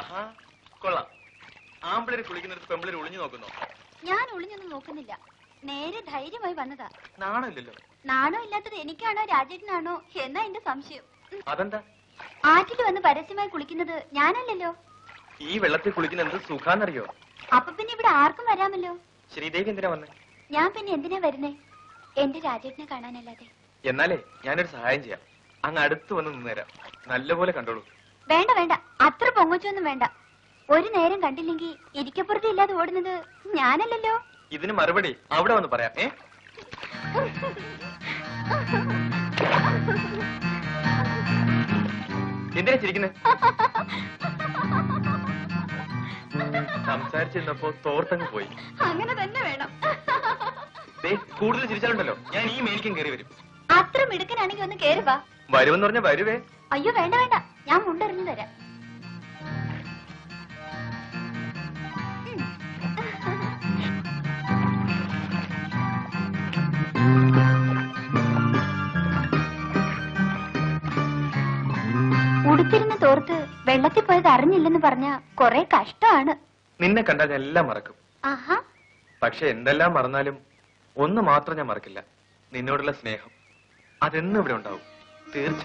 ആഹാ കൊള്ളാം ആമ്പിളര് കുളിക്കുന്നിടത്ത് പെമ്പിളര് ഒളിഞ്ഞു നോക്കുന്നോ ഞാൻ ഒളിഞ്ഞൊന്നും നോക്കുന്നില്ല നേരെ ധൈര്യമായി വന്നതാ നാണമില്ലല്ലോ നാണോ ഇല്ലാത്തത് എനിക്കാണോ രാജേട്ടനാണോ എന്നാ എന്റെ സംശയം അതെന്താ ആറ്റിൽ വന്ന് പരസ്യമായി കുളിക്കുന്നത് ഞാനല്ലല്ലോ ഈ വെള്ളത്തിൽ കുളിക്കുന്ന എന്ത് സുഖാന്നറിയോ അപ്പൊ പിന്നെ ഇവിടെ ആർക്കും വരാമല്ലോ ശ്രീദേവി എന്തിനാ വന്നേ ഞാൻ പിന്നെ എന്തിനാ വരുന്നേ എന്റെ രാജേട്ടനെ കാണാനല്ലാതെ എന്നാലേ ഞാനൊരു സഹായം ചെയ്യാം അങ്ങ് അടുത്ത് വന്ന് നിന്നേരാം നല്ലപോലെ കണ്ടോളൂ വേണ്ട വേണ്ട അത്ര പൊങ്ങച്ചൊന്നും വേണ്ട ഒരു നേരം കണ്ടില്ലെങ്കിൽ ഇരിക്കപ്പുറത്ത് ഇല്ലാതെ ഓടുന്നത് ഞാനല്ലല്ലോ ഇതിന് മറുപടി അവിടെ വന്ന് പറയാം ഏ എന്തിനാ ചിരിക്കുന്നത് സംസാരിച്ചിരുന്നപ്പോ തോർത്തങ്ങ് പോയി അങ്ങനെ തന്നെ വേണം ദേ കൂടുതൽ ചിരിച്ചാലുണ്ടല്ലോ ഞാൻ ഈ മേലിക്കും കയറി വരും അത്ര മിടുക്കനാണെങ്കിൽ ഒന്ന് കേറി വാ വരുമെന്ന് പറഞ്ഞ വരുവേ അയ്യോ വേണ്ട വേണ്ട ഞാൻ മുണ്ടെറിഞ്ഞു തരാം ഉടുത്തിരുന്ന് തോർത്ത് വെള്ളത്തിൽ പോയത് അറിഞ്ഞില്ലെന്ന് പറഞ്ഞ കൊറേ കഷ്ടമാണ് നിന്നെ കണ്ടാൽ ഞാൻ എല്ലാം മറക്കും ആഹാ പക്ഷെ എന്തെല്ലാം മറന്നാലും ഒന്ന് മാത്രം ഞാൻ മറക്കില്ല നിന്നോടുള്ള സ്നേഹം അതെന്നും ഇവിടെ ഉണ്ടാവും തീർച്ച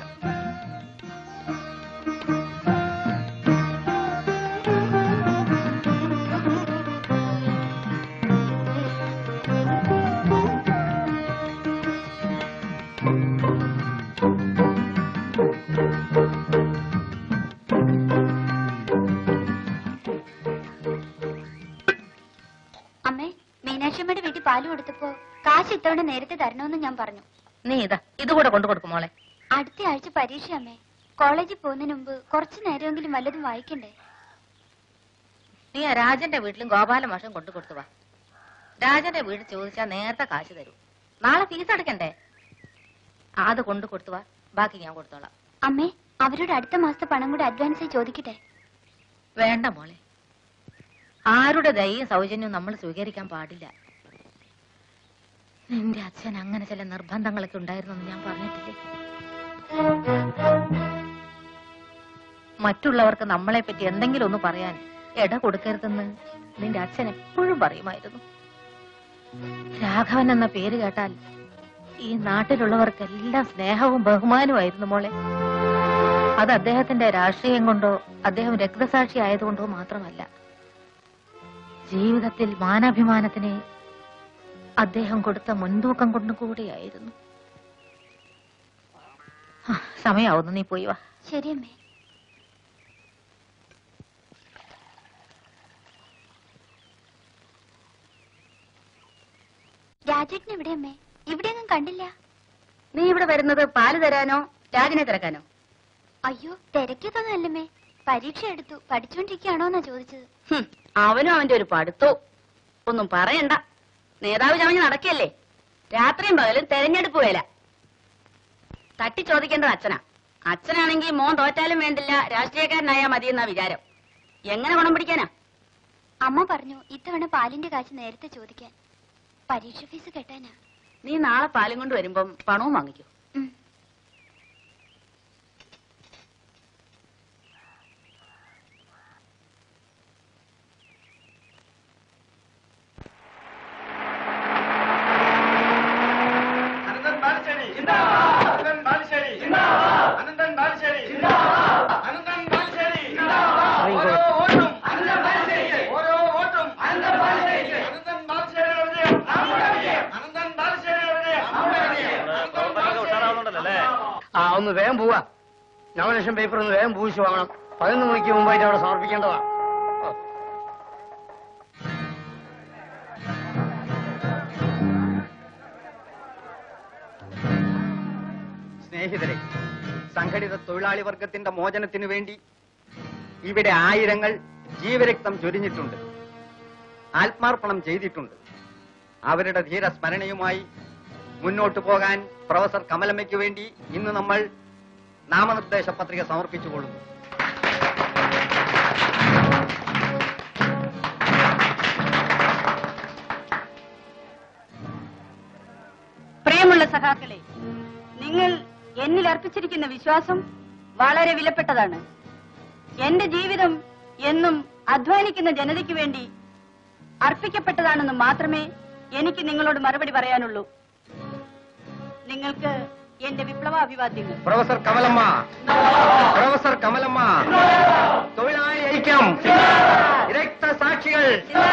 അമ്മേ മീനാക്ഷിയമ്മയുടെ വീട്ടിൽ പാല് കൊടുത്തപ്പോ കാശ് ഇത്തവണ നേരത്തെ തരണമെന്ന് ഞാൻ പറഞ്ഞു നീ ഇതാ ഇതുകൂടെ കൊണ്ടു കൊടുക്കും മോളെ അടുത്ത ആഴ്ച പരീക്ഷ അമ്മേ കോളേജിൽ പോകുന്നതിന് മുമ്പ് കുറച്ചു നേരമെങ്കിലും വല്ലതും വായിക്കണ്ടേ നീ ആ രാജന്റെ വീട്ടിലും ഗോപാല മാഷം കൊണ്ടു കൊടുത്തു വാ രാജന്റെ വീട് ചോദിച്ചാൽ നേരത്തെ കാശ് തരൂ നാളെ ഫീസ് അടയ്ക്കണ്ടേ ആ, അത് കൊണ്ടു കൊടുത്തു വാ ബാക്കി ഞാൻ കൊടുത്തോളാം അമ്മേ അവരോട് അടുത്ത മാസത്തെ പണം കൂടെ അഡ്വാൻസായി ചോദിക്കട്ടെ വേണ്ട മോളെ ആരുടെ ദയയും സൗജന്യവും നമ്മൾ സ്വീകരിക്കാൻ പാടില്ല നിന്റെ അച്ഛൻ അങ്ങനെ ചില നിർബന്ധങ്ങളൊക്കെ ഉണ്ടായിരുന്നെന്ന് ഞാൻ പറഞ്ഞിട്ടില്ലേ മറ്റുള്ളവർക്ക് നമ്മളെ പറ്റി എന്തെങ്കിലും ഒന്ന് പറയാൻ ഇട കൊടുക്കരുതെന്ന് നിന്റെ അച്ഛൻ എപ്പോഴും പറയുമായിരുന്നു രാഘവൻ എന്ന പേര് കേട്ടാൽ ഈ നാട്ടിലുള്ളവർക്കെല്ലാം സ്നേഹവും ബഹുമാനവുമായിരുന്നു മോളെ അത് അദ്ദേഹത്തിന്റെ രാഷ്ട്രീയം കൊണ്ടോ അദ്ദേഹം രക്തസാക്ഷി ആയതുകൊണ്ടോ മാത്രമല്ല ജീവിതത്തിൽ മാനാഭിമാനത്തിന് അദ്ദേഹം കൊടുത്ത മുൻതൂക്കം കൊണ്ടും കൂടിയായിരുന്നു ആ, സമയാവുന്നു നീ പോയി വാ ശരി അമ്മേ രാജേട്ടൻ എവിടെ അമ്മേ ഇവിടെയൊന്നും കണ്ടില്ല നീ ഇവിടെ വരുന്നത് പാല് തരാനോ രാജനെ തിരക്കാനോ അയ്യോ തിരക്കിയതൊന്നല്ലമ്മേ പരീക്ഷ എടുത്തു പഠിച്ചുകൊണ്ടിരിക്കുകയാണോന്നാ ചോദിച്ചത് ഹും, അവനും അവന്റെ ഒരു പഠിത്തോ ഒന്നും പറയണ്ട നേതാവ് ചമഞ്ഞ് നടക്കല്ലേ രാത്രിയും പകലും തെരഞ്ഞെടുപ്പ് വേല തട്ടി ചോദിക്കേണ്ടത് അച്ഛനാ അച്ഛനാണെങ്കിൽ മോൻ തോറ്റാലും വേണ്ടില്ല രാഷ്ട്രീയക്കാരനായാ മതി എന്നാ വിചാരം എങ്ങനെ ഗുണം പിടിക്കാനാ അമ്മ പറഞ്ഞു ഇത്തവണ പാലിന്റെ കാശ് നേരത്തെ ചോദിക്കാൻ പരീക്ഷ ഫീസ് കെട്ടാനാ നീ നാളെ പാലും കൊണ്ട് വരുമ്പം പണവും വാങ്ങിക്കൂ ഉം. അനന്തൻ ബാലുശ്ശേരി അനന്തൻ ബാലുശ്ശേരി അനന്തൻ ബാലുശ്ശേരി അനന്തൻ ബാലുശ്ശേരി ഓരോ വോട്ടും അനന്തൻ ബാലുശ്ശേരി ഓരോ വോട്ടും അനന്തൻ ബാലുശ്ശേരി അനന്തൻ ബാലുശ്ശേരിയുടെ വിജയം നമ്മുടെ വിജയം അനന്തൻ ബാലുശ്ശേരിയുടെ വിജയം നമ്മുടെ വിജയം അനന്തൻ ബാലുശ്ശേരി ആ ഒന്ന് വേഗം പോവാ നോമിനേഷൻ പേപ്പർ ഒന്ന് വേഗം പൂശി വാങ്ങണം പതിനൊന്ന് മണിക്ക് മുമ്പായിട്ട് അവിടെ സമർപ്പിക്കേണ്ടതാ സ്നേഹിതരെ സംഘടിത തൊഴിലാളി വർഗത്തിന്റെ മോചനത്തിനു വേണ്ടി ഇവിടെ ആയിരങ്ങൾ ജീവരക്തം ചൊരിഞ്ഞിട്ടുണ്ട് ആത്മാർപ്പണം ചെയ്തിട്ടുണ്ട് അവരുടെ ധീരസ്മരണയുമായി മുന്നോട്ടു പോകാൻ പ്രൊഫസർ കമലമ്മയ്ക്ക് വേണ്ടി ഇന്ന് നമ്മൾ നാമനിർദ്ദേശ പത്രിക സമർപ്പിച്ചുകൊള്ളുന്നു പ്രിയമുള്ള സഖാക്കളെ നിങ്ങൾ എന്നിൽ അർപ്പിച്ചിരിക്കുന്ന വിശ്വാസം വളരെ വിലപ്പെട്ടതാണ് എന്റെ ജീവിതം എന്നും അധ്വാനിക്കുന്ന ജനതയ്ക്ക് വേണ്ടി അർപ്പിക്കപ്പെട്ടതാണെന്ന് മാത്രമേ എനിക്ക് നിങ്ങളോട് മറുപടി പറയാനുള്ളൂ നിങ്ങൾക്ക് എന്റെ വിപ്ലവ അഭിവാദ്യങ്ങൾ പ്രൊഫസർ കമലമ്മ പ്രൊഫസർ കമലമ്മ തൊഴിലാളി ഐക്യം രക്തസാക്ഷികൾ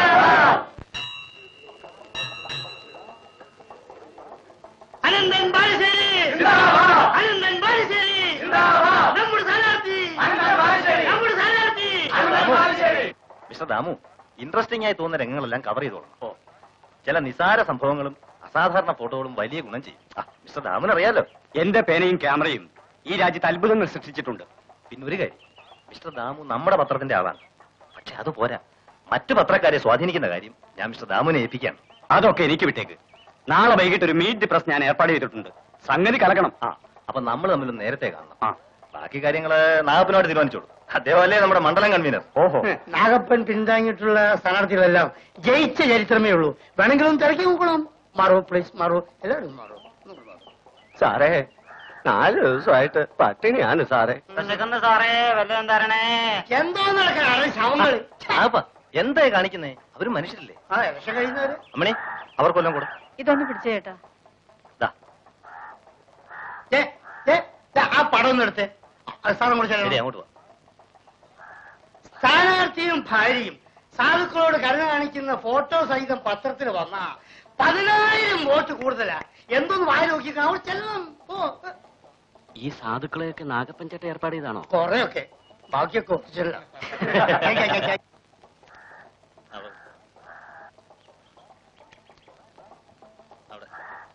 അനന്തൻ ബാലുശ്ശേരി അനന്തൻ ബാലുശ്ശേരി നമ്മുടെ സ്ഥാനാർത്ഥി നമ്മുടെ സ്ഥാനാർത്ഥി മിസ്റ്റർ ദാമു ഇൻട്രസ്റ്റിംഗ് ആയി തോന്നുന്ന രംഗങ്ങളെല്ലാം കവർ ചെയ്തോളാം ഓ ചില നിസാര സംഭവങ്ങളും അസാധാരണ ഫോട്ടോകളും വലിയ ഗുണം ചെയ്യും ആ, മിസ്റ്റർ ദാമുന് അറിയാലോ എന്റെ പേനയും ക്യാമറയും ഈ രാജ്യത്ത് അത്ഭുതങ്ങൾ സൃഷ്ടിച്ചിട്ടുണ്ട് പിന്നെ ഒരു കാര്യം മിസ്റ്റർ ദാമു നമ്മുടെ പത്രത്തിന്റെ ആളാണ് പക്ഷെ അത് പോരാ മറ്റു പത്രക്കാരെ സ്വാധീനിക്കുന്ന കാര്യം ഞാൻ മിസ്റ്റർ ദാമുവിനെ ഏൽപ്പിക്കുകയാണ് അതൊക്കെ എനിക്ക് വിട്ടേക്ക് നാളെ വൈകിട്ട് ഒരു മീറ്റ് പ്രസ് ഞാൻ ഏർപ്പാട് ചെയ്തിട്ടുണ്ട് സംഗതി കലക്കണം ആ അപ്പൊ നമ്മൾ തമ്മിൽ നേരത്തെ കാണണം ആ ബാക്കി കാര്യങ്ങള് നാഗപ്പനോട് തീരുമാനിച്ചോളൂ അദ്ദേഹം അല്ലേ നമ്മുടെ മണ്ഡലം കൺവീനർ ഓഹോ നാഗപ്പൻ പിന്താങ്ങിയിട്ടുള്ള സ്ഥാനാർത്ഥികളെല്ലാം ജയിച്ച ചരിത്രമേ ഉള്ളൂ വേണമെങ്കിലും തിരക്കി നോക്കണം മാറോ പ്ലീസ് മാറോ എല്ലാവരും മാറോ സാറേ നാല് ദിവസമായിട്ട് പട്ടിണിയാണ് സാറേ എന്തോ നടക്കാണ് ശവങ്ങള് നാഗപ്പ എന്തായി കാണിക്കുന്നേ അവര് മനുഷ്യരല്ലേ ആ ഇലക്ഷൻ കഴിയുന്നവര് അമ്മണി അവർക്കൊല്ലം കൂടെ ഇതൊന്ന് പിടിച്ചു ചേട്ടാ ദാ ദേ, ദേ, ദേ, ആ പടം ഒന്ന് എടുത്തേ സാധനം കൂടെ ശരി ചെല്ലണം. അങ്ങോട്ട് വാ സ്ഥാനാർത്ഥിയും ഭാര്യയും സാധുക്കളോട് കരുണ കാണിക്കുന്ന ഫോട്ടോ സഹിതം പത്രത്തിൽ വന്ന പതിനായിരം വോട്ട് കൂടുതലാ എന്തൊന്ന് വായി നോക്കി അവിടെ ചെല്ലണം ഓ ഈ സാധുക്കളെയൊക്കെ നാഗപ്പഞ്ചേട്ട ഏർപ്പാട് ചെയ്താണോ കൊറേയൊക്കെ ബാക്കിയൊക്കെ ഒപ്പിച്ചല്ല അവിടെ. അവിടെ.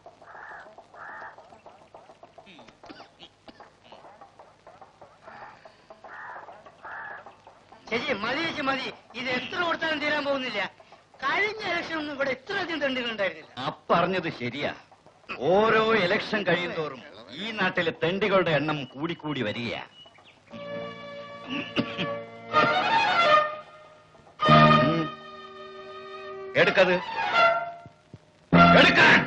ചേച്ചി മതി ചേച്ചി മതി ഇത് എത്ര കൊടുത്താലും തീരാൻ പോകുന്നില്ല കഴിഞ്ഞ ഇലക്ഷൻ ഒന്നും ഇവിടെ ഇത്ര അധികം തെണ്ടുകൾ ഉണ്ടായിരുന്നില്ല അപ്പറഞ്ഞത് ശരിയാ ഓരോ ഇലക്ഷൻ കഴിയുന്തോറും ഈ നാട്ടിലെ തെണ്ടികളുടെ എണ്ണം കൂടിക്കൂടി വരികയാ ഉം. എടുക്കത് എടുക്കാൻ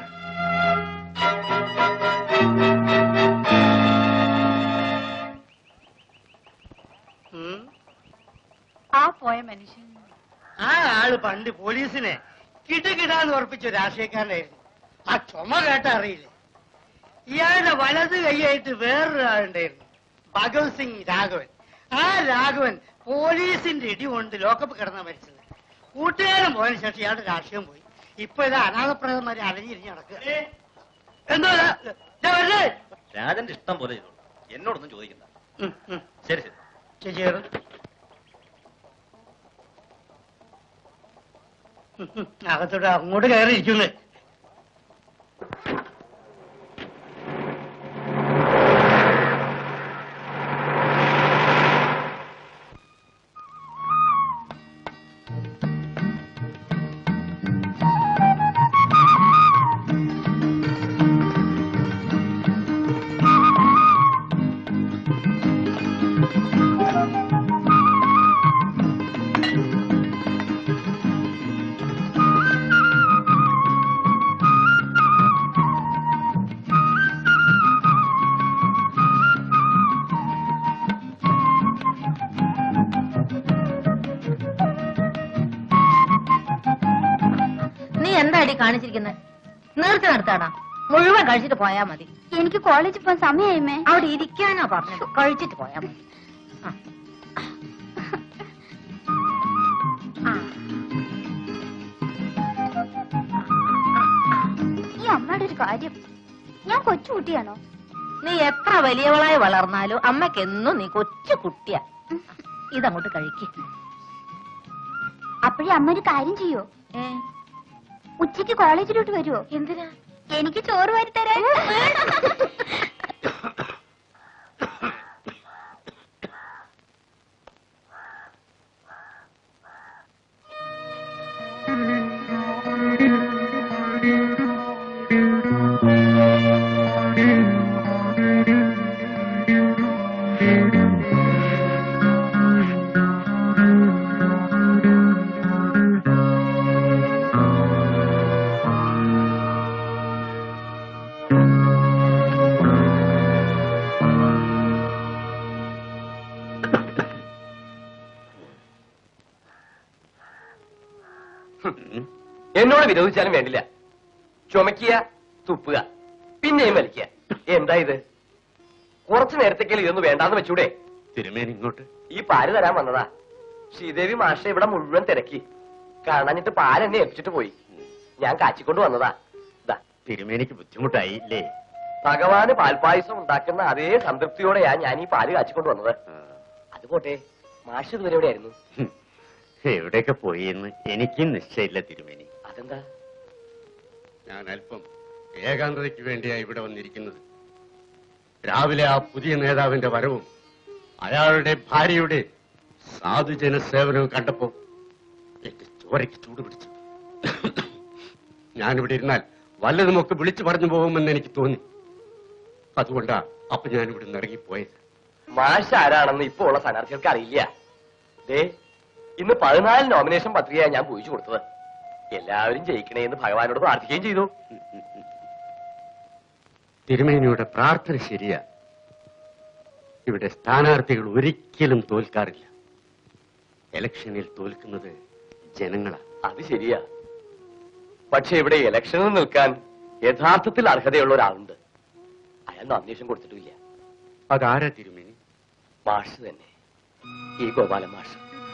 ഉം. ആ പോയ മനുഷ്യൻ ആ ആള് പണ്ട് പോലീസിനെ കിടുകിടാന്ന് ഉറപ്പിച്ച രാഷ്ട്രീയക്കാരനായിരുന്നു ആ ചുമ കേട്ട അറിയില്ല ഇയാളുടെ വലത് കൈയായിട്ട് വേറൊരാളുണ്ടായിരുന്നു ഭഗത് സിംഗ് രാഘവൻ ആ രാഘവൻ പോലീസിന്റെ ഇടി കൊണ്ട് ലോക്കപ്പ് കിടന്ന മരിച്ചത് കൂട്ടുകാരൻ പോയതിനു ശേഷം ഇയാളുടെ രാഷ്ട്രീയം പോയി ഇപ്പൊ ഇത് അനാഥപ്രദന്മാരെ അലഞ്ഞിരിഞ്ഞ് നടക്കുക എന്താ ഇത്? ദേ വരുന്നേ. രാജന്റെ ഇഷ്ടം പോലെ ചെയ്തോളൂ എന്നോടൊന്നും ചോദിക്കണ്ട ഉം, ഉം. ശരി ശരി ചേച്ചി കേറ്. ഉം, ഉം. അകത്തോട്ട് അങ്ങോട്ട് കയറി ഇരിക്കുന്നേ നീ എന്താടി കാണിച്ചിരിക്കുന്നത് നേർച്ച നടത്താടാ മുഴുവൻ കഴിച്ചിട്ട് പോയാ മതി എനിക്ക് കോളേജിൽ പോകാൻ സമയമായിമേ അവിടെ ഇരിക്കാനാ പറഞ്ഞത് കഴിച്ചിട്ട് പോയാ മതി ആ. ആ. ഈ അമ്മയുടെ ഒരു കാര്യം ഞാൻ കൊച്ചുകുട്ടിയാണോ നീ എത്ര വലിയവളായി വളർന്നാലും അമ്മയ്ക്ക് എന്നും നീ കൊച്ചു കുട്ടിയാ ഇതങ്ങോട്ട് കഴിക്ക് അപ്പോഴേ അമ്മ ഒരു കാര്യം ചെയ്യോ ഏ ഉച്ചയ്ക്ക് കോളേജിലോട്ട് വരുവോ എന്തിനാ എനിക്ക് ചോറ് വാരി തരാൻ ആ എന്നോട് വിരോധിച്ചാലും വേണ്ടില്ല ചുമക്കുക തുപ്പുക പിന്നെയും വലിക്കുക എന്താ ഇത് കുറച്ചു നേരത്തേക്കല്ലേ ഇതൊന്നും വേണ്ടാന്ന് വെച്ചൂടെ തിരുമേനി ഇങ്ങോട്ട് ഈ പാല് തരാൻ വന്നതാ ശ്രീദേവി മാഷ ഇവിടെ മുഴുവൻ തിരക്കി കാണാഞ്ഞിട്ട് പാൽ എന്നെ ഏൽപ്പിച്ചിട്ട് പോയി ഞാൻ കാച്ചിക്കൊണ്ട് വന്നതാ ദാ തിരുമേനിക്ക് ബുദ്ധിമുട്ടായി ഇല്ലേ ഭഗവാന് പാൽപായസം ഉണ്ടാക്കുന്ന അതേ സംതൃപ്തിയോടെയാ ഞാൻ ഈ പാല് കാച്ചിക്കൊണ്ട് വന്നത് അത് പോട്ടെ മാഷ് ഇതുവരെ എവിടെയായിരുന്നു എവിടെയൊക്കെ പോയി എന്ന് എനിക്കും നിശ്ചയമില്ല തിരുമേനി അതെന്താ ഞാൻ അല്പം ഏകാന്തതയ്ക്ക് വേണ്ടിയാ ഇവിടെ വന്നിരിക്കുന്നത് രാവിലെ ആ പുതിയ നേതാവിന്റെ വരവും അയാളുടെ ഭാര്യയുടെ സാധുജന സേവനവും കണ്ടപ്പോ എന്റെ ചോരയ്ക്ക് ചൂട് പിടിച്ചു ഞാനിവിടെ ഇരുന്നാൽ വല്ലതുമൊക്കെ വിളിച്ചു പറഞ്ഞു പോകുമെന്ന് എനിക്ക് തോന്നി അതുകൊണ്ടാ അപ്പൊ ഞാൻ ഇവിടെ നിന്ന് ഇറങ്ങിപ്പോയത് മാഷ് ആരാണെന്ന് ഇപ്പോ ഉള്ള സ്ഥാനാർത്ഥികൾക്ക് അറിയില്ല ദേ ഇന്ന് പതിനാല് നോമിനേഷൻ പത്രികയാണ് ഞാൻ പൂജിച്ചു കൊടുത്തത് എല്ലാവരും ജയിക്കണേ എന്ന് ഭഗവാനോട് പ്രാർത്ഥിക്കുകയും ചെയ്തു തിരുമേനിയുടെ പ്രാർത്ഥന ശരിയാ ഇവിടെ സ്ഥാനാർത്ഥികൾ ഒരിക്കലും തോൽക്കാറില്ല ഇലക്ഷനിൽ തോൽക്കുന്നത് ജനങ്ങളാ അത് ശരിയാ പക്ഷെ ഇവിടെ ഇലക്ഷനിൽ നിൽക്കാൻ യഥാർത്ഥത്തിൽ അർഹതയുള്ള ഒരാളുണ്ട് അയാൾ നോമിനേഷൻ കൊടുത്തിട്ടില്ല അതാരാ തിരുമേനി മാഷ് തന്നെ ഈ ഗോപാല മാഷ്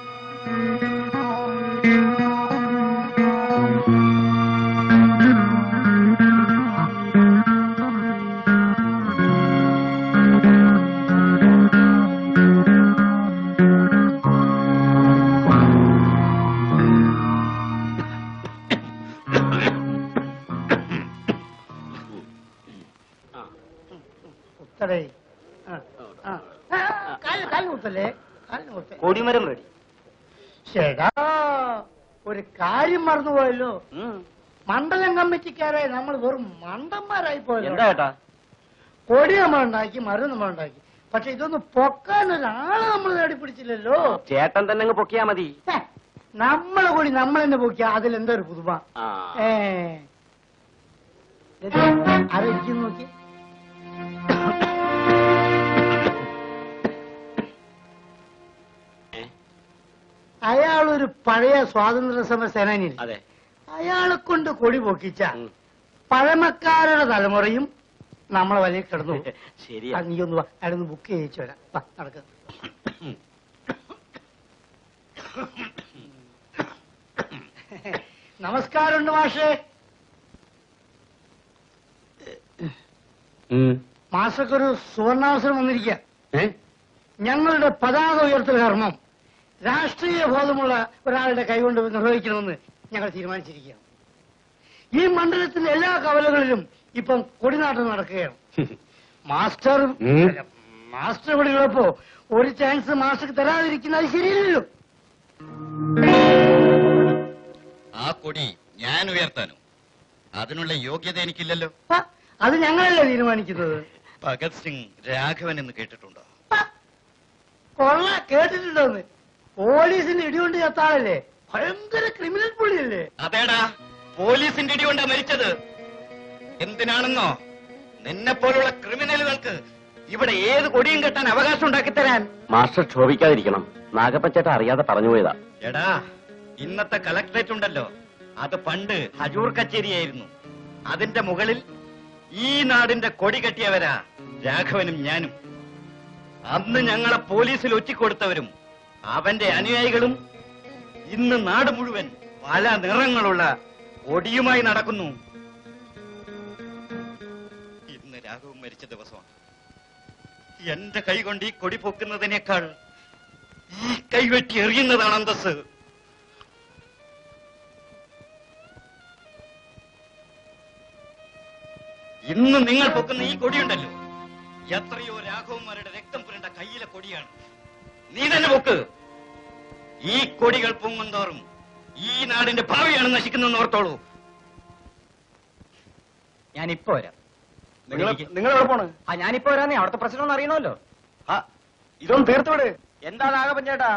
കുത്തടേ ആ, ആ. ആ, കാലിന് കാലിന് കുത്തല്ലേ കാലിന് കുത്തേ കൊടിമരം റെഡി ചേടാ ഒരു കാര്യം മറന്നുപോയല്ലോ മണ്ഡലം കമ്മിറ്റിക്കാരെ നമ്മൾ വെറും മണ്ടന്മാരായി പോയല്ലോ ഏട്ടാ കൊടി നമ്മൾ ഉണ്ടാക്കി മരം നമ്മൾ ഉണ്ടാക്കി പക്ഷെ ഇതൊന്ന് പൊക്കാൻ ഒരാളെ നമ്മൾ നേടിപ്പിടിച്ചില്ലല്ലോ ചേട്ടൻ തന്നെ അങ്ങ് പൊക്കിയാ മതി ഹേ, നമ്മളെ കൂടി നമ്മൾ തന്നെ പൊക്കിയ അതിൽ എന്താ ഒരു പുതുമ ഏ ആരായിരിക്കും നോക്കി അയാളൊരു പഴയ സ്വാതന്ത്ര്യ സമര സേനാനി അതെ അയാളെ കൊണ്ട് കൊടി പൊക്കിച്ച പഴമക്കാരുടെ തലമുറയും നമ്മളെ വലിയ കിടന്നു ശരിയാ നീ ഒന്ന് വാ അയാളൊന്ന് ബുക്ക് ചെയ്യിച്ചു വരാം വാ നടക്ക നമസ്കാരമുണ്ട് മാഷേ മാഷക്കൊരു സുവർണാവസരം വന്നിരിക്കുക ഏ ഞങ്ങളുടെ പതാക ഉയർത്തൽ കർമ്മം രാഷ്ട്രീയ ബോധമുള്ള ഒരാളുടെ കൈകൊണ്ട് നിർവഹിക്കണമെന്ന് ഞങ്ങൾ തീരുമാനിച്ചിരിക്കുകയാണ് ഈ മണ്ഡലത്തിന്റെ എല്ലാ കവലകളിലും ഇപ്പം കൊടിനാട്ടം നടക്കുകയാണ് മാസ്റ്റർ ഉം. മാസ്റ്റർ ഇവിടെ ഉള്ളപ്പോ ഒരു ചാൻസ് മാസ്റ്റർക്ക് തരാതിരിക്കുന്നത് ശരിയല്ലല്ലോ ആ കൊടി ഞാൻ ഉയർത്താനോ അതിനുള്ള യോഗ്യത എനിക്കില്ലല്ലോ ആ, അത് ഞങ്ങളല്ലേ തീരുമാനിക്കുന്നത് ഭഗത് സിംഗ് രാഘവൻ എന്ന് കേട്ടിട്ടുണ്ടോ ആ, കൊള്ള കേട്ടിട്ടുണ്ടോന്ന് പോലീസിന്റെ ഇടികൊണ്ട് ചത്താളല്ലേ ഭയങ്കര ക്രിമിനൽ പുള്ളിയല്ലേ അതേടാ പോലീസിന്റെ ഇടി കൊണ്ടാ മരിച്ചത് എന്തിനാണെന്നോ നിന്നെ പോലുള്ള ക്രിമിനലുകൾക്ക് ഇവിടെ ഏത് കൊടിയും കെട്ടാൻ അവകാശം ഉണ്ടാക്കി തരാൻ മാസ്റ്റർ ക്ഷോഭിക്കാതിരിക്കണം നാഗപ്പച്ചേട്ട അറിയാതെ പറഞ്ഞു പോയതാ എടാ ഇന്നത്തെ കളക്ടറേറ്റ് ഉണ്ടല്ലോ അത് പണ്ട് ഹജൂർ കച്ചേരിയായിരുന്നു അതിന്റെ മുകളിൽ ഈ നാടിന്റെ കൊടി കെട്ടിയവരാ രാഘവനും ഞാനും അന്ന് ഞങ്ങളെ പോലീസിൽ ഒറ്റിക്കൊടുത്തവരും അവന്റെ അനുയായികളും ഇന്ന് നാട് മുഴുവൻ പല നിറങ്ങളുള്ള കൊടിയുമായി നടക്കുന്നു ഇന്ന് രാഘവൻ മരിച്ച ദിവസമാണ് എന്റെ കൈ കൊണ്ട് ഈ കൊടി പൊക്കുന്നതിനേക്കാൾ ഈ കൈവെട്ടി എറിയുന്നതാണ് അന്തസ് ഇന്ന് നിങ്ങൾ പൊക്കുന്ന ഈ കൊടിയുണ്ടല്ലോ എത്രയോ രാഘവന്മാരുടെ രക്തം പുരണ്ട കയ്യിലെ കൊടിയാണ് നീ തന്നെ പൊക്ക് ഈ കൊടികൾ പൊങ്ങുന്തോറും ഈ നാടിന്റെ ഭാവിയാണ് നശിക്കുന്നതെന്ന് ഓർത്തോളൂ ഞാൻ ഇപ്പൊ വരാം നിങ്ങൾ എവിടെ പോണ് ആ ഞാനിപ്പോ വരാന്നേ അവിടുത്തെ പ്രശ്നം ഒന്ന് അറിയണമല്ലോ ആ ഇതൊന്ന് തീർത്തുവിട് എന്താ നാഗപ്പഞ്ചേട്ടാ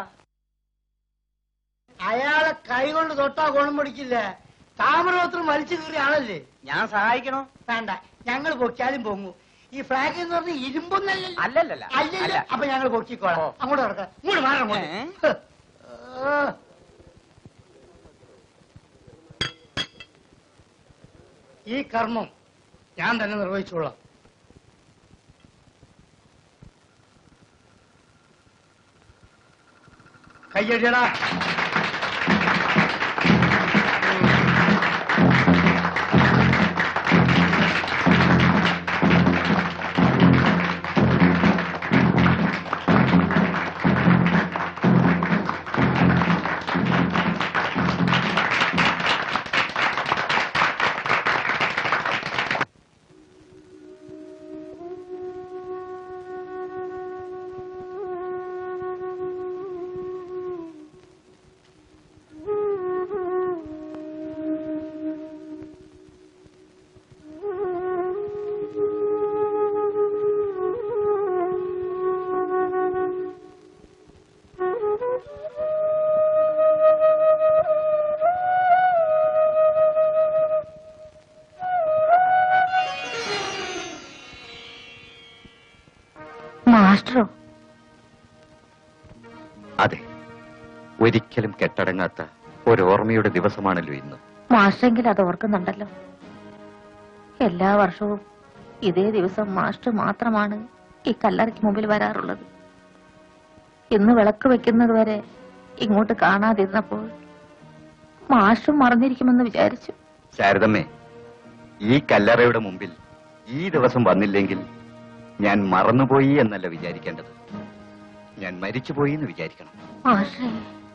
അയാളെ കൈ കൊണ്ട് തൊട്ടാ ഗുണം പിടിക്കില്ല താമരപത്രം വലിച്ചു കീറിയ ആളല്ലേ ഞാൻ സഹായിക്കണോ വേണ്ട ഞങ്ങൾ പൊക്കിയാലും പൊങ്ങു ഈ ഫ്ലാഗ് എന്ന് പറഞ്ഞ ഇരുമ്പൊന്നല്ലല്ലോ അല്ലല്ലല്ല അല്ലല്ലോ അപ്പൊ ഞങ്ങൾ പൊക്കിക്കോളാം അങ്ങോട്ട് നടക്കാം ഇങ്ങോട്ട് മാറാം അങ്ങോട്ട്. ഏ? ഹ്. ആ. ഈ കർമ്മം ഞാൻ തന്നെ നിർവഹിച്ചോളാം കയ്യടിയടാ മാസ്റ്ററോ അതെ ഒരിക്കലും കെട്ടടങ്ങാത്ത ഒരോർമ്മയുടെ ദിവസമാണല്ലോ ഇന്ന് മാസ്റ്ററെങ്കിൽ അത് ഓർക്കുന്നുണ്ടല്ലോ എല്ലാ വർഷവും ഇതേ ദിവസം മാസ്റ്റർ മാത്രമാണ് ഈ കല്ലറയ്ക്ക് മുമ്പിൽ വരാറുള്ളത് ഇന്ന് വിളക്ക് വെക്കുന്നത് വരെ ഇങ്ങോട്ട് കാണാതിരുന്നപ്പോൾ മാസ്റ്റർ മറന്നിരിക്കുമെന്ന് വിചാരിച്ചു ശാരദമ്മേ ഈ കല്ലറയുടെ മുമ്പിൽ ഈ ദിവസം വന്നില്ലെങ്കിൽ ഞാൻ മറന്നുപോയി എന്നല്ല വിചാരിക്കേണ്ടത് ഞാൻ മരിച്ചുപോയി എന്ന് വിചാരിക്കണം മാഷേ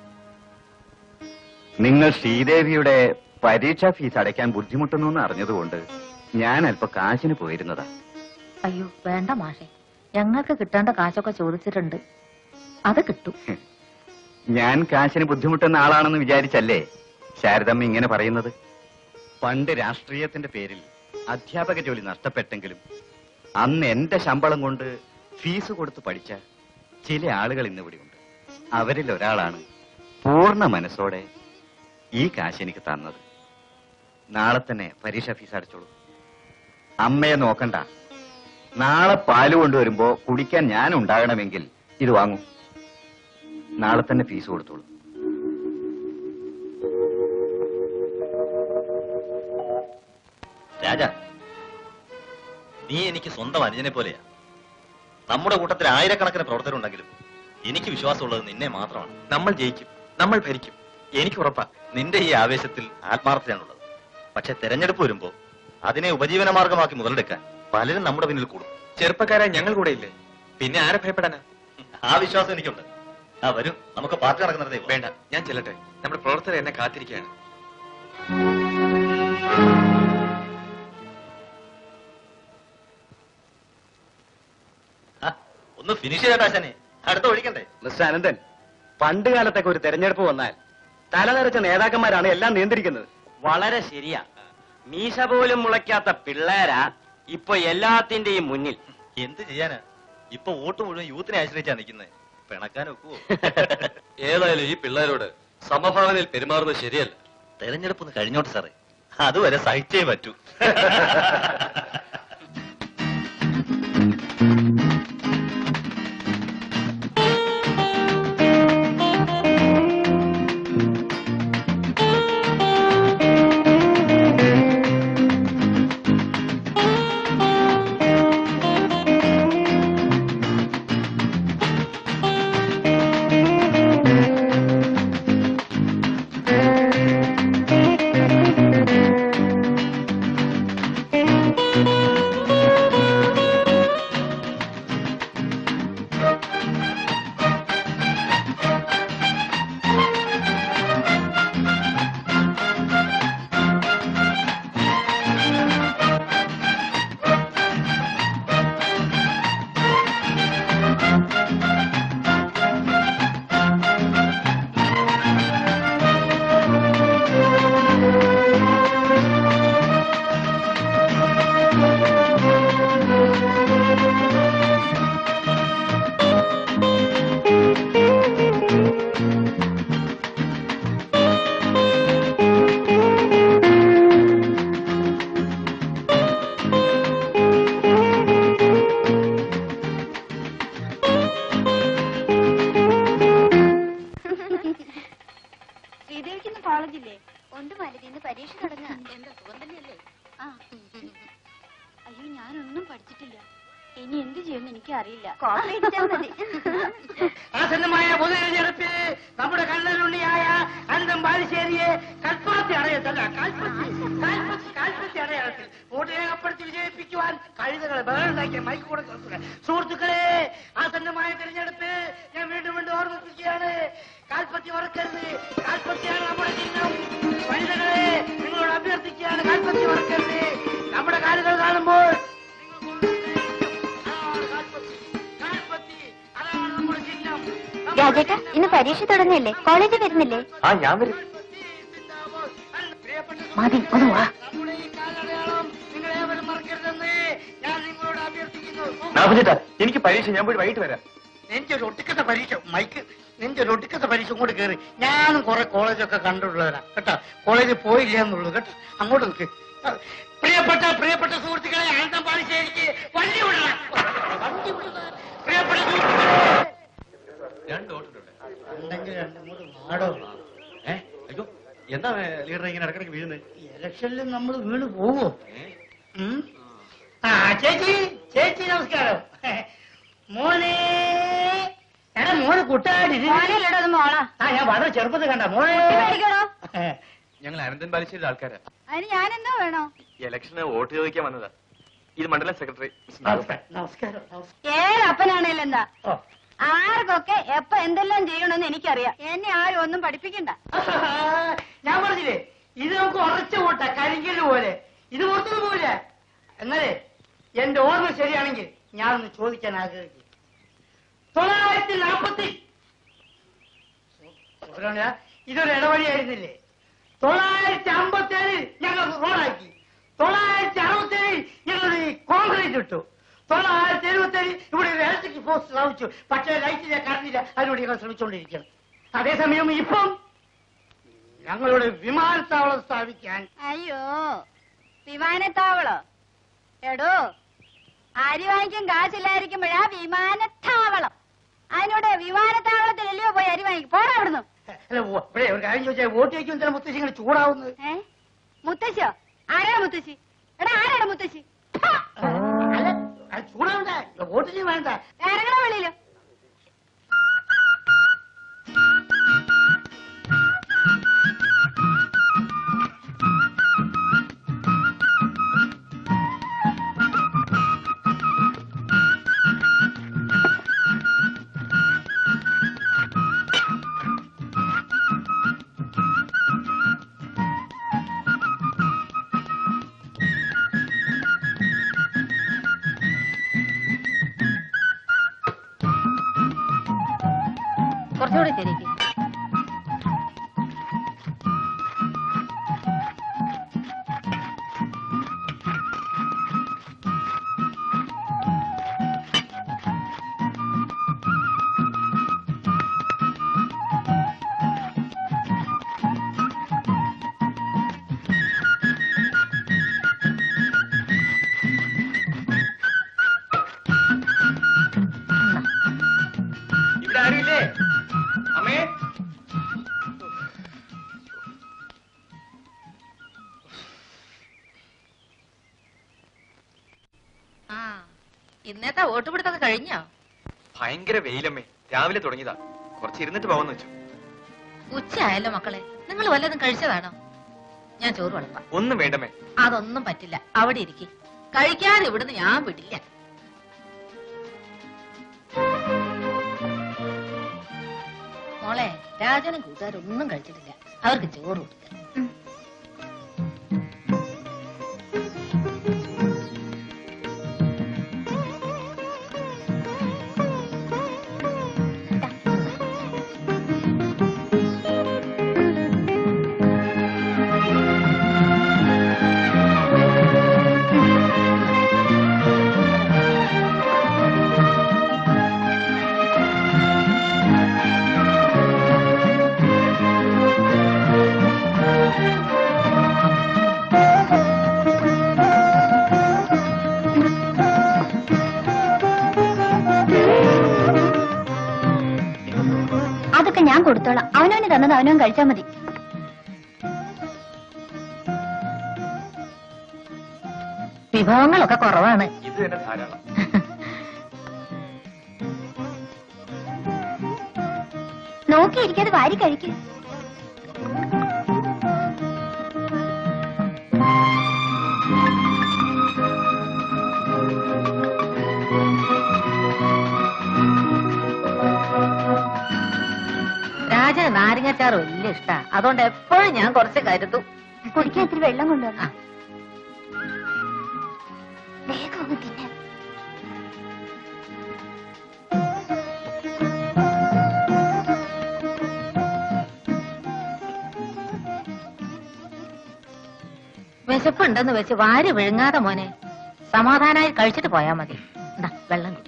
നിങ്ങൾ ശ്രീദേവിയുടെ പരീക്ഷാ ഫീസ് അടയ്ക്കാൻ ബുദ്ധിമുട്ടുന്നു എന്ന് അറിഞ്ഞതുകൊണ്ട് ഞാൻ അല്പ കാശിന് പോയിരുന്നതാ അയ്യോ വേണ്ട മാഷേ ഞങ്ങൾക്ക് കിട്ടേണ്ട കാശൊക്കെ ചോദിച്ചിട്ടുണ്ട് അത് കിട്ടും ഞാൻ കാശിന് ബുദ്ധിമുട്ടുന്ന ആളാണെന്ന് വിചാരിച്ചല്ലേ ശാരദമ്മ ഇങ്ങനെ പറയുന്നത് പണ്ട് രാഷ്ട്രീയത്തിന്റെ പേരിൽ അധ്യാപക ജോലി നഷ്ടപ്പെട്ടെങ്കിലും അന്ന് എന്റെ ശമ്പളം കൊണ്ട് ഫീസ് കൊടുത്ത് പഠിച്ച ചില ആളുകൾ ഇന്നിവിടെയുണ്ട് അവരിൽ ഒരാളാണ് പൂർണ്ണ മനസ്സോടെ ഈ കാശ് എനിക്ക് തന്നത് നാളെ തന്നെ പരീക്ഷ ഫീസ് അടച്ചോളൂ അമ്മയെ നോക്കണ്ട നാളെ പാല് കൊണ്ടുവരുമ്പോ കുടിക്കാൻ ഞാൻ ഉണ്ടാകണമെങ്കിൽ ഇത് വാങ്ങൂ നാളെ തന്നെ ഫീസ് കൊടുത്തോളൂ രാജ നീ എനിക്ക് സ്വന്തം അനുജനെ പോലെയാ നമ്മുടെ കൂട്ടത്തിൽ ആയിരക്കണക്കിന് പ്രവർത്തകരുണ്ടെങ്കിലും എനിക്ക് വിശ്വാസമുള്ളത് നിന്നെ മാത്രമാണ് നമ്മൾ ജയിക്കും നമ്മൾ ഭരിക്കും എനിക്ക് ഉറപ്പാ നിന്റെ ഈ ആവേശത്തിൽ ആത്മാർത്ഥതയാണുള്ളത് പക്ഷെ തെരഞ്ഞെടുപ്പ് വരുമ്പോ അതിനെ ഉപജീവന മാർഗമാക്കി മുതലെടുക്കാൻ പലരും നമ്മുടെ പിന്നിൽ കൂടും ചെറുപ്പക്കാരായ ഞങ്ങൾ കൂടെ ഇല്ലേ പിന്നെ ആരെ ഭയപ്പെടാനാ ആ വിശ്വാസം എനിക്കുണ്ട് ആ വരും നമുക്ക് പാർട്ടി നടക്കുന്നിടത്തേ വേണ്ട ഞാൻ ചെല്ലട്ടെ നമ്മുടെ പ്രവർത്തകർ എന്നെ കാത്തിരിക്കുകയാണ് ആ, ഒന്ന് ഫിനിഷ് ചെയ്യട്ടെ ആശാനെ അടുത്ത ഒഴിക്കണ്ടേ മിസ്റ്റർ അനന്തൻ പണ്ട് കാലത്തൊക്കെ ഒരു തെരഞ്ഞെടുപ്പ് വന്നാൽ തലതെറിച്ച നേതാക്കന്മാരാണ് എല്ലാം നിയന്ത്രിക്കുന്നത് വളരെ ശരിയാ മീശ പോലും മുളയ്ക്കാത്ത പിള്ളേരാ ഇപ്പൊ എല്ലാത്തിന്റെയും മുന്നിൽ എന്ത് ചെയ്യാനാ ഇപ്പൊ വോട്ട് മുഴുവൻ യൂത്തിനെ ആശ്രയിച്ചാ നിൽക്കുന്നത് പിണക്കാൻ ഒക്കുവോ ഏതായാലും ഈ പിള്ളേരോട് സമഭാവനയിൽ പെരുമാറുന്നത് ശരിയല്ല തെരഞ്ഞെടുപ്പ് ഒന്ന് കഴിഞ്ഞോട്ടെ സാറേ അതുവരെ സഹിച്ചേ പറ്റൂ ശ്രീദേവിക്ക് ഇന്ന് കോളേജില്ലേ ഉണ്ട് മാലതി ഇന്ന് പരീക്ഷ തുടങ്ങാ എന്താ സുഖം തന്നെയല്ലേ ആ എനിക്കറിയില്ല കോപ്പി അടിച്ചാൽ മതി ആസന്നമായ പൊതുതെരഞ്ഞെടുപ്പിൽ നമ്മുടെ കണ്ണനുണ്ണിയായ അന്തം ബാലുശ്ശേരിയെ കൽപ്പാത്തി അടയത്തല്ല കാൽപ്പത്തി കാൽപ്പത്തി കാൽപ്പത്തി അടയാളത്തിൽ വോട്ട് രേഖപ്പെടുത്തി വിജയിപ്പിക്കുവാൻ കഴുതകളെ ബഹളുണ്ടാക്കിയ മൈക്ക് കൂടെ കേൾക്കുക സുഹൃത്തുക്കളെ ആസന്നമായ തെരഞ്ഞെടുപ്പ് ഞാൻ വീണ്ടും വീണ്ടും ഓർമ്മിപ്പിക്കുകയാണ് കാൽപ്പത്തി മറക്കരുത് കാൽപ്പത്തിയാണ് നമ്മുടെ ചിഹ്നം വനിതകളെ നിങ്ങളോട് അഭ്യർത്ഥിക്കുകയാണ് കാൽപ്പത്തി മറക്കരുത് നമ്മുടെ കാലുകൾ കാണുമ്പോൾ അതാണ് കാൽപ്പത്തി കാൽപ്പത്തി അതാണ് നമ്മുടെ ചിഹ്നം രാജേട്ട ഇന്ന് പരീക്ഷ തുടങ്ങിയല്ലേ കോളേജിൽ വരുന്നില്ലേ ആ ഞാൻ വരും മതി ഒന്ന് വാ നമ്മുടെ ഈ കാലടയാളം നിങ്ങളേവരും മറക്കരുതെന്ന് ഞാൻ നിങ്ങളോട് അഭ്യർത്ഥിക്കുന്നു നാഭുചേട്ടാ എനിക്ക് പരീക്ഷ ഞാൻ പോയി വൈകിട്ട് വരാം നെഞ്ചൊരു ഒട്ടിക്കത്തെ പരീക്ഷ മൈക്ക് നെഞ്ചൊരു ഒട്ടിക്കത്തെ പരീക്ഷ ഇങ്ങോട്ട് കയറി ഞാനും കുറെ കോളേജൊക്കെ കണ്ടിട്ടുള്ളവരാ കേട്ടോ കോളേജിൽ പോയില്ല എന്നുള്ളൂ കേട്ടോ അങ്ങോട്ട് നിൽക്ക് പ്രിയപ്പെട്ട പ്രിയപ്പെട്ട സുഹൃത്തുക്കളെ ആനന്ദം പാലിശ്ശേരിക്ക് വണ്ടി വിടണം വണ്ടി വിടണം പ്രിയപ്പെട്ട സുഹൃത്തുക്കളെ രണ്ട് വോട്ടുണ്ട് ഉണ്ടെങ്കിൽ രണ്ട് മൂന്ന് വാടോ ഏ അയ്യോ എന്താ ലീഡർ ഇങ്ങനെ ഇടക്കിടക്ക് വീഴുന്നത് ഇലക്ഷനിൽ നമ്മൾ വീണ് പോവോ ഉം? ആ ചേച്ചി ചേച്ചി നമസ്കാരം മോനെ എടാ മോന് കുട്ടാടി മോനല്ലടോ അത് മോളാ ആ ഞാൻ വളരെ ചെറുപ്പത്തിൽ കണ്ട മോനെ മേടിക്കണോ ഞങ്ങൾ അനന്തൻ ബാലുശ്ശേരി ആൾക്കാരാ അതിന് ഞാൻ എന്തോ വേണോ ഇലക്ഷന് വോട്ട് ചോദിക്കാൻ വന്നതാ ഇത് മണ്ഡലം സെക്രട്ടറി മിസ്റ്റർ നാഗപ്പൻ. നമസ്കാരം നമസ്കാരം ഏത് അപ്പനാണേലും എന്താ ഓ. ആർക്കൊക്കെ എപ്പോ എന്തെല്ലാം ചെയ്യണമെന്ന് എനിക്കറിയാം എന്നെ ആരും ഒന്നും പഠിപ്പിക്കണ്ട ഞാൻ പറഞ്ഞില്ലേ ഇത് നമുക്ക് ഉറച്ച കൂട്ട കരിങ്കല് പോലെ ഇത് പുറത്തു പോലെ എന്നാലേ എന്റെ ഓർമ്മ ശരിയാണെങ്കിൽ ഞാനൊന്ന് ചോദിക്കാൻ ആഗ്രഹിക്കും തൊള്ളായിരത്തി നാൽപ്പത്തി ഇതൊരു ഇടവഴിയായിരുന്നില്ലേ തൊള്ളായിരത്തി അമ്പത്തി ഏഴിൽ ഞങ്ങൾ റോഡാക്കി തൊള്ളായിരത്തി അറുപത്തി ഏഴിൽ ഞങ്ങൾ കോൺക്രീറ്റ് ഇട്ടു തൊള്ളായിരത്തി എഴുപത്തി ഏഴിൽ ഇവിടെ ഒരു ഇലക്ട്രിക് പോസ്റ്റ് സ്ഥാപിച്ചു പക്ഷേ ലൈറ്റില്ല കറണ്ടില്ല അതിനോട് ഞങ്ങൾ ശ്രമിച്ചുകൊണ്ടിരിക്കണം അതേസമയം ഇപ്പം ഞങ്ങളുടെ വിമാനത്താവളം സ്ഥാപിക്കാൻ അയ്യോ വിമാനത്താവളോ എടോ അരി വാങ്ങിക്കാൻ കാശില്ലായിരിക്കുമ്പോഴാ വിമാനത്താവളം അതിനോട് വിമാനത്താവളത്തിലല്ലയോ പോയി അരി വാങ്ങിക്കും പോടാ അവിടുന്ന് അല്ല ഓ, ഇവിടെ ഒരു കാര്യം ചോദിച്ചാൽ വോട്ട് ചോദിക്കും ചില മുത്തശ്ശി ഇങ്ങനെ ചൂടാവുന്നത് ഏ മുത്തശ്ശിയോ ആരാ മുത്തശ്ശി എടാ ആരാടാ മുത്തശ്ശി അല്ല അത് ചൂടാവണ്ട വോട്ട് ചെയ്യാൻ വേണ്ട ഇറങ്ങണ വെളിയിലോ കുറച്ചുകൂടി തിരിക്ക് ഇവിടെ ആരുമില്ലേ അമ്മേ ആ ഇന്നത്തെ വോട്ട് പിടുത്തൊക്കെ കഴിഞ്ഞോ ഭയങ്കര വെയിലമ്മേ രാവിലെ തുടങ്ങിയതാ കുറച്ച് ഇരുന്നിട്ട് പോകാന്ന് വെച്ചു ഉച്ചയായല്ലോ മക്കളെ നിങ്ങൾ വല്ലതും കഴിച്ചതാണോ ഞാൻ ചോറ് വളർത്താം ഒന്നും വേണ്ടമ്മേ അതൊന്നും പറ്റില്ല അവിടെ ഇരിക്കും കഴിക്കാതെ ഇവിടുന്ന് ഞാൻ വിടില്ല മോളെ രാജനും കൂട്ടുകാരും ഒന്നും കഴിച്ചിട്ടില്ല അവർക്ക് ചോറ് കൊടുക്ക അതൊക്കെ ഞാൻ കൊടുത്തോളാം അവനവന് തന്നത് അവനവൻ കഴിച്ചാ മതി വിഭവങ്ങളൊക്കെ കുറവാണ് ഇത് തന്നെ ധാരാളം നോക്കിയിരിക്കാതെ വാരി കഴിക്ക് രാജന് നാരങ്ങാച്ചാറ് വലിയ ഇഷ്ടാ അതുകൊണ്ട് എപ്പോഴും ഞാൻ കുറച്ച് കരുതും കുടിക്കാൻ ഇത്തിരി വെള്ളം കൊണ്ടുവന്നു വേഗം ഒന്ന് തിന്നെ വിശപ്പുണ്ടെന്ന് വെച്ച് വാരി വിഴുങ്ങാതെ മോനെ സമാധാനമായി കഴിച്ചിട്ട് പോയാ മതി ദാ, വെള്ളം കുടിക്കും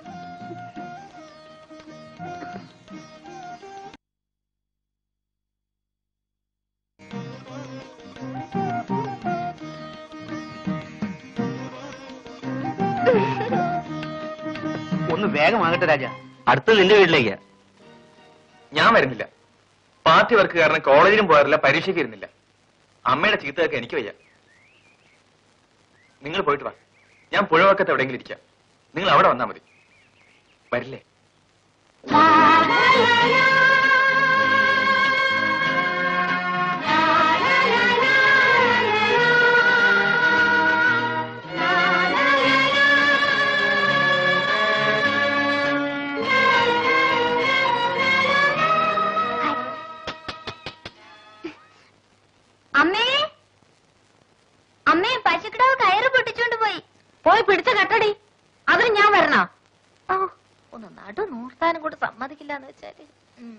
ഒന്ന് വേഗമാകട്ടെ രാജ അടുത്തത് നിന്റെ വീട്ടിലേക്കാ ഞാൻ വരുന്നില്ല പാർട്ടി വർക്ക് കാരണം കോളേജിലും പോകാറില്ല പരീക്ഷയ്ക്ക് ഇരുന്നില്ല അമ്മയുടെ ചീത്തയൊക്കെ എനിക്ക് വയ്യ നിങ്ങൾ പോയിട്ട് വാ ഞാൻ പുഴവക്കത്ത് എവിടെയെങ്കിലും ഇരിക്കാം നിങ്ങൾ അവിടെ വന്നാ മതി വരില്ലേ അമ്മേ അമ്മേ പശുക്കിടാവ് കയറ് പൊട്ടിച്ചോണ്ട് പോയി പോയി പിടിച്ച കെട്ടടി അതിന് ഞാൻ വരണോ ഓ ഒന്ന് നടു നൂർത്താനും കൂടെ സമ്മതിക്കില്ല എന്ന് വെച്ചാല് ഉം.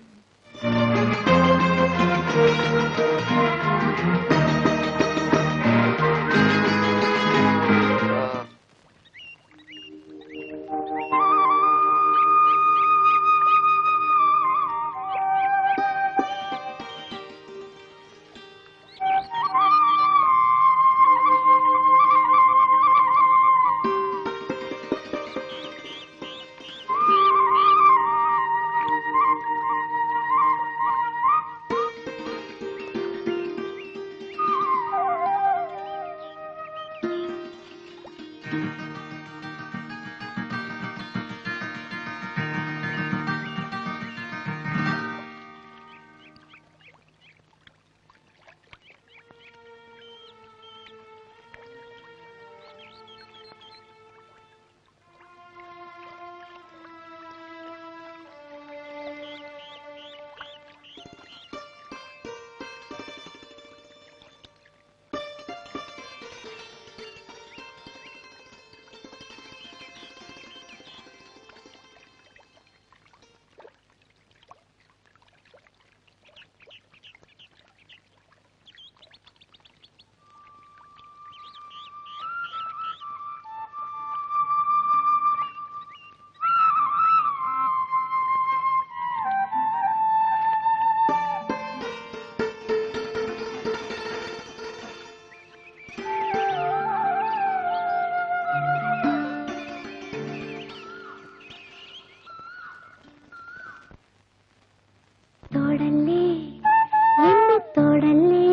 തൊടല്ലേ എന്നെ തൊടല്ലേ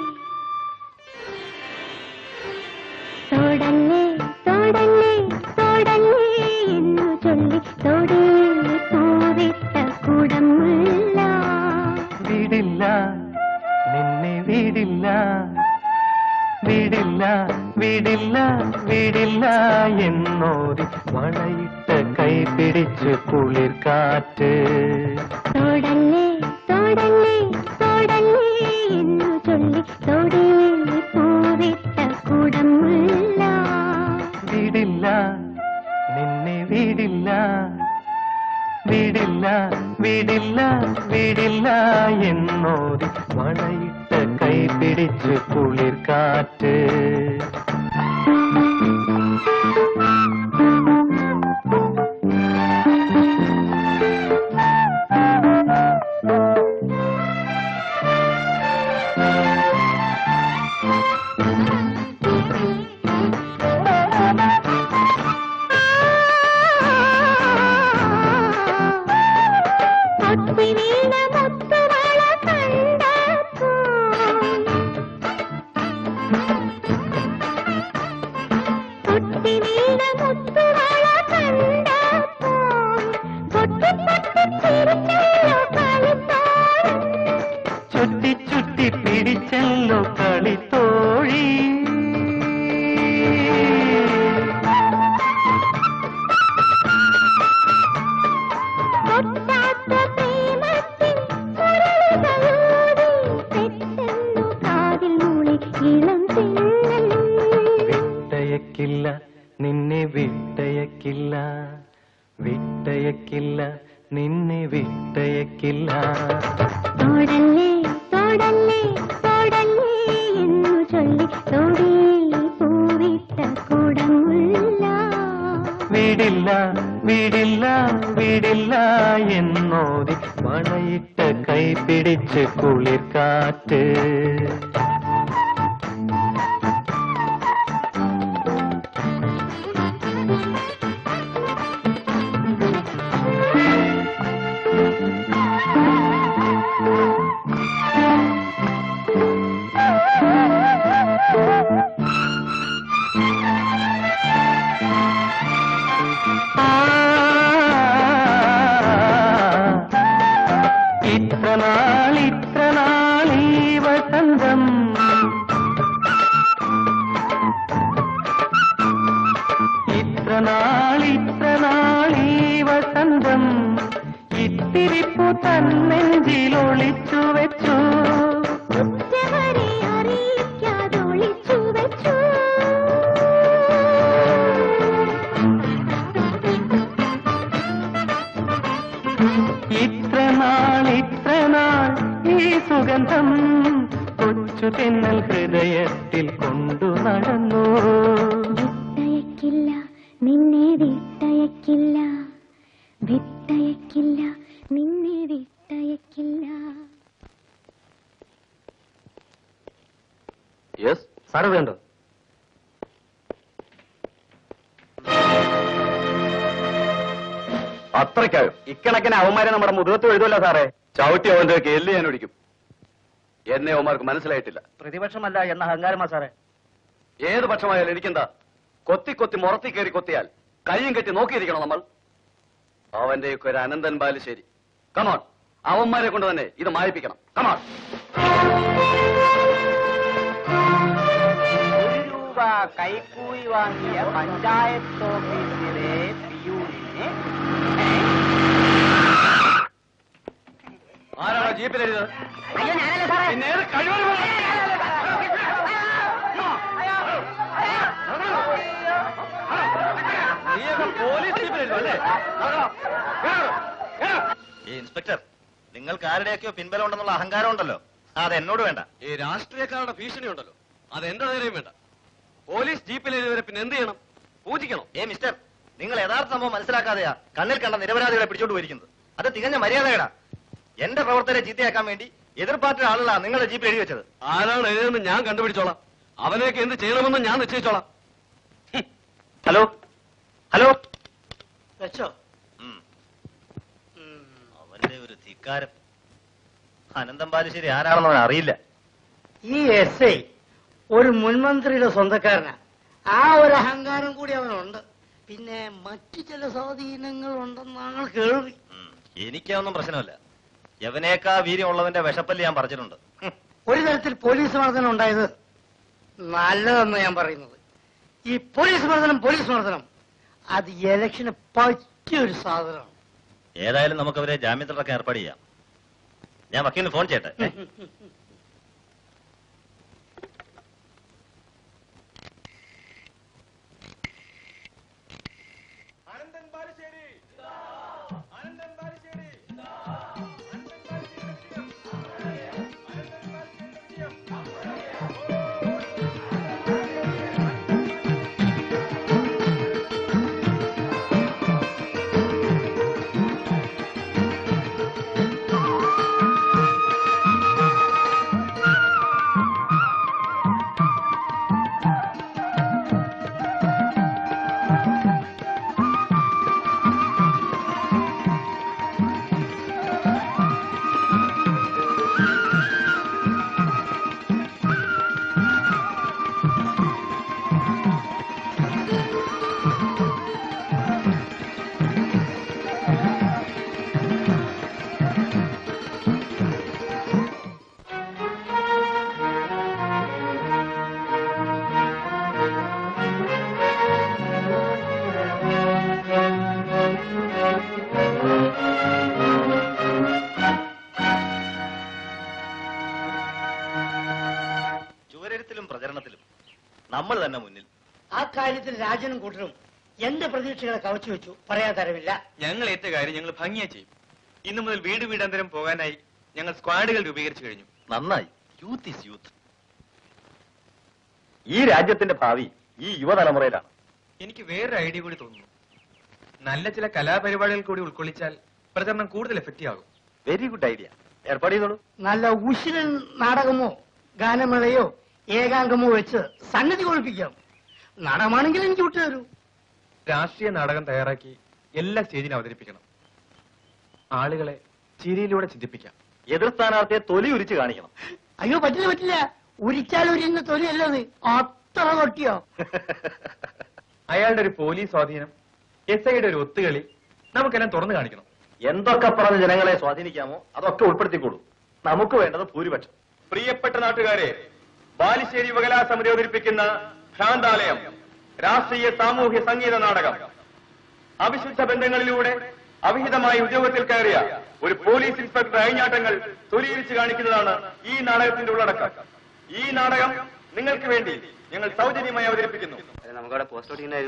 തൊടല്ലേ തൊടല്ലേ തൊടല്ലേ എന്നു ചൊല്ലി തൊടേ പൂവിട്ട കുടമുള്ള വീടില്ല നിന്നെ വീടില്ല വീടില്ല വീടില്ല വീടില്ല എന്നോരി വളയിട്ട കൈ പിടിച്ച് കുളിർ കാറ്റ് തൊടല്ലേ തൊടല്ലേ തൊടല്ലേ എന്നു ചൊല്ലി തൊടേ പൂവിട്ട കുടമുള്ള വീടില്ല നിന്നെ വീടില്ല വീടില്ല വീടില്ല വീടില്ല എന്നോരി വളയിട്ട കൈ പിടിച്ച് കുളിർ കാറ്റ് പൊട്ടി വീണ മുത്തുവള കണ്ടപ്പോ പൊട്ടി വീണ മുത്തുവള കണ്ടപ്പോ പൊട്ടി പൊട്ടി ചിരിച്ചല്ലോ കളിച്ച വീടേക്കില്ല തോടല്ലേ തോടല്ലേ തോടല്ലേ എന്നു ചൊല്ലി തോടിയിൽ പൂവിട്ട കൂടമുള്ള വീടില്ല വീടില്ല വീടില്ല എന്നോതി മണയിട്ട് കൈ പിടിച്ച് കുളിർക്കാറ്റ് ഇത്ര നാൾ ഇത്ര നാൾ ഈ വസന്തം ഇത്ര നാൾ ഇത്ര നാൾ ഈ വസന്തം ഇത്തിരിപ്പു തന്നെഞ്ചിൽ ഒളിച്ചു വെച്ചു ഉറ്റവരെ അറിയിക്കാതെ ഒളിച്ചു വെച്ചു ഇത്ര നാൾ ഇത്ര നാൾ ഈ സുഗന്ധം കൊച്ചു തെന്നൽ ഹൃദയത്തിൽ കൊണ്ടു നടന്നു വിട്ടയക്കില്ല നിന്നെ വിട്ടയക്കില്ല വിട്ടയക്കില്ല നിന്നെ വിട്ടയക്കില്ല യെസ് സാറ് വേണ്ടോ അത്രയ്ക്കായോ ഇക്കണക്കിന് അവന്മാരെ നമ്മുടെ മുഖത്ത് എഴുതുമല്ലോ സാറേ ചവിട്ടി അവന്റെ എല്ല് ഞാൻ ഒടിക്കും എന്നെ അവന്മാർക്ക് മനസ്സിലായിട്ടില്ല പ്രതിപക്ഷമല്ല എന്ന അഹങ്കാരമാ സാറേ ഏത് പക്ഷമായാലും എനിക്കെന്താ കൊത്തി കൊത്തി മുറത്തി കയറി കൊത്തിയാൽ കയ്യും കെട്ടി നോക്കിയിരിക്കണം നമ്മൾ അവന്റെയൊക്കെ ഒരു അനന്തൻ ബാലുശ്ശേരി കമോൺ അവന്മാരെ കൊണ്ട് തന്നെ ഇത് മായിപ്പിക്കണം കമോൺ ഒരു രൂപ കൈക്കൂലി വാങ്ങിയ പഞ്ചായത്ത് ഓഫീസിലെ പിയൂണിനെ ആരാണോ ജീപ്പിൽ എഴുതുന്നത് അയ്യോ ഞാനല്ല സാറേ പിന്നെ ഏത് കഴിവറി നീയൊക്കെ പോലീസ് ജീപ്പിൽ എഴുതുമല്ലേ ഈ ഇൻസ്പെക്ടർ നിങ്ങൾക്ക് ആരുടെയൊക്കെയോ പിൻബലം ഉണ്ടെന്നുള്ള അഹങ്കാരം ഉണ്ടല്ലോ അത് എന്നോട് വേണ്ട ഈ രാഷ്ട്രീയക്കാരുടെ ഭീഷണി ഉണ്ടല്ലോ അത് എന്റെ നേരെയും വേണ്ട പോലീസ് ജീപ്പിൽ എഴുതിയവരെ പിന്നെ എന്ത് ചെയ്യണം പൂജിക്കണം ഏ മിസ്റ്റർ നിങ്ങൾ യഥാർത്ഥ സംഭവം മനസ്സിലാക്കാതെയാ കണ്ണിൽ കണ്ട നിരപരാധികളെ പിടിച്ചോണ്ട് പോയിരിക്കുന്നത് അത് തികഞ്ഞ മര്യാദകേടാ എന്റെ പ്രവർത്തകരെ ചീത്തയാക്കാൻ വേണ്ടി എതിർ പാർട്ടിയുടെ ആളുകളാ നിങ്ങളുടെ ജീപ്പിൽ എഴുതി വെച്ചത് ആരാണ് എഴുതിയെന്ന് ഞാൻ കണ്ടുപിടിച്ചോളാം അവനെയൊക്കെ എന്ത് ചെയ്യണമെന്ന് ഞാൻ നിശ്ചയിച്ചോളാം ഹലോ ഹലോ വെച്ചോ ഉം. അവന്റെ ഒരു ധിക്കാരം അനന്തം ബാലുശ്ശേരി ആരാണെന്ന് അവൻ അറിയില്ല ഈ എസ് ഐ ഒരു മുൻമന്ത്രിയുടെ സ്വന്തക്കാരനാ ആ ഒരു അഹങ്കാരം കൂടി അവനുണ്ട് പിന്നെ മറ്റു ചില സ്വാധീനങ്ങൾ ഉണ്ടെന്നാണ് കേൾവി ഉം. എനിക്കൊന്നും പ്രശ്നമില്ല യവനേക്കാ വീര്യമുള്ളവന്റെ വിഷപ്പല്ലി ഞാൻ പറിച്ചിട്ടുണ്ട് ഹും. ഒരു തരത്തിൽ പോലീസ് മർദ്ദനം ഉണ്ടായത് നല്ലതെന്ന് ഞാൻ പറയുന്നത് ഈ പോലീസ് മർദ്ദനം പോലീസ് മർദ്ദനം അത് ഇലക്ഷന് പറ്റിയൊരു സാധനമാണ് ഏതായാലും നമുക്ക് അവരെ ജാമ്യത്തിലടക്കം ഏർപ്പാട് ചെയ്യാം ഞാൻ വക്കീലിന് ഫോൺ ചെയ്യട്ടെ ഏ? ചുവരെഴുത്തിലും പ്രചരണത്തിലും നമ്മൾ തന്നെ മുന്നിൽ ആ കാര്യത്തിൽ രാജനും കൂട്ടരും എന്റെ പ്രതീക്ഷകളെ കവച്ചു വെച്ചു പറയാൻ തരവില്ല ഞങ്ങൾ ഏറ്റ കാര്യം ഞങ്ങൾ ഭംഗിയാ ചെയ്യും ഇന്നു മുതൽ വീട് വീടാന്തരം പോകാനായി ഞങ്ങൾ സ്ക്വാഡുകൾ രൂപീകരിച്ചു കഴിഞ്ഞു നന്നായി യൂത്ത് ഇസ് യൂത്ത് ഈ രാജ്യത്തിന്റെ ഭാവി ഈ യുവതലമുറയിലാണ് എനിക്ക് വേറൊരു ഐഡിയ കൂടി തോന്നുന്നു നല്ല ചില കലാപരിപാടികൾ കൂടി ഉൾക്കൊള്ളിച്ചാൽ പ്രചരണം കൂടുതൽ എഫക്റ്റീവ് ആകും വെരി ഗുഡ് ഐഡിയ ഏർപ്പാട് ചെയ്തോളൂ നല്ല ഉശിരൻ നാടകമോ ഗാനമേളയോ ഏകാംഗമോ വെച്ച് സന്നദ്ധി കൊഴിപ്പിക്കാം നാടകമാണെങ്കിൽ എനിക്ക് വിട്ടുതരൂ രാഷ്ട്രീയ നാടകം തയ്യാറാക്കി എല്ലാ സ്റ്റേജിലും അവതരിപ്പിക്കണം ആളുകളെ ചിരിയിലൂടെ ചിന്തിപ്പിക്കാം എതിർ സ്ഥാനാർത്ഥിയെ തൊലി ഉരിച്ച് കാണിക്കണം അയ്യോ പറ്റില്ല പറ്റില്ല ഉരിച്ചാൽ ഉരിയുന്ന തൊലിയല്ലത് അത്ര കൊട്ടിയോ അയാളുടെ ഒരു പോലീസ് സ്വാധീനം എസ് ഐയുടെ ഒരു ഒത്തുകളി നമുക്കെല്ലാം തുറന്നു കാണിക്കണം എന്തൊക്കെ പറഞ്ഞ് ജനങ്ങളെ സ്വാധീനിക്കാമോ അതൊക്കെ ഉൾപ്പെടുത്തിക്കൂടും നമുക്ക് വേണ്ടത് ഭൂരിപക്ഷം പ്രിയപ്പെട്ട നാട്ടുകാരെ ബാലുശ്ശേരി യുവകലാ സമിതി അവതരിപ്പിക്കുന്ന ഭ്രാന്താലയം രാഷ്ട്രീയ സാമൂഹ്യ സംഗീത നാടകം അവിശുദ്ധ ബന്ധങ്ങളിലൂടെ അവിഹിതമായി ഉദ്യോഗത്തിൽ കയറിയ ഒരു പോലീസ് ഇൻസ്പെക്ടർ അഴിഞ്ഞാട്ടങ്ങൾ തൊലിയിരിച്ച് കാണിക്കുന്നതാണ് ഈ നാടകത്തിന്റെ ഉള്ളടക്കം ഈ നാടകം നിങ്ങൾക്ക് വേണ്ടി ഞങ്ങൾ സൗജന്യമായി അവതരിപ്പിക്കുന്നു നമുക്കവിടെ പോസ്റ്റ് ഓടിക്കുന്ന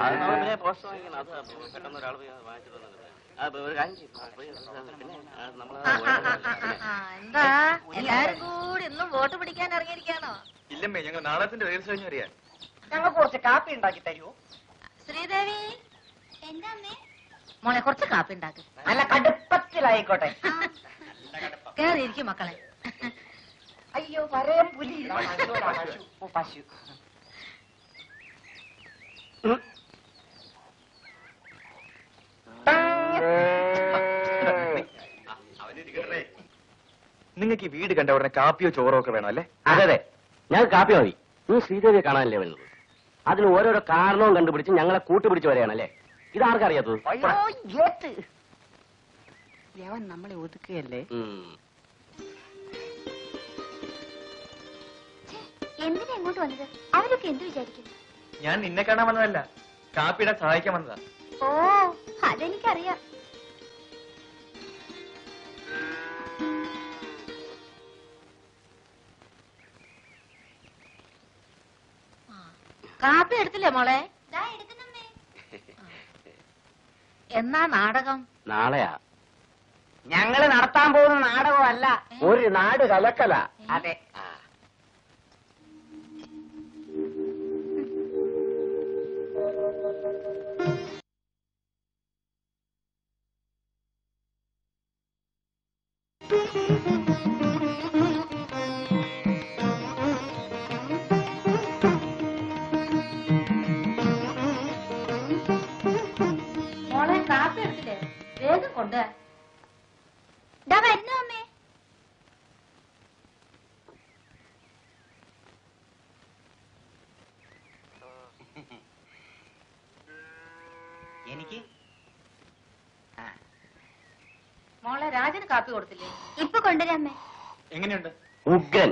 എന്താ എല്ലാരും കൂടി ഇന്നും വോട്ട് പിടിക്കാൻ ഇറങ്ങിയിരിക്കാണോ ഇല്ലമ്മേ ഞങ്ങൾ നാടകത്തിന്റെ റിഹേഴ്സൽ കഴിഞ്ഞു അറിയാം ഞങ്ങൾ കുറച്ച് കാപ്പി ഉണ്ടാക്കി തരുമോ ശ്രീദേവി എന്താ അമ്മേ മോളെ കുറച്ച് കാപ്പി ഉണ്ടാക്ക് നല്ല കടുപ്പത്തിലായിക്കോട്ടെ കേറിയിരിക്കും മക്കളെ അയ്യോ പറയാൻ പുലി പശു നിങ്ങൾക്ക് ഈ വീട് കണ്ട ഉടനെ കാപ്പിയോ ചോറോ ഒക്കെ വേണം അല്ലേ അതെ അതെ ഞാൻ കാപ്പി മതി നീ ശ്രീദേവിയെ കാണാനല്ലേ വരുന്നത് അതിന് ഓരോരോ കാരണവും കണ്ടുപിടിച്ച് ഞങ്ങളെ കൂട്ടുപിടിച്ച് വരികയാണല്ലേ ഇതാർക്കറിയാത്തത് യവൻ നമ്മളെ ഒതുക്കുകയല്ലേ ഉം. എന്തിനാ ഇങ്ങോട്ട് വന്നത് അവരൊക്കെ എന്ത് വിചാരിക്കും ഞാൻ നിന്നെ കാണാൻ വന്നതല്ല കാപ്പിയുടെ സഹായിക്കാൻ വന്നതാ ഓ അതെനിക്കറിയാം കാപ്പി എടുത്തില്ലേ മോളെ ദാ എടുക്കുന്നമ്മേ എന്നാ നാടകം നാളെയാ ഞങ്ങള് നടത്താൻ പോകുന്ന നാടകമല്ല ഒരു നാട് കലക്കല അതെ മോളെ കാപ്പി എടുത്തില്ലേ വേഗം കൊണ്ട് ദാ വരുന്നു അമ്മേ എനിക്ക് മോളെ രാജന് കാപ്പി കൊടുത്തില്ലേ ഇപ്പൊ കൊണ്ടുവരാമേ എങ്ങനെയുണ്ട് ഉഗ്രൻ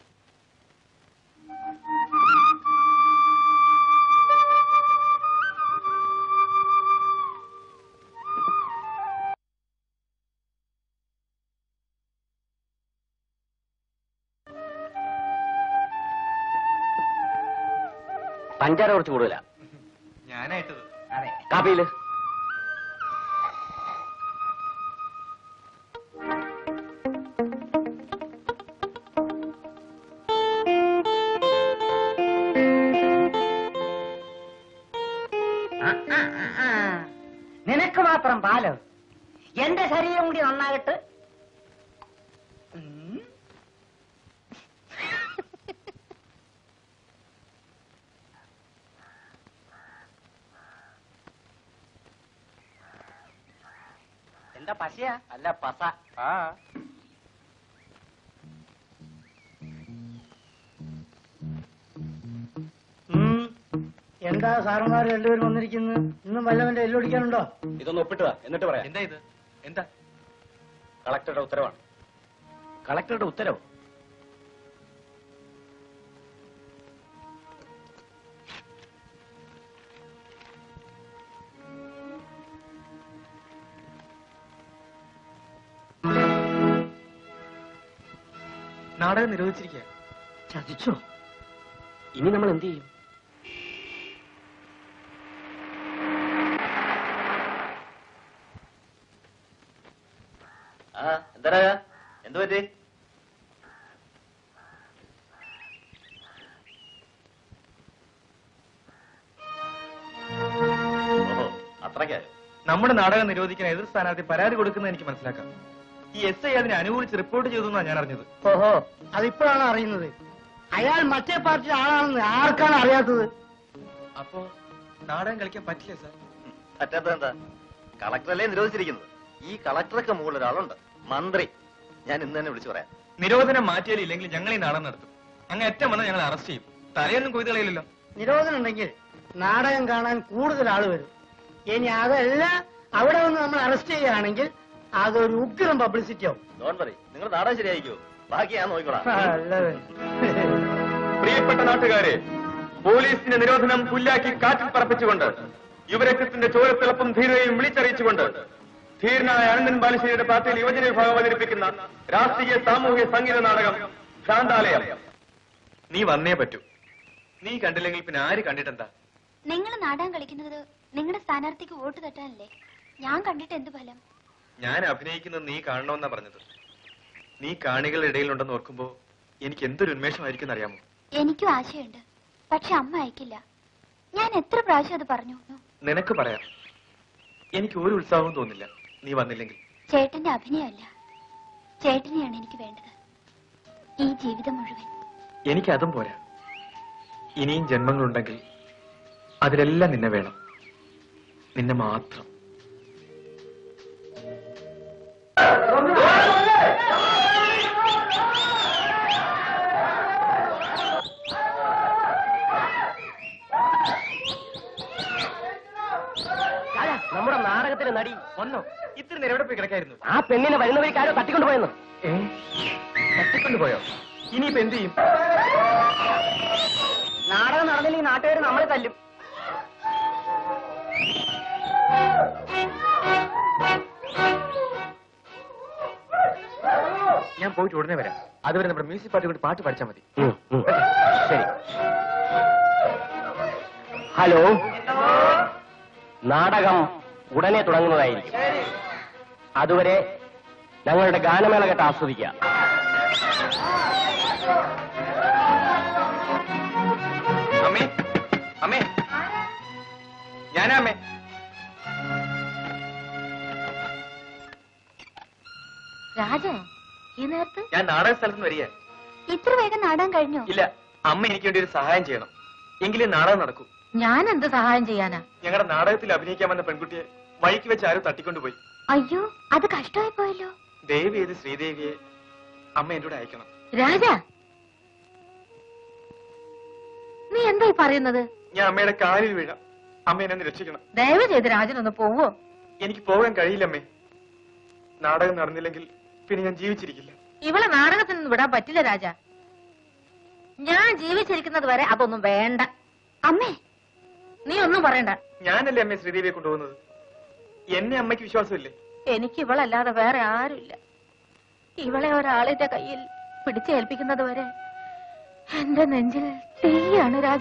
പഞ്ചാര കുറച്ച് കൂടുതലാ ഞാനായിട്ടത് അതെ കാപ്പിയില് നിനക്ക് മാത്രം പാലോ എന്റെ ശരീരം കൂടി നന്നാകട്ട് എന്താ പശയാ അല്ല പസ ആ എന്താ സാറന്മാർ രണ്ടുപേരും വന്നിരിക്കുന്നത് ഇന്നും വല്ലവന്റെ എല്ലൊടിക്കാനുണ്ടോ ഇതൊന്ന് ഒപ്പിട്ടുക എന്നിട്ട് പറയാം എന്താ ഇത് എന്താ കളക്ടറുടെ ഉത്തരവാണ് കളക്ടറുടെ ഉത്തരവ് നാടകം നിരോധിച്ചിരിക്കുക ചതിച്ചോ ഇനി നമ്മൾ എന്ത് ചെയ്യും എന്താ എന്തു പറ്റി ഓഹോ അത്രയ്ക്കായോ നമ്മുടെ നാടകം നിരോധിക്കാൻ എതിർ സ്ഥാനാർത്ഥി പരാതി കൊടുക്കുന്നത് എനിക്ക് മനസ്സിലാക്കാം ഈ എസ് ഐ അതിനെ അനുകൂലിച്ച് റിപ്പോർട്ട് ചെയ്തു എന്നാണ് ഞാൻ അറിഞ്ഞത് ഓഹോ അതിപ്പോഴാണ് അറിയുന്നത് അയാൾ മറ്റേ പാർട്ടി ആളാണെന്ന് ആർക്കാണ് അറിയാത്തത് അപ്പോ നാടകം കളിക്കാൻ പറ്റില്ല സാർ പറ്റാത്തത് എന്താ കളക്ടറല്ലേ നിരോധിച്ചിരിക്കുന്നത് ഈ കളക്ടർക്ക് മുകളിൽ ഒരാളുണ്ട് മന്ത്രി ഞാൻ ഇന്ന് തന്നെ വിളിച്ചു പറയാം നിരോധനം മാറ്റിയാലും ഇല്ലെങ്കിൽ ഞങ്ങൾ ഈ നാടകം നടത്തും അങ്ങ് ഏറ്റവും വന്നാൽ ഞങ്ങൾ അറസ്റ്റ് ചെയ്യും തലയൊന്നും കൊയ്ത് കളയില്ലല്ലോ നിരോധനം ഉണ്ടെങ്കിൽ നാടകം കാണാൻ കൂടുതൽ ആള് വരും ഇനി അതല്ല അവിടെ വന്ന് നമ്മൾ അറസ്റ്റ് ചെയ്യുകയാണെങ്കിൽ അതൊരു ഉഗ്രം പബ്ലിസിറ്റി ആവും ഡോൺ പറ നിങ്ങൾ നാടകം ശരിയായിക്കോ ബാക്കി ഞാൻ നോക്കിക്കോളാം അല്ലത് പ്രിയപ്പെട്ട നാട്ടുകാരെ പോലീസിന്റെ നിരോധനം പുല്ലാക്കി കാറ്റിൽ പറപ്പിച്ചുകൊണ്ട് യുവരക്തത്തിന്റെ ചോരത്തിളപ്പും ധീരതയും വിളിച്ചറിയിച്ചുകൊണ്ട് ധീരനായ അനന്തൻ ബാലുശ്ശേരിയുടെ പാർട്ടിയിൽ യുവജന വിഭാഗം അവതരിപ്പിക്കുന്ന രാഷ്ട്രീയ സാമൂഹ്യ സംഗീത നാടകം ഭ്രാന്താലയം നീ വന്നേ പറ്റൂ നീ കണ്ടില്ലെങ്കിൽ പിന്നെ ആര് കണ്ടിട്ടെന്താ നിങ്ങൾ നാടകം കളിക്കുന്നത് നിങ്ങളുടെ സ്ഥാനാർത്ഥിക്ക് വോട്ട് തട്ടാനല്ലേ ഞാൻ കണ്ടിട്ട് എന്ത് ഫലം ഞാൻ അഭിനയിക്കുന്നത് നീ കാണണമെന്നാ പറഞ്ഞത് നീ കാണികളുടെ ഇടയിലുണ്ടെന്ന് ഓർക്കുമ്പോ എനിക്ക് എന്തൊരു ഉന്മേഷമായിരിക്കും അറിയാമോ എനിക്കും ആശയുണ്ട് പക്ഷെ അമ്മ അയക്കില്ല ഞാൻ എത്ര പ്രാവശ്യം അത് പറഞ്ഞു നിനക്ക് പറയാം എനിക്ക് ഒരു ഉത്സാഹവും തോന്നില്ല നീ വന്നില്ലെങ്കിൽ ചേട്ടന്റെ അഭിനയമല്ല ചേട്ടനെയാണ് എനിക്ക് വേണ്ടത് ഈ ജീവിതം മുഴുവൻ എനിക്ക് അതും പോരാ ഇനിയും ജന്മങ്ങളുണ്ടെങ്കിൽ അതിലെല്ലാം നിന്നെ വേണം നിന്നെ മാത്രം നമ്മുടെ നാടകത്തിലെ നടി വന്നോ ഇത്ര നേരം എവിടെ പോയി കിടക്കായിരുന്നു ആ പെണ്ണിനെ വരുന്ന വഴിക്ക് ആരോ തട്ടിക്കൊണ്ടുപോയെന്ന് ഏ തട്ടിക്കൊണ്ടുപോയോ ഇനിയിപ്പോ എന്ത് ചെയ്യും നാടകം നടന്നില്ലെങ്കിൽ നാട്ടുകാർ നമ്മളെ തല്ലും ഞാൻ പോയിട്ട് ഉടനെ വരാം അതുവരെ നമ്മുടെ മ്യൂസിക് പാർട്ടി കൊണ്ട് പാട്ട് പഠിച്ചാൽ മതി ശരി ഹലോ നാടകം ഉടനെ തുടങ്ങുന്നതായിരിക്കും അതുവരെ ഞങ്ങളുടെ ഗാനമേള കേട്ട് ആസ്വദിക്കുക അമ്മേ അമ്മേ ഞാനാ അമ്മേ രാജനോ ഈ നേരത്ത് ഞാൻ നാടക സ്ഥലത്ത് നിന്ന് വരിക ഇത്ര വേഗം നാടകം കഴിഞ്ഞോ ഇല്ല അമ്മ എനിക്ക് വേണ്ടി ഒരു സഹായം ചെയ്യണം എങ്കിലേ നാടകം നടക്കൂ ഞാൻ എന്ത് സഹായം ചെയ്യാനാ ഞങ്ങളുടെ നാടകത്തിൽ അഭിനയിക്കാൻ വന്ന പെൺകുട്ടിയെ വഴിക്ക് വെച്ച് ആരും തട്ടിക്കൊണ്ടുപോയി അയ്യോ അത് കഷ്ടമായി പോയല്ലോ ദേവി ഏത് ശ്രീദേവിയെ അമ്മ എന്റെ കൂടെ അയക്കണം രാജ നീ എന്തായി പറയുന്നത് ഞാൻ അമ്മയുടെ കാലിൽ വീഴാം അമ്മ എന്നെ ഒന്ന് രക്ഷിക്കണം ദയവ് ചെയ്ത് രാജനൊന്ന് പോവോ എനിക്ക് പോകാൻ കഴിയില്ലമ്മേ നാടകം നടന്നില്ലെങ്കിൽ പിന്നെ ഞാൻ ജീവിച്ചിരിക്കില്ല ഇവളെ നാടകത്തിൽ നിന്ന് വിടാൻ പറ്റില്ല രാജ ഞാൻ ജീവിച്ചിരിക്കുന്നത് വരെ അതൊന്നും വേണ്ട അമ്മേ നീ ഒന്നും പറയണ്ട ഞാനല്ലേ അമ്മയെ ശ്രീദേവിയെ കൊണ്ടുപോകുന്നത് എന്നെ അമ്മയ്ക്ക് വിശ്വാസമില്ലേ എനിക്ക് ഇവളല്ലാതെ വേറെ ആരുമില്ല ഇവളെ ഒരാളിന്റെ കയ്യിൽ പിടിച്ചേൽപ്പിക്കുന്നത് വരെ എന്റെ നെഞ്ചിൽ തീയാണ് രാജ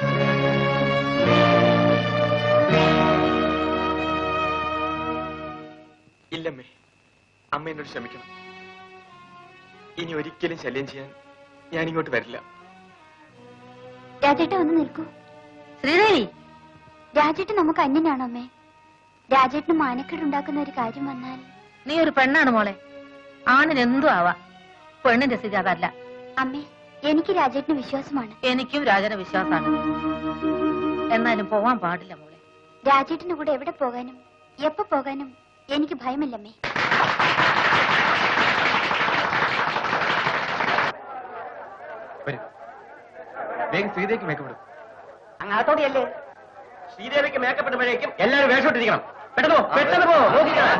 ഇല്ലമ്മേ അമ്മ എന്നോട് ക്ഷമിക്കണം ഇനി ഒരിക്കലും ശല്യം ചെയ്യാൻ ഞാൻ ഇങ്ങോട്ട് വരില്ല രാജേട്ട ഒന്ന് നിൽക്കൂ ശ്രീദേവി രാജേട്ടൻ നമുക്ക് അന്യനാണോ അമ്മേ രാജേട്ടന് മാനക്കേട് ഉണ്ടാക്കുന്ന ഒരു കാര്യം വന്നാൽ നീ ഒരു പെണ്ണാണ് മോളെ ആണിന് എന്തും ആവാ പെണ്ണിന്റെ സ്ഥിതി അതല്ല അമ്മേ എനിക്ക് രാജേട്ടന് വിശ്വാസമാണ് എനിക്കും രാജന വിശ്വാസമാണ് എന്നാലും പോവാൻ പാടില്ല മോളെ രാജേട്ടന്റെ കൂടെ എവിടെ പോകാനും എപ്പോ പോകാനും എനിക്ക് ഭയമില്ലമ്മേ വരൂ വേഗം ശ്രീദേവിക്ക് മേക്കപ്പെടും അങ്ങാത്തോടെയല്ലേ ശ്രീദേവിക്ക് മേക്കപ്പ് ഇടുമ്പോഴേക്കും എല്ലാവരും വേഷമിട്ടിരിക്കണം പെട്ടെന്ന് പോ, പെട്ടെന്ന് പോ നോക്കിക്കോ.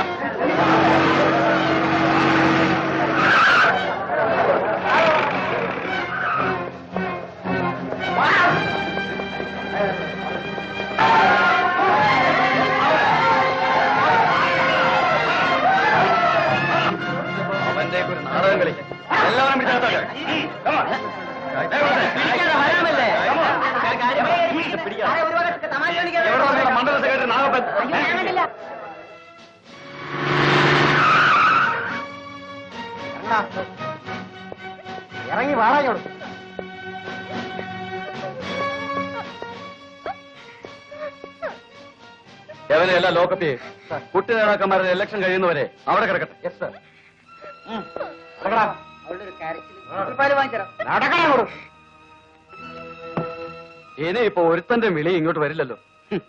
അവന്റെ ഒരു നാടകം കളിക്കാൻ എല്ലാവരും പിടിച്ചാൽ പിടിക്കാതെ വരാമല്ലേ? പിടിക്കാം ആരെ ഒരു വകക്ക് തമാശ കളിക്കാതെ എവിടെ വന്നിട്ടുള്ള മണ്ഡല സെക്രട്ടറി നാഗപ്പൻ അയ്യോ, ഞാൻ കണ്ടില്ല. ഇറങ്ങി വാടാഞ്ഞോളൂ എവനെ എല്ലാം ലോക്കപ്പ് ചെയ്യും കുട്ടി നേതാക്കന്മാരുടെ ഇലക്ഷൻ കഴിയുന്നവരെ അവിടെ കിടക്കട്ടെ യെസ് സർ നടക്കണം ഇനി ഇപ്പൊ ഒരുത്തന്റെ വിളി ഇങ്ങോട്ട് വരില്ലല്ലോ ഹും.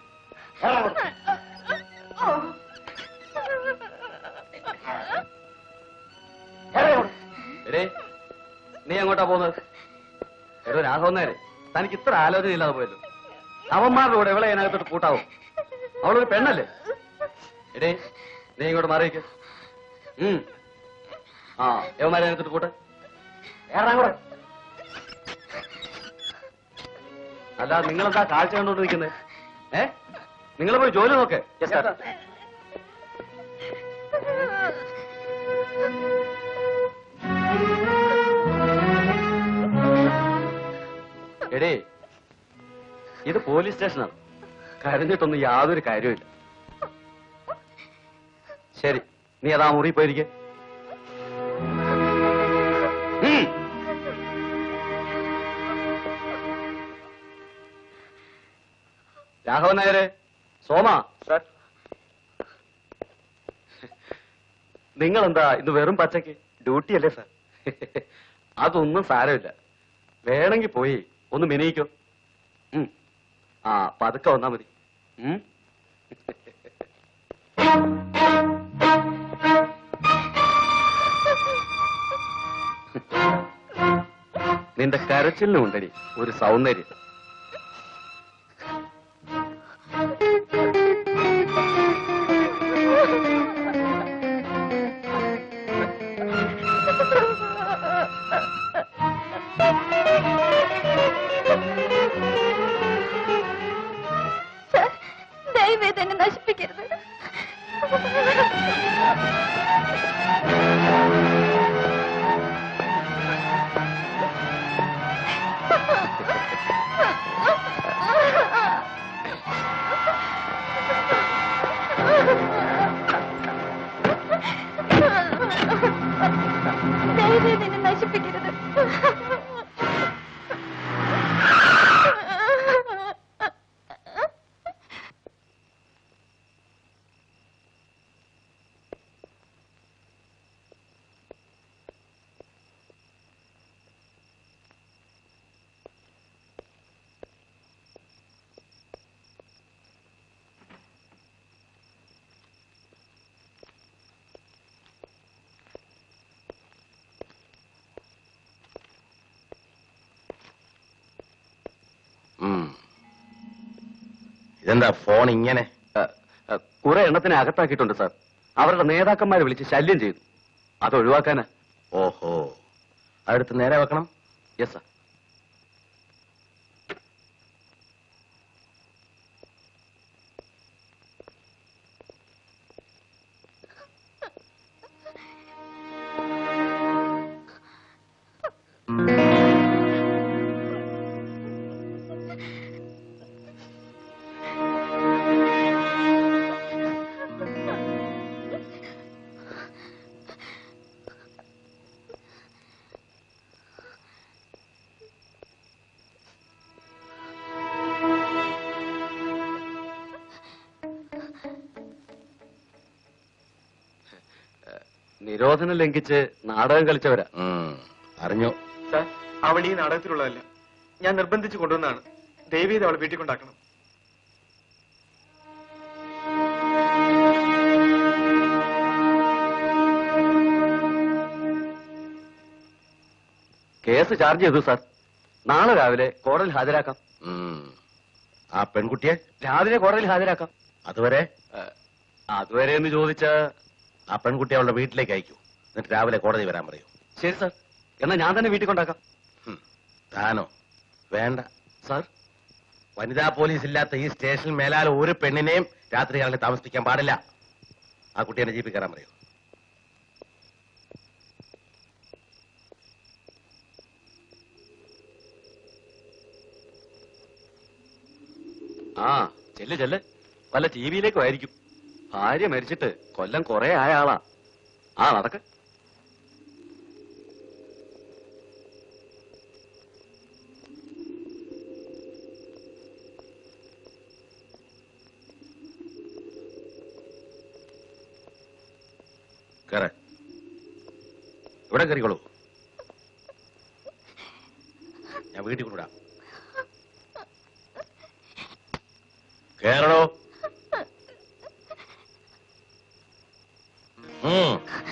എടേ നീ എങ്ങോട്ടാ പോകുന്നത് എടോ രാഘവന്നേരെ തനിക്ക് ഇത്ര ആലോചന ഇല്ലാതെ പോയല്ലോ അവന്മാരുടെ കൂടെ ഇവളെ അതിനകത്തോട്ട് കൂട്ടാവും അവളൊരു പെണ്ണല്ലേ എടേ നീ ഇങ്ങോട്ട് മാറിയിക്ക് ഉം. ആ യവന്മാരെ അതിനകത്തോട്ട് കൂട്ടെ അല്ല നിങ്ങളെന്താ കാഴ്ച കണ്ടോണ്ട് നിൽക്കുന്നത് ഏ നിങ്ങൾ പോയി ജോലി നോക്കേ എടേ ഇത് പോലീസ് സ്റ്റേഷനാണ് കരഞ്ഞിട്ടൊന്നും യാതൊരു കാര്യമില്ല ശരി നീ അതാ മുറി പോയിരിക്കെ രാഘവൻ നായരെ സോമ നിങ്ങളെന്താ ഇന്ന് വെറും പച്ചക്ക് ഡ്യൂട്ടി അല്ലേ സാർ അതൊന്നും സാരമില്ല വേണമെങ്കിൽ പോയി ഒന്ന് മിനിയിക്കോ ഉം. ആ പതുക്കെ വന്നാ മതി ഉം. നിന്റെ കരച്ചിലിനും ഉണ്ടടി ഒരു സൗന്ദര്യം സർ ദയവേത് എന്നെ നശിപ്പിക്കരുത് ദയവേത് എന്നെ നശിപ്പിക്കരുത് ഇതെന്താ ഫോൺ ഇങ്ങനെ കുറെ എണ്ണത്തിനെ അകത്താക്കിയിട്ടുണ്ട് സാർ അവരുടെ നേതാക്കന്മാരെ വിളിച്ച് ശല്യം ചെയ്തു അത് ഒഴിവാക്കാനാ ഓഹോ അടുത്ത് നേരെ വെക്കണം യെസ് സാർ നിരോധനം ലംഘിച്ച് നാടകം കളിച്ചവരാ അറിഞ്ഞു സാർ അവൾ ഈ നാടകത്തിലുള്ളതല്ല ഞാൻ നിർബന്ധിച്ചു കൊണ്ടുവന്നാണ് ദയവീത് അവളെ വീട്ടിൽ കൊണ്ടാക്കണം കേസ് ചാർജ് ചെയ്തു സാർ നാളെ രാവിലെ കോടതിയിൽ ഹാജരാക്കാം ആ പെൺകുട്ടിയെ രാവിലെ കോടതിയിൽ ഹാജരാക്കാം അതുവരെ അതുവരെ എന്ന് ചോദിച്ച ആ പെൺകുട്ടി അവളുടെ വീട്ടിലേക്ക് അയക്കൂ എന്നിട്ട് രാവിലെ കോടതി വരാൻ പറയൂ ശരി സാർ എന്നാ ഞാൻ തന്നെ വീട്ടിൽ കൊണ്ടാക്കാം താനോ വേണ്ട സാർ വനിതാ പോലീസ് ഇല്ലാത്ത ഈ സ്റ്റേഷനിൽ മേലാൽ ഒരു പെണ്ണിനെയും രാത്രി കാലങ്ങളിൽ താമസിപ്പിക്കാൻ പാടില്ല ആ കുട്ടിയെ ജീപ്പിൽ കയറാൻ പറയൂ ആ ചെല്ല് ചെല്ല് വല്ല ടി വിയിലേക്കും ആയിരിക്കും ഭാര്യ മരിച്ചിട്ട് കൊല്ലം കുറെ ആയ ആളാ ആ നടക്ക കേറ ഇവിടെ കയറിക്കോളൂ ഞാൻ വീട്ടിൽ കൊണ്ടുവിടാം കേറണോ ഉം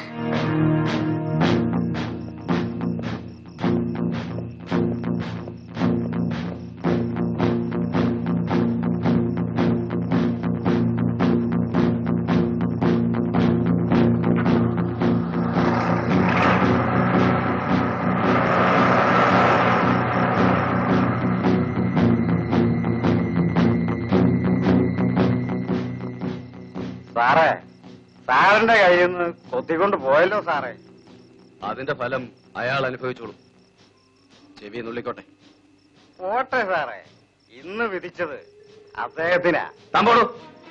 സാറേ സാറിന്റെ കയ്യിൽ നിന്ന് കൊത്തിക്കൊണ്ട് പോയല്ലോ സാറേ അതിന്റെ ഫലം അയാൾ അനുഭവിച്ചോളും ചെവി നുള്ളിക്കോട്ടെ പോട്ടെ സാറേ ഇന്ന് വിധിച്ചത് അദ്ദേഹത്തിനാ തമ്പോളൂ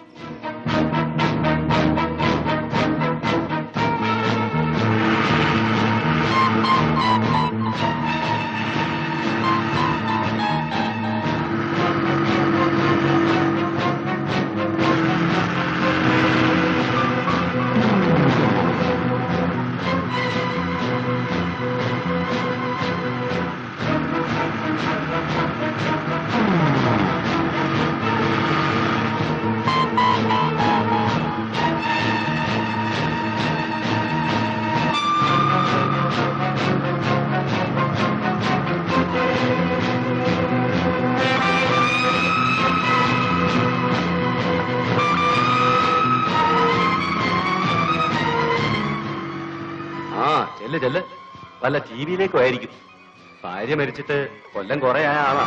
ആ ചെല്ല് ചെല്ല് വല്ല ടി വിയിലേക്കും ആയിരിക്കും ഭാര്യ മരിച്ചിട്ട് കൊല്ലം കുറെ ആയ ആളാ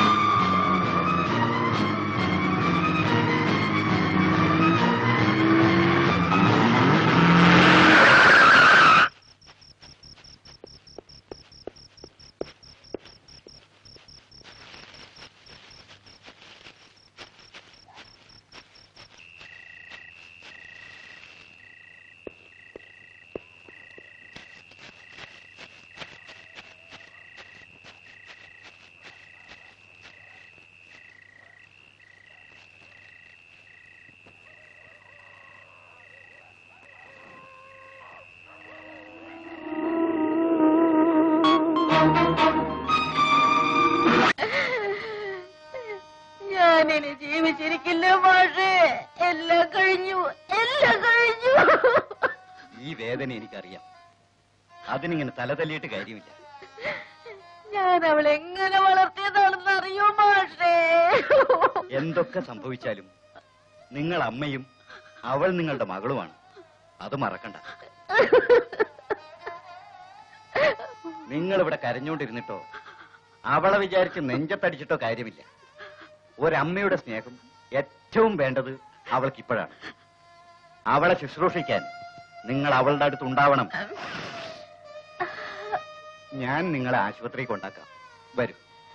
ഞാനിനി ജീവിച്ചിരിക്കില്ല മാഷേ എല്ലാം കഴിഞ്ഞു എല്ലാം കഴിഞ്ഞു ഈ വേദന എനിക്കറിയാം അതിനിങ്ങനെ തലതല്ലിയിട്ട് കാര്യമില്ല ഞാൻ അവളെ എങ്ങനെ വളർത്തിയതാണെന്ന് അറിയോ മാഷേ എന്തൊക്കെ സംഭവിച്ചാലും നിങ്ങൾ അമ്മയും അവൾ നിങ്ങളുടെ മകളുമാണ് അത് മറക്കണ്ട നിങ്ങൾ ഇവിടെ കരഞ്ഞോണ്ടിരുന്നിട്ടോ അവളെ വിചാരിച്ച് നെഞ്ചത്തടിച്ചിട്ടോ കാര്യമില്ല ഒരമ്മയുടെ സ്നേഹം ഏറ്റവും വേണ്ടത് അവൾക്ക് ഇപ്പോഴാണ് അവളെ ശുശ്രൂഷിക്കാൻ നിങ്ങൾ അവളുടെ അടുത്ത് ഉണ്ടാവണം ഞാൻ നിങ്ങളെ ആശുപത്രിയിൽ കൊണ്ടാക്കാം വരൂ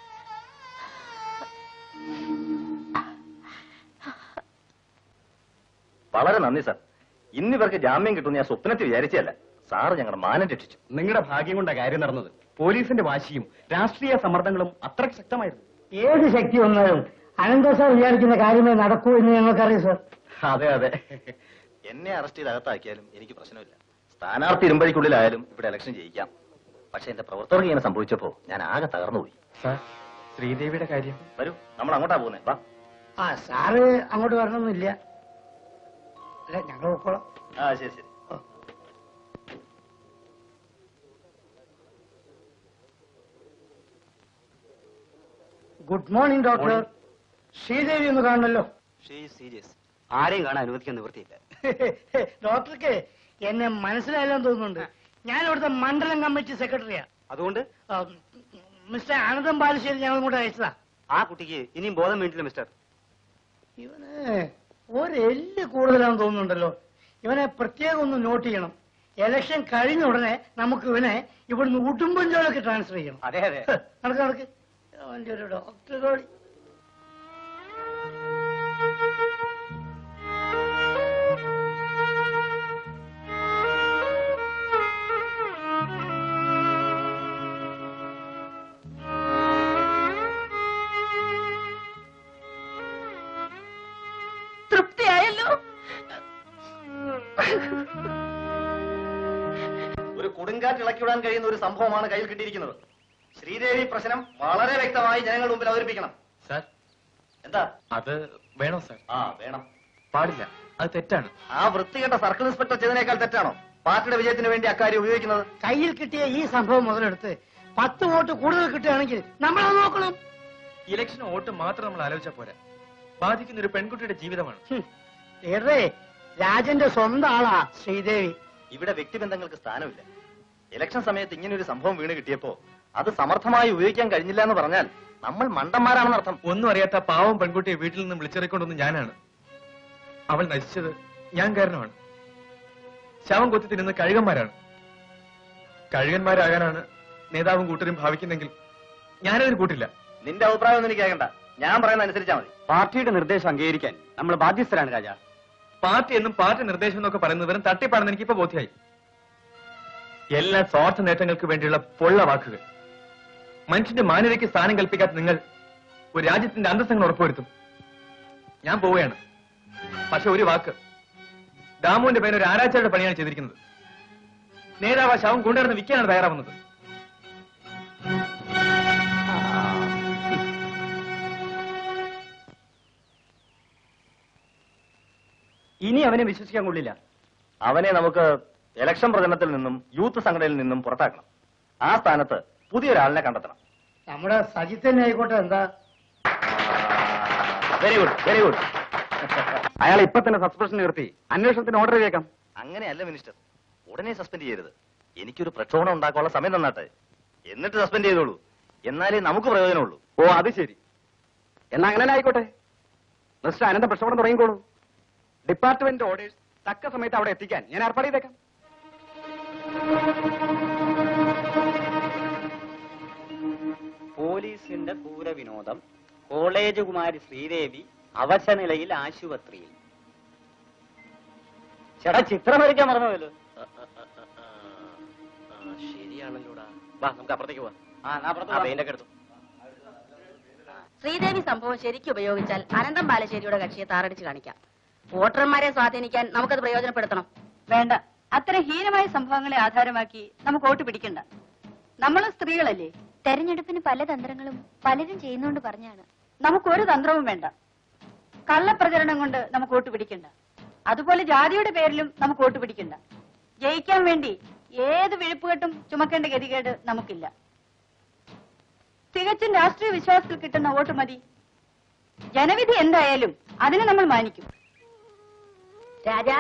വളരെ നന്ദി സാർ ഇന്നിവർക്ക് ജാമ്യം കിട്ടുമെന്ന് ഞാൻ സ്വപ്നത്തിൽ വിചാരിച്ചതല്ല സാറ് ഞങ്ങളുടെ മാനം രക്ഷിച്ചു നിങ്ങളുടെ ഭാഗ്യം കൊണ്ട കാര്യം നടന്നത് പോലീസിന്റെ വാശിയും രാഷ്ട്രീയ സമ്മർദ്ദങ്ങളും അത്രയ്ക്ക് ശക്തമായിരുന്നു ഏത് ശക്തി വന്നാലും അനന്ത സാർ വിചാരിക്കുന്ന കാര്യമേ നടക്കൂ എന്ന് ഞങ്ങൾക്കറിയാം സാർ അതെ അതെ എന്നെ അറസ്റ്റ് ചെയ്ത് അകത്താക്കിയാലും എനിക്ക് പ്രശ്നമില്ല സ്ഥാനാർത്ഥി ഇരുമ്പഴിക്കുള്ളിലായാലും ഇവിടെ ഇലക്ഷൻ ജയിക്കാം പക്ഷെ എന്റെ പ്രവർത്തകർക്ക് ഇങ്ങനെ സംഭവിച്ചപ്പോ ഞാൻ ആകെ തകർന്നുപോയി സാർ ശ്രീദേവിയുടെ കാര്യം വരൂ നമ്മൾ അങ്ങോട്ടാ പോകുന്നത് വാ ആ സാറ് അങ്ങോട്ട് വരണമെന്നില്ല അല്ല ഞങ്ങൾ പൊക്കോളാം ആ ശരി ശരി ഗുഡ് മോർണിംഗ് ഡോക്ടർ ശ്രീദേവി ഒന്ന് കാണണല്ലോ സീരിയസ് ആരെയും കാണാൻ അനുവദിക്കാൻ നിവൃത്തിയില്ല ഡോക്ടർക്ക് എന്നെ മനസ്സിലായില്ലെന്ന് തോന്നുന്നുണ്ട് ഞാൻ ഇവിടുത്തെ മണ്ഡലം കമ്മിറ്റി സെക്രട്ടറിയാ അതുകൊണ്ട് ആ, മിസ്റ്റർ ആനന്ദം ബാലുശ്ശേരി ഞങ്ങൾ ഇങ്ങോട്ട് അയച്ചതാ ആ കുട്ടിക്ക് ഇനിയും ബോധം വീണിട്ടില്ല മിസ്റ്റർ ഇവന് ഒരെല്ല് കൂടുതലാണെന്ന് തോന്നുന്നുണ്ടല്ലോ ഇവനെ പ്രത്യേകം ഒന്ന് നോട്ട് ചെയ്യണം ഇലക്ഷൻ കഴിഞ്ഞ ഉടനെ നമുക്ക് ഇവനെ ഇവിടുന്ന് ഉടുമ്പൻചോലൊക്കെ ട്രാൻസ്ഫർ ചെയ്യണം അതെ അതെ നടക്ക് നടക്ക് അവന്റെ ഒരു ഡോക്ടർ കോടി കൊടുങ്കാറ്റ് ഇളക്കിവിടാൻ കഴിയുന്ന ഒരു സംഭവമാണ് കയ്യിൽ കിട്ടിയിരിക്കുന്നത് ശ്രീദേവി പ്രശ്നം വളരെ വ്യക്തമായി ജനങ്ങളുടെ മുമ്പിൽ അവതരിപ്പിക്കണം സാർ എന്താ അത് വേണോ സാർ ആ വേണം പാടില്ല അത് തെറ്റാണ് ആ വൃത്തികെട്ട സർക്കിൾ ഇൻസ്പെക്ടർ ചെയ്തതിനേക്കാൾ തെറ്റാണോ പാർട്ടിയുടെ വിജയത്തിന് വേണ്ടി അക്കാര്യം ഉപയോഗിക്കുന്നത് കയ്യിൽ കിട്ടിയ ഈ സംഭവം മുതലെടുത്ത് പത്ത് വോട്ട് കൂടുതൽ കിട്ടുകയാണെങ്കിൽ നമ്മളത് നോക്കണം ഇലക്ഷൻ വോട്ട് മാത്രം നമ്മൾ ആലോചിച്ചാൽ പോരാ ബാധിക്കുന്ന ഒരു പെൺകുട്ടിയുടെ ജീവിതമാണ് ഏറെ രാജന്റെ സ്വന്തം ആളാ ശ്രീദേവി ഇവിടെ വ്യക്തിബന്ധങ്ങൾക്ക് സ്ഥാനമില്ല ഇലക്ഷൻ സമയത്ത് ഇങ്ങനെ ഒരു സംഭവം വീണ് കിട്ടിയപ്പോ അത് സമർത്ഥമായി ഉപയോഗിക്കാൻ കഴിഞ്ഞില്ല എന്ന് പറഞ്ഞാൽ നമ്മൾ മണ്ടന്മാരാണെന്നർത്ഥം ഒന്നും അറിയാത്ത പാവം പെൺകുട്ടിയെ വീട്ടിൽ നിന്ന് വിളിച്ചിറക്കൊണ്ടൊന്നും ഞാനാണ് അവൾ നശിച്ചത് ഞാൻ കാരണമാണ് ശവം കൊത്തി തിന്നുന്ന കഴുകന്മാരാണ് കഴുകന്മാരാകാനാണ് നേതാവും കൂട്ടരും ഭാവിക്കുന്നെങ്കിൽ ഞാനതിന് കൂട്ടില്ല നിന്റെ അഭിപ്രായം ഒന്നും എനിക്ക് കേൾക്കണ്ട ഞാൻ പറയുന്ന അനുസരിച്ചാ മതി പാർട്ടിയുടെ നിർദ്ദേശം അംഗീകരിക്കാൻ നമ്മൾ ബാധ്യസ്ഥരാണ് രാജ പാർട്ടി എന്നും പാർട്ടി നിർദ്ദേശം എന്നൊക്കെ പറയുന്നത് വെറും തട്ടിപ്പാണെന്ന് എനിക്കിപ്പോ ബോധ്യമായി എല്ലാ സ്വാർത്ഥ നേട്ടങ്ങൾക്ക് വേണ്ടിയുള്ള പൊള്ള വാക്കുകൾ മനുഷ്യന്റെ മാന്യതയ്ക്ക് സ്ഥാനം കൽപ്പിക്കാത്ത നിങ്ങൾ ഒരു രാജ്യത്തിന്റെ അന്തസ്സങ്ങൾ ഉറപ്പുവരുത്തും ഞാൻ പോവുകയാണ് പക്ഷെ ഒരു വാക്ക് ദാമുവിന്റെ പേര് ഒരു ആരാച്ചയുടെ പണിയാണ് ചെയ്തിരിക്കുന്നത് നേതാവ് ആ ശവം കൊണ്ടുവരുന്ന വിൽക്കാനാണ് തയ്യാറാവുന്നത് ഇനി അവനെ വിശ്വസിക്കാൻ കൊള്ളില്ല അവനെ നമുക്ക് ഇലക്ഷൻ പ്രചരണത്തിൽ നിന്നും യൂത്ത് സംഘടനയിൽ നിന്നും പുറത്താക്കണം ആ സ്ഥാനത്ത് പുതിയൊരാളിനെ കണ്ടെത്തണം നമ്മുടെ സജിത്ത് തന്നെ ആയിക്കോട്ടെ എന്താ വെരി ഗുഡ് വെരി ഗുഡ് അയാൾ ഇപ്പൊ തന്നെ സസ്പെൻഷൻ നിർത്തി അന്വേഷണത്തിന് ഓർഡർ ചെയ്തേക്കാം അങ്ങനെയല്ല മിനിസ്റ്റർ ഉടനെ സസ്പെൻഡ് ചെയ്യരുത് എനിക്കൊരു പ്രക്ഷോഭം ഉണ്ടാക്കാനുള്ള സമയം തന്നാട്ടെ എന്നിട്ട് സസ്പെൻഡ് ചെയ്തോളൂ എന്നാലേ നമുക്ക് പ്രയോജനമുള്ളൂ ഓ അത് ശരി എന്നാ അങ്ങനെ ആയിക്കോട്ടെ മിസ്റ്റർ അനന്ത പ്രക്ഷോഭം തുടങ്ങിക്കോളൂ ഡിപ്പാർട്ട്മെന്റ് ഓർഡേഴ്സ് തക്ക സമയത്ത് അവിടെ എത്തിക്കാൻ ഞാൻ ഏർപ്പാട് ചെയ്തേക്കാം പോലീസിന്റെ ക്രൂരവിനോദം കോളേജ് കുമാരി ശ്രീദേവി അവശനിലയിൽ ആശുപത്രിയിൽ ചേട്ടാ ചിത്രം വരയ്ക്കാൻ മറന്നുപോയല്ലോ ശരിയാണല്ലോടാ വാ നമുക്ക് അപ്പുറത്തേക്ക് പോവാം ആ എന്നാ അപ്പുറത്ത് വാ. പെയിന്റൊക്കെ എടുത്തു ശ്രീദേവി സംഭവം ശരിക്കും ഉപയോഗിച്ചാൽ അനന്തം ബാലശ്ശേരിയുടെ കക്ഷിയെ താറടിച്ച് കാണിക്കാം വോട്ടർമാരെ സ്വാധീനിക്കാൻ നമുക്കത് പ്രയോജനപ്പെടുത്തണം വേണ്ട അത്തരം ഹീനമായ സംഭവങ്ങളെ ആധാരമാക്കി നമുക്ക് വോട്ട് പിടിക്കണ്ട നമ്മൾ സ്ത്രീകളല്ലേ തെരഞ്ഞെടുപ്പിന് പല തന്ത്രങ്ങളും പലരും ചെയ്യുന്നോണ്ട് പറഞ്ഞാണ് നമുക്കൊരു തന്ത്രവും വേണ്ട കള്ളപ്രചരണം കൊണ്ട് നമുക്ക് വോട്ട് പിടിക്കണ്ട അതുപോലെ ജാതിയുടെ പേരിലും നമുക്ക് വോട്ട് പിടിക്കണ്ട ജയിക്കാൻ വേണ്ടി ഏത് വിഴുപ്പുകെട്ടും ചുമക്കേണ്ട ഗതികേട് നമുക്കില്ല തികച്ചും രാഷ്ട്രീയ വിശ്വാസത്തിൽ കിട്ടുന്ന വോട്ട് മതി ജനവിധി എന്തായാലും അതിനെ നമ്മൾ മാനിക്കും രാജാ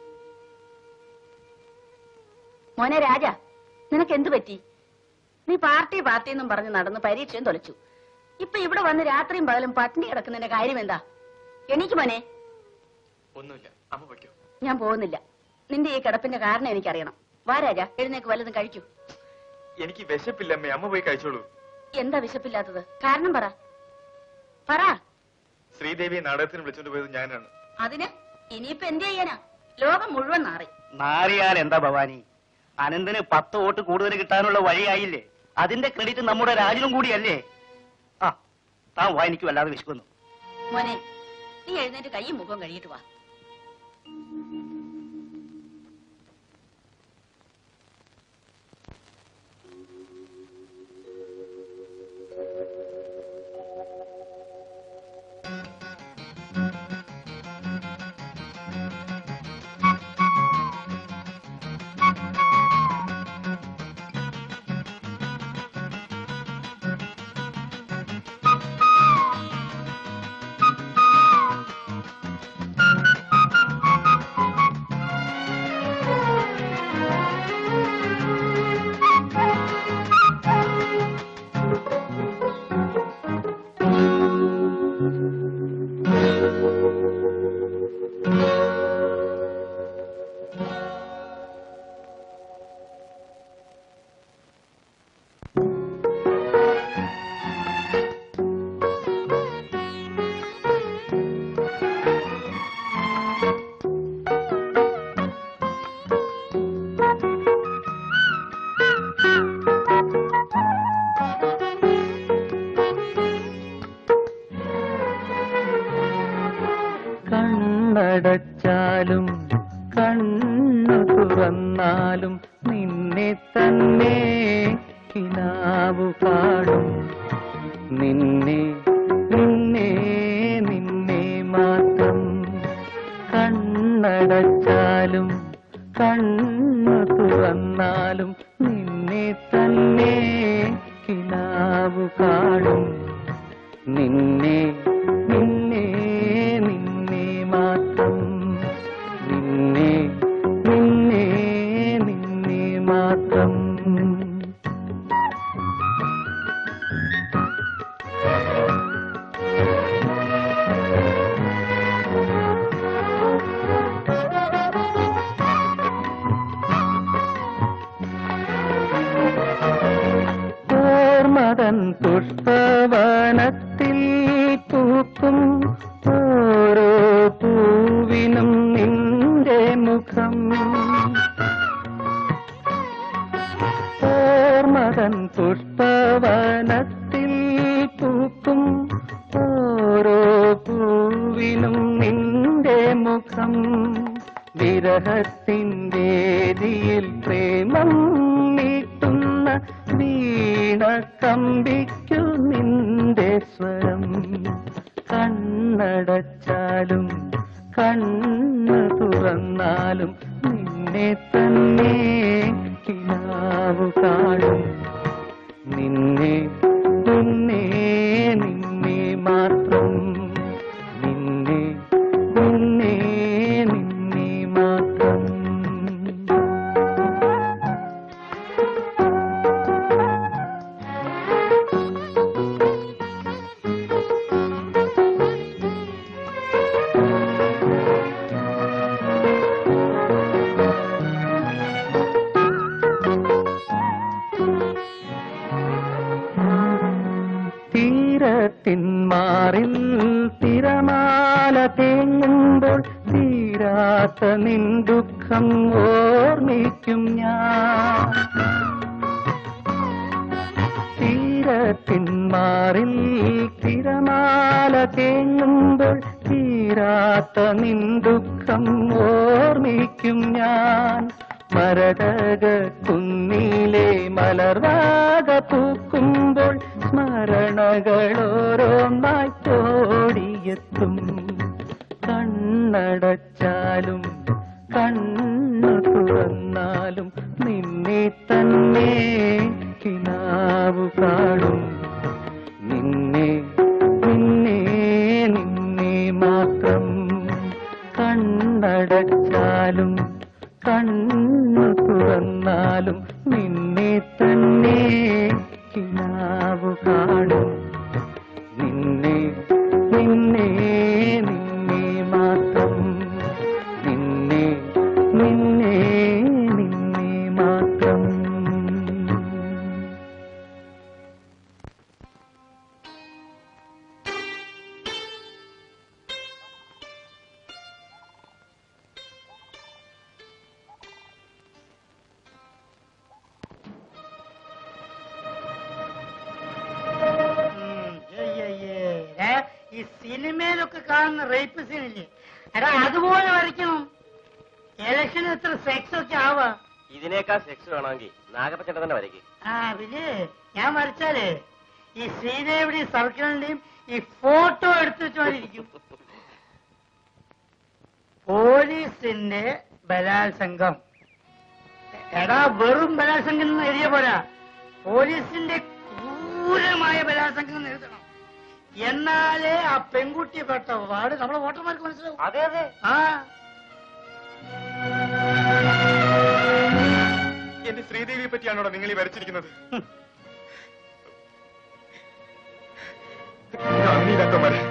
മോനെ രാജ നിനക്ക് എന്തു പറ്റി നീ പാർട്ടി പാർട്ടി എന്നും പറഞ്ഞ് നടന്ന് പരീക്ഷയും തൊലച്ചു ഇപ്പൊ ഇവിടെ വന്ന് രാത്രിയും പകലും പട്ടിണി കിടക്കുന്നതിന്റെ കാര്യം എന്താ എണീക്ക് മോനെ ഒന്നുമില്ല അമ്മ വയ്ക്കോ ഞാൻ പോകുന്നില്ല നിന്റെ ഈ കിടപ്പിന്റെ കാരണം എനിക്കറിയണം വാ രാജ എഴുന്നേക്ക് വല്ലതും കഴിക്കൂ എനിക്ക് വിശപ്പില്ല അമ്മേ അമ്മ പോയി കഴിച്ചോളൂ എന്താ വിശപ്പില്ലാത്തത് കാരണം പറ പറ ശ്രീദേവിയെ നാടകത്തിന് വിളിച്ചോണ്ട് പോയത് ഞാനാണ് അതിന് ഇനിയിപ്പൊ എന്ത് ചെയ്യാനാ ലോകം മുഴുവൻ നാറി നാറിയാൽ എന്താ ഭവാനി അനന്തന് പത്ത് വോട്ട് കൂടുതൽ കിട്ടാനുള്ള വഴിയായില്ലേ അതിന്റെ ക്രെഡിറ്റ് നമ്മുടെ രാജനും കൂടിയല്ലേ ആ താൻ വാ എനിക്ക് വല്ലാതെ വിശക്കുന്നു മോനെ നീ എഴുന്നേറ്റ് കൈയും മുഖവും കഴിയിട്ട് വാ തുറന്നാലും നിന്നെ തന്നെ കിനാവു കാണും നിന്നെ നിന്നെ നിന്നെ മാത്രം നിന്നെ നിന്നെ നിന്നെ മാത്രം ഓർമ്മതൻ പുഷ്പവനത്തിൽ പൂക്കും ഓരോ പൂവിനും നിന്റെ മുഖം ഓർമ്മതൻ പുഷ്പവനത്തിൽ പൂക്കും ഓരോ പൂവിനും നിന്റെ മുഖം വിരഹത്തിൻ്റെ വേദിയിൽ പ്രേമം നീട്ടുന്ന വീണ കമ്പിക്കു നിന്റെ സ്വരം കണ്ണടച്ചാലും കണ്ണു തുറന്നാലും നിന്നെ തന്നെ കിനാവു കാണും നിന്നെ നിന്നെ നിന്നെ മാത്രം നിന്നെ നിന്നെ നിന്നെ മാത്രം തീരത്തിൻ മാറിൽ തിരമാല തേങ്ങുമ്പോൾ തീരാത്ത നിൻ ദുഃഖം ഓർമ്മിക്കും ഞാൻ തീരത്തിൻ മാറിൽ തിരമാല തേങ്ങുമ്പോൾ തീരാത്ത നിൻ ദുഃഖം ഓർമ്മിക്കും ഞാൻ മരതക കുന്നിലെ മലർവാക പൂക്കുമ്പോൾ സ്മരണകൾ ഓരോന്നായി തോടിയെത്തും കണ്ണടച്ചാലും കണ്ണു തുറന്നാലും നിന്നെ തന്നെ കിനാവു കാണും നിന്നെ നിന്നെ നിന്നെ മാത്രം കണ്ണടച്ചാലും കണ്ണു തുറന്നാലും നിന്നെ തന്നെ കിനാവു കാണും നിന്നെ നിന്നെ നിന്നെ മാത്രം നിന്നെ നിന്നെ നിന്നെ മാത്രം ഉം, ഏയ് ഏയ് ഏയ്. ഏ, ഈ സിനിമയിലൊക്കെ കാണുന്ന റേപ്പ് സീനില്ലേ എടാ അതുപോലെ വരയ്ക്കണം ഇലക്ഷന് എത്ര സെക്സ് ഒക്കെ ആവാ ഇതിനേക്കാൾ സെക്സ് വേണമെങ്കിൽ നാഗപ്പച്ചേട്ടൻ തന്നെ വരയ്ക്ക് ആ പിന്നെ ഞാൻ വരച്ചാലേ ഈ ശ്രീദേവിയുടെയും സർക്കിളിന്റെയും ഈ ഫോട്ടോ എടുത്തു വെച്ചോണ്ടിരിക്കും പോലീസിന്റെ ബലാത്സംഗം എടാ വെറും ബലാത്സംഗം എന്ന് എഴുതിയ പോരാ പോലീസിന്റെ ക്രൂരമായ ബലാത്സംഗം എന്ന് എഴുതണം എന്നാലേ ആ പെൺകുട്ടി പെട്ട വാർഡ് നമ്മളെ വോട്ടർമാർക്ക് മനസ്സിലാവും അതെ അതെ ആ എന്റെ ശ്രീദേവിയെ പറ്റിയാണോ നിങ്ങൾ ഈ വരച്ചിരിക്കുന്നത് നന്ദിയില്ലാത്തവന്മാരെ.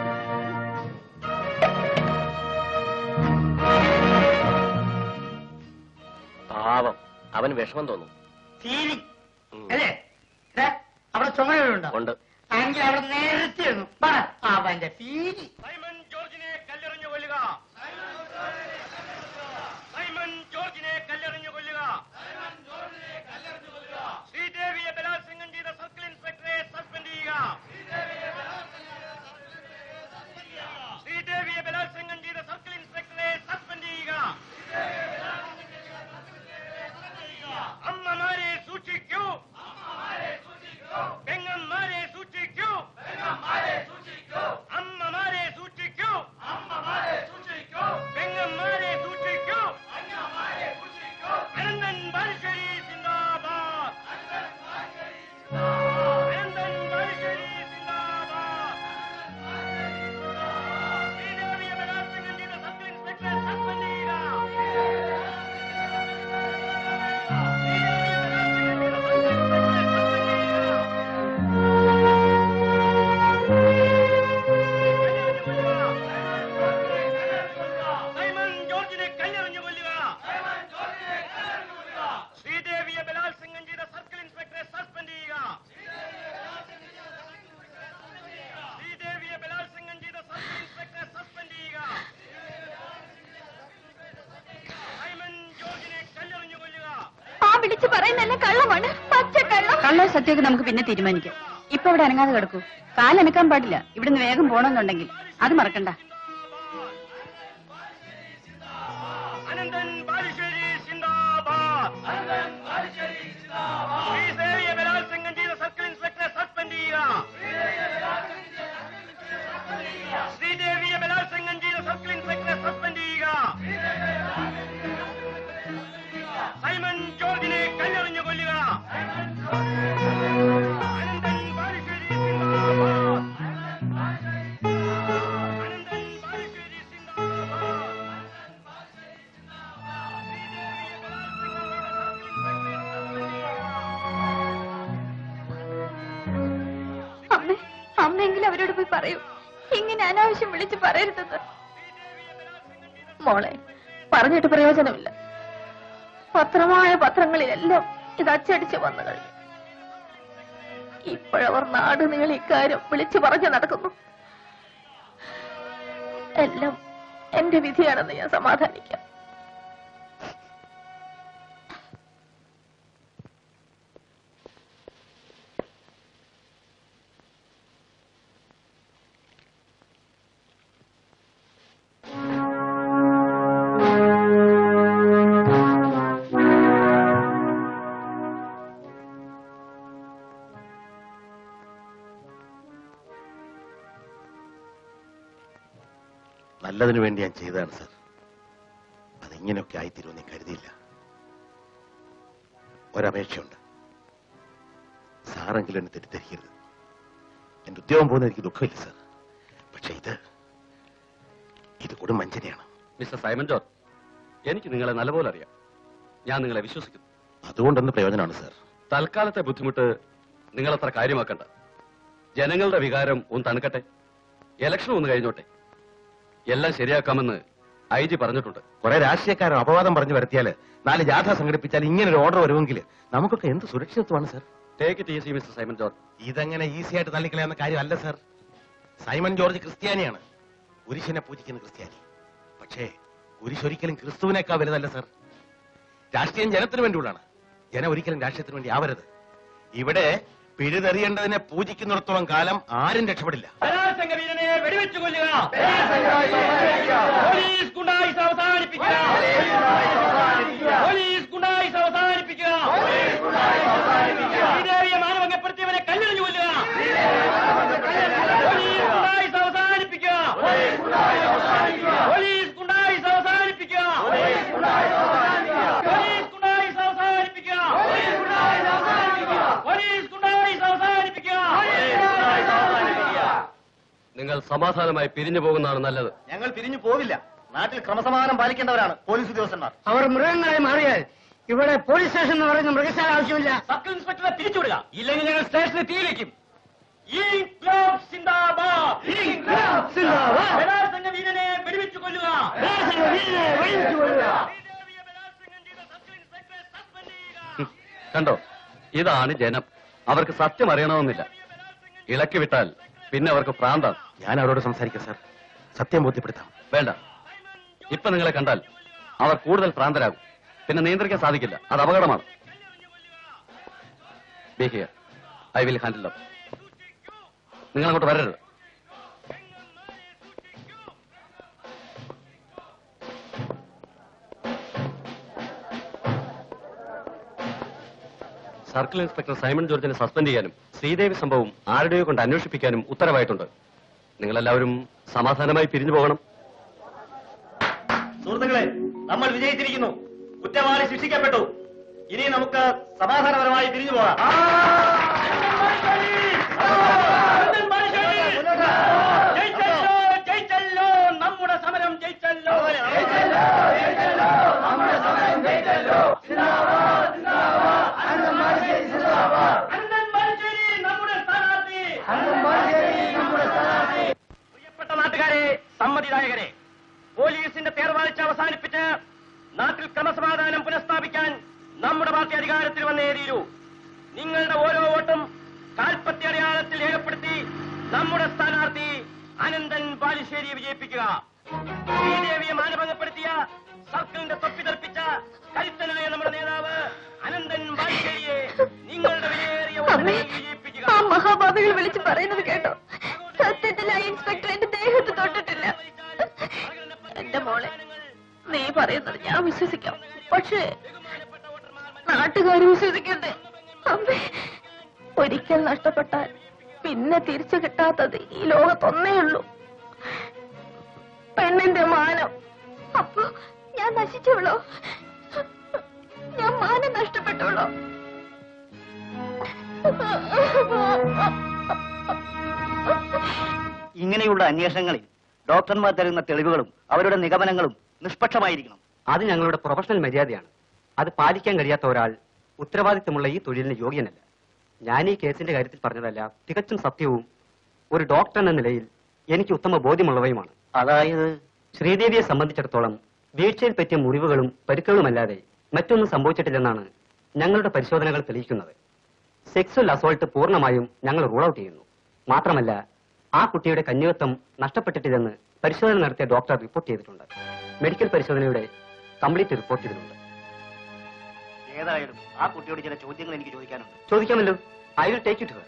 പാവം അവന് വിഷമം തോന്നും തീരി അല്ലേ ദേ, അവിടെ ചുമകളുണ്ടോ ഉണ്ട് എങ്കിൽ അവിടെ നേരത്തെ ഇരുന്നു പറ അവന്റെ ഫീലി സൈമൺ ജോർജിനെ കല്ലെറിഞ്ഞു കൊല്ലുക സൈമൺ ജോർജിനെ കല്ലെറിഞ്ഞു കൊല്ലുക ശ്രീദേവിയെ ബലാത്സംഗം ചെയ്ത സർക്കിൾ ഇൻസ്പെക്ടറെ സസ്പെൻഡ് ചെയ്യുക ശ്രീദേവിയെ ബലാത്സംഗം ചെയ്ത സർക്കിൾ ഇൻസ്പെക്ടറെ സസ്പെൻഡ് ചെയ്യുക അമ്മമാരെ സൂക്ഷിക്കൂ പെങ്ങന്മാരെ സൂക്ഷിക്കൂ അമ്മമാരെ സൂക്ഷിക്കൂ സത്യമാണ് പച്ചക്കള്ളം കള്ള സത്യമൊക്കെ നമുക്ക് പിന്നെ തീരുമാനിക്കാം ഇപ്പൊ ഇവിടെ അനങ്ങാതെ കിടക്കൂ കാലനക്കാൻ പാടില്ല ഇവിടുന്ന് വേഗം പോണമെന്നുണ്ടെങ്കിൽ അത് മറക്കണ്ട അനന്തൻ ബാലുശ്ശേരി സിന്ദാബാദ് അനന്തൻ ബാലുശ്ശേരി സിന്ദാബാദ് ശ്രീദേവിയെ ബലാത്സംഗം ചെയ്ത സർക്കിൾ ഇൻസ്പെക്ടറെ സസ്പെൻഡ് ചെയ്യുക ശ്രീദേവിയെ ബലാത്സംഗം ചെയ്ത സർക്കിൾ ഇൻസ്പെക്ടറെ സസ്പെൻഡ് ചെയ്യുക സൈമൺ ജോർജിനെ കല്ലെറിഞ്ഞു കൊല്ലുക അനന്തൻ ബാലുശ്ശേരി സിന്ദാബാദ് അനന്തൻ ബാലുശ്ശേരി സിന്ദാബാദ് അമ്മ അമ്മയെങ്കിലും അവരോട് പോയി പറയൂ ഇങ്ങനെ അനാവശ്യം വിളിച്ച് പറയരുതെന്ന് മോളെ പറഞ്ഞിട്ട് പ്രയോജനമില്ല പത്രമായ പത്രങ്ങളിലെല്ലാം ഇത് അച്ചടിച്ച് വന്നു കഴിഞ്ഞു ഇപ്പോഴവർ നാട് നീളി ഇക്കാര്യം വിളിച്ചു പറഞ്ഞു നടക്കുന്നു എല്ലാം എന്റെ വിധിയാണെന്ന് ഞാൻ സമാധാനിക്കാം നല്ലതിനു വേണ്ടി ഞാൻ ചെയ്തതാണ് സർ അതിങ്ങനെയൊക്കെ ആയിത്തീരുമെന്ന് ഞാൻ കരുതിയില്ല ഒരപേക്ഷയുണ്ട് സാറെങ്കിലും എന്നെ തെറ്റിദ്ധരിക്കരുത് എന്റെ ഉദ്യോഗം പോകുന്ന എനിക്ക് ദുഃഖമില്ല സർ പക്ഷെ ഇത് ഇത് കൊടും വഞ്ചനയാണ് മിസ്റ്റർ സൈമൺ ജോർജ് എനിക്ക് നിങ്ങളെ നല്ലപോലെ അറിയാം ഞാൻ നിങ്ങളെ വിശ്വസിക്കുന്നു അതുകൊണ്ടൊന്ന് പ്രയോജനമാണ് സർ തൽക്കാലത്തെ ബുദ്ധിമുട്ട് നിങ്ങൾ അത്ര കാര്യമാക്കണ്ട ജനങ്ങളുടെ വികാരം ഒന്ന് തണുക്കട്ടെ ഇലക്ഷൻ ഒന്ന് കഴിഞ്ഞോട്ടെ എല്ലാം ശരിയാക്കാമെന്ന് ഐ ജി പറഞ്ഞിട്ടുണ്ട് കുറെ രാഷ്ട്രീയക്കാരൻ അപവാദം പറഞ്ഞു വരുത്തിയാല് നാല് ജാഥ സംഘടിപ്പിച്ചാൽ ഇങ്ങനെ ഒരു ഓർഡർ വരുമെങ്കിൽ നമുക്കൊക്കെ എന്ത് സുരക്ഷിതത്വമാണ് sir take it easy mister Simon George ഇതങ്ങനെ ഈസി ആയിട്ട് തള്ളിക്കളയാവുന്ന കാര്യമല്ല സർ സൈമൺ ജോർജ് ക്രിസ്ത്യാനിയാണ് കുരിശിനെ പൂജിക്കുന്ന ക്രിസ്ത്യാനി പക്ഷേ കുരിശ് ഒരിക്കലും ക്രിസ്തുവിനേക്കാൾ വലുതല്ല സർ രാഷ്ട്രീയം ജനത്തിന് വേണ്ടിയുള്ളതാണ് ജനം ഒരിക്കലും രാഷ്ട്രീയത്തിന് വേണ്ടി ആവരുത് ഇവിടെ പിഴുതെറിയേണ്ടതിനെ പൂജിക്കുന്നിടത്തോളം കാലം ആരും രക്ഷപ്പെടില്ല ബലാത്സംഗ വീരനെ വെടിവെച്ചു കൊല്ലുക പോലീസ് ഗുണ്ടായിസ് അവസാനിപ്പിക്കുക പോലീസ് ഗുണ്ടായിസ് അവസാനിപ്പിക്കുക ശ്രീദേവിയെ മാനഭംഗപ്പെടുത്തിയവനെ കല്ലെറിഞ്ഞു കൊല്ലുക പോലീസ് ഗുണ്ടായിസ് അവസാനിപ്പിക്കുക പോലീസ് ഗുണ്ടായിസ് അവസാനിപ്പിക്കുക പോലീസ് ഗുണ്ടായിസ് അവസാനിപ്പിക്കുക പോലീസ് ഗുണ്ടായിസ് അവസാനിപ്പിക്കുക നിങ്ങൾ സമാധാനമായി പിരിഞ്ഞു പോകുന്നതാണ് നല്ലത് ഞങ്ങൾ പിരിഞ്ഞു പോവില്ല നാട്ടിൽ ക്രമസമാധാനം പാലിക്കേണ്ടവരാണ് പോലീസ് ഉദ്യോഗസ്ഥന്മാർ അവർ മൃഗങ്ങളെ മാറിയാൽ ഇവിടെ പോലീസ് സ്റ്റേഷൻ എന്ന് പറയുന്ന മൃഗശാല ആവശ്യമില്ല സർക്കിൾ ഇൻസ്പെക്ടറെ തിരിച്ചുവിടുക ഇല്ലെങ്കിൽ ഞങ്ങൾ സ്റ്റേഷനിൽ തീ വെക്കും ഇൻക്ലാബ് സിന്ദാബാദ് ഇൻക്ലാബ് സിന്ദാബാദ് ബലാത്സംഗ വീരനെ വെടിവെച്ചു കൊല്ലുക ബലാത്സംഗ വീരനെ വെടിവെച്ചു കൊല്ലുക. കണ്ടോ ഇതാണ് ജനം അവർക്ക് സത്യം അറിയണമെന്നില്ല ഇളക്കി വിട്ടാൽ പിന്നെ അവർക്ക് പ്രാന്താണ് ഞാൻ അവരോട് സംസാരിക്കാം സർ സത്യം ബോധ്യപ്പെടുത്താം വേണ്ട ഇപ്പൊ നിങ്ങളെ കണ്ടാൽ അവർ കൂടുതൽ ഭ്രാന്തരാകും പിന്നെ നിയന്ത്രിക്കാൻ സാധിക്കില്ല അത് അപകടമാണ് be here I will handle up നിങ്ങൾ അങ്ങോട്ട് വരരുത് സർക്കിൾ ഇൻസ്പെക്ടർ സൈമൺ ജോർജിനെ സസ്പെൻഡ് ചെയ്യാനും ശ്രീദേവി സംഭവം ആരുടെയോ കൊണ്ട് അന്വേഷിപ്പിക്കാനും ഉത്തരവായിട്ടുണ്ട് നിങ്ങളെല്ലാവരും സമാധാനമായി പിരിഞ്ഞു പോകണം സുഹൃത്തുക്കളെ നമ്മൾ വിജയിച്ചിരിക്കുന്നു കുറ്റവാളി ശിക്ഷിക്കപ്പെട്ടു ഇനി നമുക്ക് സമാധാനപരമായി പിരിഞ്ഞു പോകാം ജയിച്ചല്ലോ ജയിച്ചല്ലോ നമ്മുടെ സമരം ജയിച്ചല്ലോ അനന്തൻ ബാലുശ്ശേരി നമ്മുടെ സ്ഥാനാർത്ഥി പ്രിയപ്പെട്ട നാട്ടുകാരെ സമ്മതിദായകരെ പോലീസിന്റെ തേർവാഴ്ച അവസാനിപ്പിച്ച് നാട്ടിൽ ക്രമസമാധാനം പുനഃസ്ഥാപിക്കാൻ നമ്മുടെ പാർട്ടി അധികാരത്തിൽ വന്നേ തീരൂ നിങ്ങളുടെ ഓരോ വോട്ടും കാൽപ്പത്തി അടയാളത്തിൽ രേഖപ്പെടുത്തി നമ്മുടെ സ്ഥാനാർത്ഥി അനന്തൻ ബാലുശ്ശേരിയെ വിജയിപ്പിക്കുക ശ്രീദേവിയെ മാനഭംഗപ്പെടുത്തിയ സർക്കിളിന്റെ തൊപ്പി തെറിപ്പിച്ച കരുത്തനായ നമ്മുടെ നേതാവ് അനന്തൻ ബാലുശ്ശേരിയെ മഹാഭാവികൾ വിളിച്ച് പറയുന്നത് കേട്ടോ സത്യത്തിൽ ആ ഇൻസ്പെക്ടർ എന്റെ ദേഹത്ത് തൊട്ടിട്ടില്ല എന്റെ മോളെ നീ പറയുന്നത് ഞാൻ വിശ്വസിക്കാം പക്ഷേ നാട്ടുകാർ വിശ്വസിക്കണ്ടേ അമ്മേ ഒരിക്കൽ നഷ്ടപ്പെട്ടാൽ പിന്നെ തിരിച്ചു കിട്ടാത്തത് ഈ ലോകത്തൊന്നേ ഉള്ളൂ പെണ്ണിന്റെ മാനം അപ്പൊ ഞാൻ നശിച്ചോളോ ഞാൻ മാനം നഷ്ടപ്പെട്ടോളോ ഇങ്ങനെയുള്ള അന്വേഷണങ്ങളിൽ ഡോക്ടർമാർ തരുന്ന തെളിവുകളും അവരുടെ നിഗമനങ്ങളും നിഷ്പക്ഷമായിരിക്കണം അത് ഞങ്ങളുടെ പ്രൊഫഷണൽ മര്യാദയാണ് അത് പാലിക്കാൻ കഴിയാത്ത ഒരാൾ ഉത്തരവാദിത്തമുള്ള ഈ തൊഴിലിന് യോഗ്യനല്ല ഞാൻ ഈ കേസിന്റെ കാര്യത്തിൽ പറഞ്ഞതല്ല തികച്ചും സത്യവും ഒരു ഡോക്ടർ എന്ന നിലയിൽ എനിക്ക് ഉത്തമ ബോധ്യമുള്ളവയുമാണ് അതായത് ശ്രീദേവിയെ സംബന്ധിച്ചിടത്തോളം വീഴ്ചയിൽ പറ്റിയ മുറിവുകളും പരുക്കുകളുമല്ലാതെ മറ്റൊന്നും സംഭവിച്ചിട്ടില്ലെന്നാണ് ഞങ്ങളുടെ പരിശോധനകൾ തെളിയിക്കുന്നത് സെക്സ്വൽ അസോൾട്ട് പൂർണ്ണമായും ഞങ്ങൾ റൂൾ ഔട്ട് ചെയ്യുന്നു മാത്രമല്ല ആ കുട്ടിയുടെ കന്യകത്വം നഷ്ടപ്പെട്ടിട്ടില്ലെന്ന് പരിശോധന നടത്തിയ ഡോക്ടർ റിപ്പോർട്ട് ചെയ്തിട്ടുണ്ട് മെഡിക്കൽ പരിശോധനയുടെ കംപ്ലീറ്റ് റിപ്പോർട്ട് ഇതിലുണ്ട് ഏതായാലും ആ കുട്ടിയോട് ചില ചോദ്യങ്ങൾ എനിക്ക് ചോദിക്കാനുണ്ട് ചോദിക്കാമല്ലോ I will take it her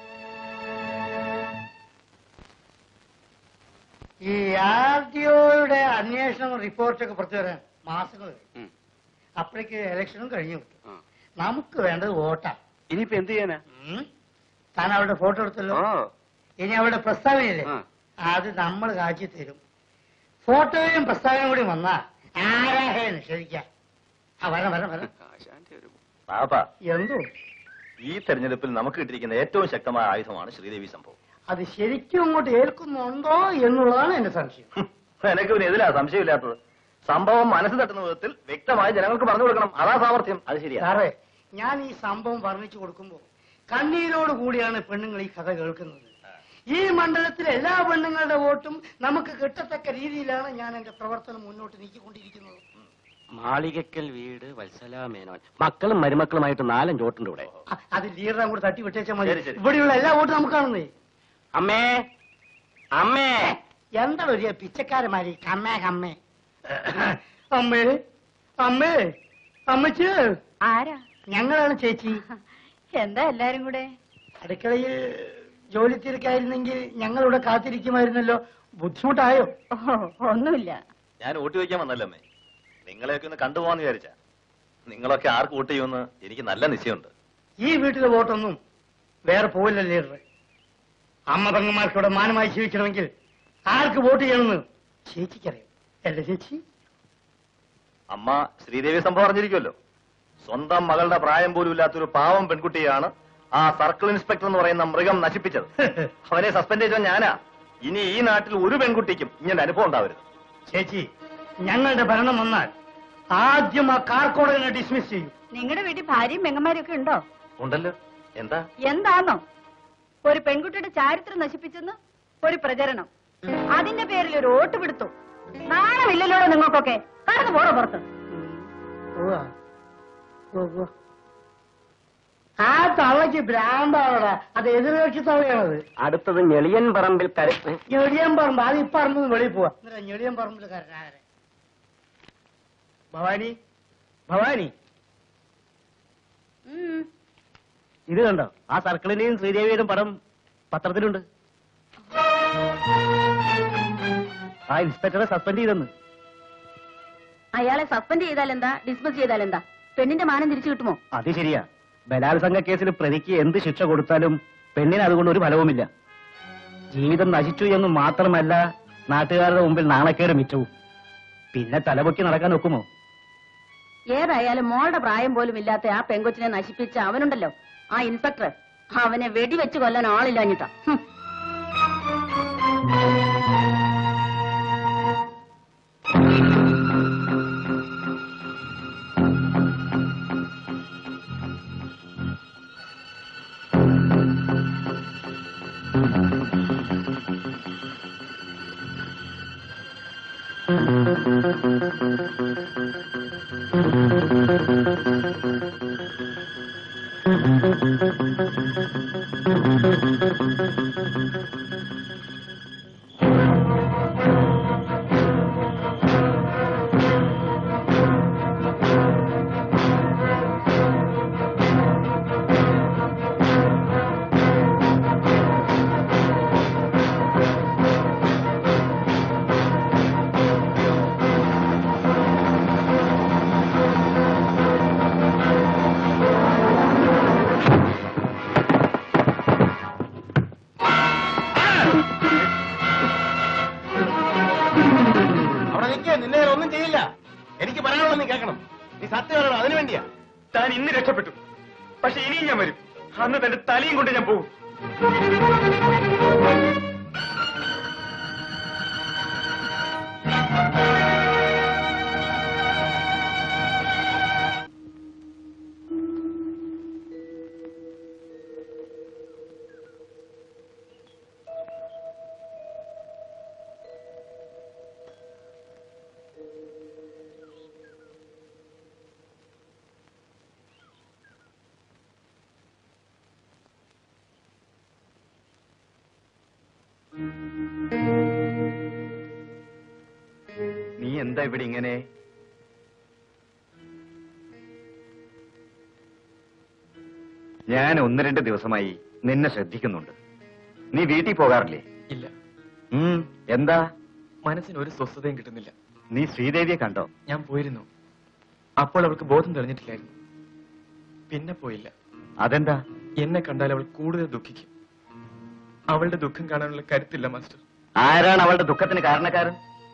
E R D ഒയുടെ അന്വേഷണം റിപ്പോർട്ടൊക്കെ പുറത്തു വരാൻ മാസങ്ങൾ കഴിയും അപ്പോഴേക്ക് ഇലക്ഷനും കഴിഞ്ഞു കിട്ടും നമുക്ക് വേണ്ടത് വോട്ടാ ഇനിയിപ്പോ എന്ത് ചെയ്യാനാ താൻ അവരുടെ ഫോട്ടോ എടുത്തല്ലോ ഇനി അവരുടെ പ്രസ്താവനയില്ലേ അത് നമ്മൾ കാച്ചി തരും ഫോട്ടോയും പ്രസ്താവനയും കൂടി വന്നാ ആരാഹേ നിഷേധിക്കാം ആ വരാം വരാം വരാം പാപ്പ എന്തോ ഈ തെരഞ്ഞെടുപ്പിൽ നമുക്ക് കിട്ടിയിരിക്കുന്ന ഏറ്റവും ശക്തമായ ആയുധമാണ് ശ്രീദേവി സംഭവം അത് ശരിക്കും അങ്ങോട്ട് ഏൽക്കുന്നുണ്ടോ എന്നുള്ളതാണ് എന്റെ സംശയം എനിക്ക് പിന്നെ എതിലാ സംശയമില്ലാത്തത് സംഭവം മനസ്സ് തട്ടുന്ന വിധത്തിൽ വ്യക്തമായി ജനങ്ങൾക്ക് പറഞ്ഞു കൊടുക്കണം അതാ സാമർത്ഥ്യം അത് ശരിയാ സാറേ ഞാൻ ഈ സംഭവം വർണ്ണിച്ചു കൊടുക്കുമ്പോ കണ്ണീരോട് കൂടിയാണ് പെണ്ണുങ്ങൾ ഈ കഥ കേൾക്കുന്നത് ഈ മണ്ഡലത്തിലെ എല്ലാ പെണ്ണുങ്ങളുടെ വോട്ടും നമുക്ക് കിട്ടത്തക്ക രീതിയിലാണ് ഞാൻ എന്റെ പ്രവർത്തനം മുന്നോട്ട് നീക്കിക്കൊണ്ടിരിക്കുന്നത് മാളികക്കൽ വീട് വത്സല മേനോൻ മക്കളും മരുമക്കളുമായിട്ട് നാലഞ്ച് വോട്ടുണ്ട് ഇവിടെ അ- അത് ലീഡറെ കൂടെ തട്ടി വിട്ടേച്ചാൽ മതി ശരി, ശരി. ഇവിടെയുള്ള എല്ലാ വോട്ടും നമുക്കാണെന്നേ അമ്മേ അമ്മേ എന്താണ് ഒരു പിച്ചക്കാരന്മാര് കമ്മേ കമ്മേ അമ്മേ അമ്മേ അമ്മച്ച് ആരാ ഞങ്ങളാണ് ചേച്ചി എന്താ എല്ലാരും കൂടെ അടുക്കളയിൽ ജോലി തിരക്കായിരുന്നെങ്കിൽ ഞങ്ങളിവിടെ കാത്തിരിക്കുമായിരുന്നല്ലോ ബുദ്ധിമുട്ടായോ ഒന്നുമില്ല ഞാൻ വോട്ട് ചോദിക്കാൻ വന്നല്ലോ അമ്മേ നിങ്ങളെയൊക്കെ ഒന്ന് കണ്ടുപോകാന്ന് വിചാരിച്ച നിങ്ങളൊക്കെ ആർക്ക് വോട്ട് ചെയ്യുമെന്ന് എനിക്ക് നല്ല നിശ്ചയമുണ്ട് ഈ വീട്ടിലെ വോട്ടൊന്നും വേറെ പോവില്ല ലീഡറെ അമ്മ പെങ്ങന്മാർക്കിവിടെ മാനമായി ജീവിക്കണമെങ്കിൽ ആർക്ക് വോട്ട് ചെയ്യണമെന്ന് ചേച്ചിക്കറിയാം അല്ലേ ചേച്ചി അമ്മ ശ്രീദേവി സംഭവം അറിഞ്ഞിരിക്കുമല്ലോ സ്വന്തം മകളുടെ പ്രായം പോലും ഇല്ലാത്തൊരു പാവം പെൺകുട്ടിയാണ് ആ സർക്കിൾ ഇൻസ്പെക്ടർ എന്ന് പറയുന്ന മൃഗം നശിപ്പിച്ചത് അവനെ സസ്പെൻഡ് ചെയ്തത് ഞാനാ ഇനി ഈ നാട്ടിൽ ഒരു പെൺകുട്ടിക്കും ഇങ്ങനെ അനുഭവം ഉണ്ടാവരുത് ചേച്ചി ഞങ്ങളുടെ ഭരണം വന്നാൽ ആദ്യം ആ കാർക്കോടനെ ഡിസ്മിസ് ചെയ്യും നിങ്ങളുടെ വീട്ടിൽ ഭാര്യയും പെങ്ങന്മാരും ഒക്കെ ഉണ്ടോ ഉണ്ടല്ലോ എന്താ എന്താന്നോ ഒരു പെൺകുട്ടിയുടെ ചാരിത്രം നശിപ്പിച്ചെന്ന് ഒരു പ്രചരണം അതിന്റെ പേരിൽ ഒരു വോട്ട് പിടുത്തു നാണമില്ലല്ലോ നിങ്ങൾക്കൊക്കെ കടന്നു പോറോ പുറത്ത് ആ തവയ്ക്ക് ഭ്രാന്താണടാ അത് എതിർകക്ഷി തവയാണത് അടുത്തത് ഞെളിയൻ പറമ്പിൽ കരുത്ത് ഞെളിയൻ പറമ്പ് അത് ഇപ്പൊ അറിഞ്ഞത് വെളിയിൽ പോവാ എന്നിട്ടാ ഞെളിയൻ പറമ്പിൽ കരനാകരെ ഭവാനി ഭവാനി ഇത് കണ്ടോ ആ സർക്കിളിന്റെയും ശ്രീദേവിയുടെയും പടം പത്രത്തിലുണ്ട് ആ ഇൻസ്പെക്ടറെ സസ്പെൻഡ് ചെയ്തെന്ന് അയാളെ സസ്പെൻഡ് ചെയ്താൽ എന്താ ഡിസ്മിസ് ചെയ്താൽ എന്താ പെണ്ണിന്റെ മാനം തിരിച്ചു കിട്ടുമോ അത് ശരിയാ ബലാത്സംഗ കേസിൽ പ്രതിക്ക് എന്ത് ശിക്ഷ കൊടുത്താലും പെണ്ണിന് അതുകൊണ്ട് ഒരു ഫലവുമില്ല ജീവിതം നശിച്ചു എന്ന് മാത്രമല്ല നാട്ടുകാരുടെ മുമ്പിൽ നാണക്കേട് മിച്ചവും പിന്നെ തലപൊക്കി നടക്കാൻ ഒക്കുമോ ഏതായാലും മോളുടെ പ്രായം പോലും ഇല്ലാത്ത ആ പെങ്കൊച്ചിനെ നശിപ്പിച്ച അവനുണ്ടല്ലോ ആ ഇൻസ്പെക്ടർ അവനെ വെടിവെച്ച് കൊല്ലാൻ ആളില്ലാഞ്ഞിട്ടാ ഹും. അന്ന് രക്ഷപ്പെട്ടു പക്ഷെ ഇനിയും ഞാൻ വരും അന്ന് തന്റെ തലയും കൊണ്ട് ഞാൻ പോകും നീ എന്താ ഇവിടെ ഇങ്ങനെ ഞാൻ ഒന്ന് രണ്ട് ദിവസമായി നിന്നെ ശ്രദ്ധിക്കുന്നുണ്ട് നീ വീട്ടിൽ പോകാറില്ലേ ഇല്ല ഉം, എന്താ മനസ്സിന് ഒരു സ്വസ്ഥതയും കിട്ടുന്നില്ല നീ ശ്രീദേവിയെ കണ്ടോ ഞാൻ പോയിരുന്നു അപ്പോൾ അവൾക്ക് ബോധം തെളിഞ്ഞിട്ടില്ലായിരുന്നു പിന്നെ പോയില്ല അതെന്താ എന്നെ കണ്ടാൽ അവൾ കൂടുതൽ ദുഃഖിക്കും അവളുടെ ദുഃഖം കാണാനുള്ള കരുത്തില്ല മാസ്റ്റർ ആരാണ് അവളുടെ ദുഃഖത്തിന് കാരണക്കാരൻ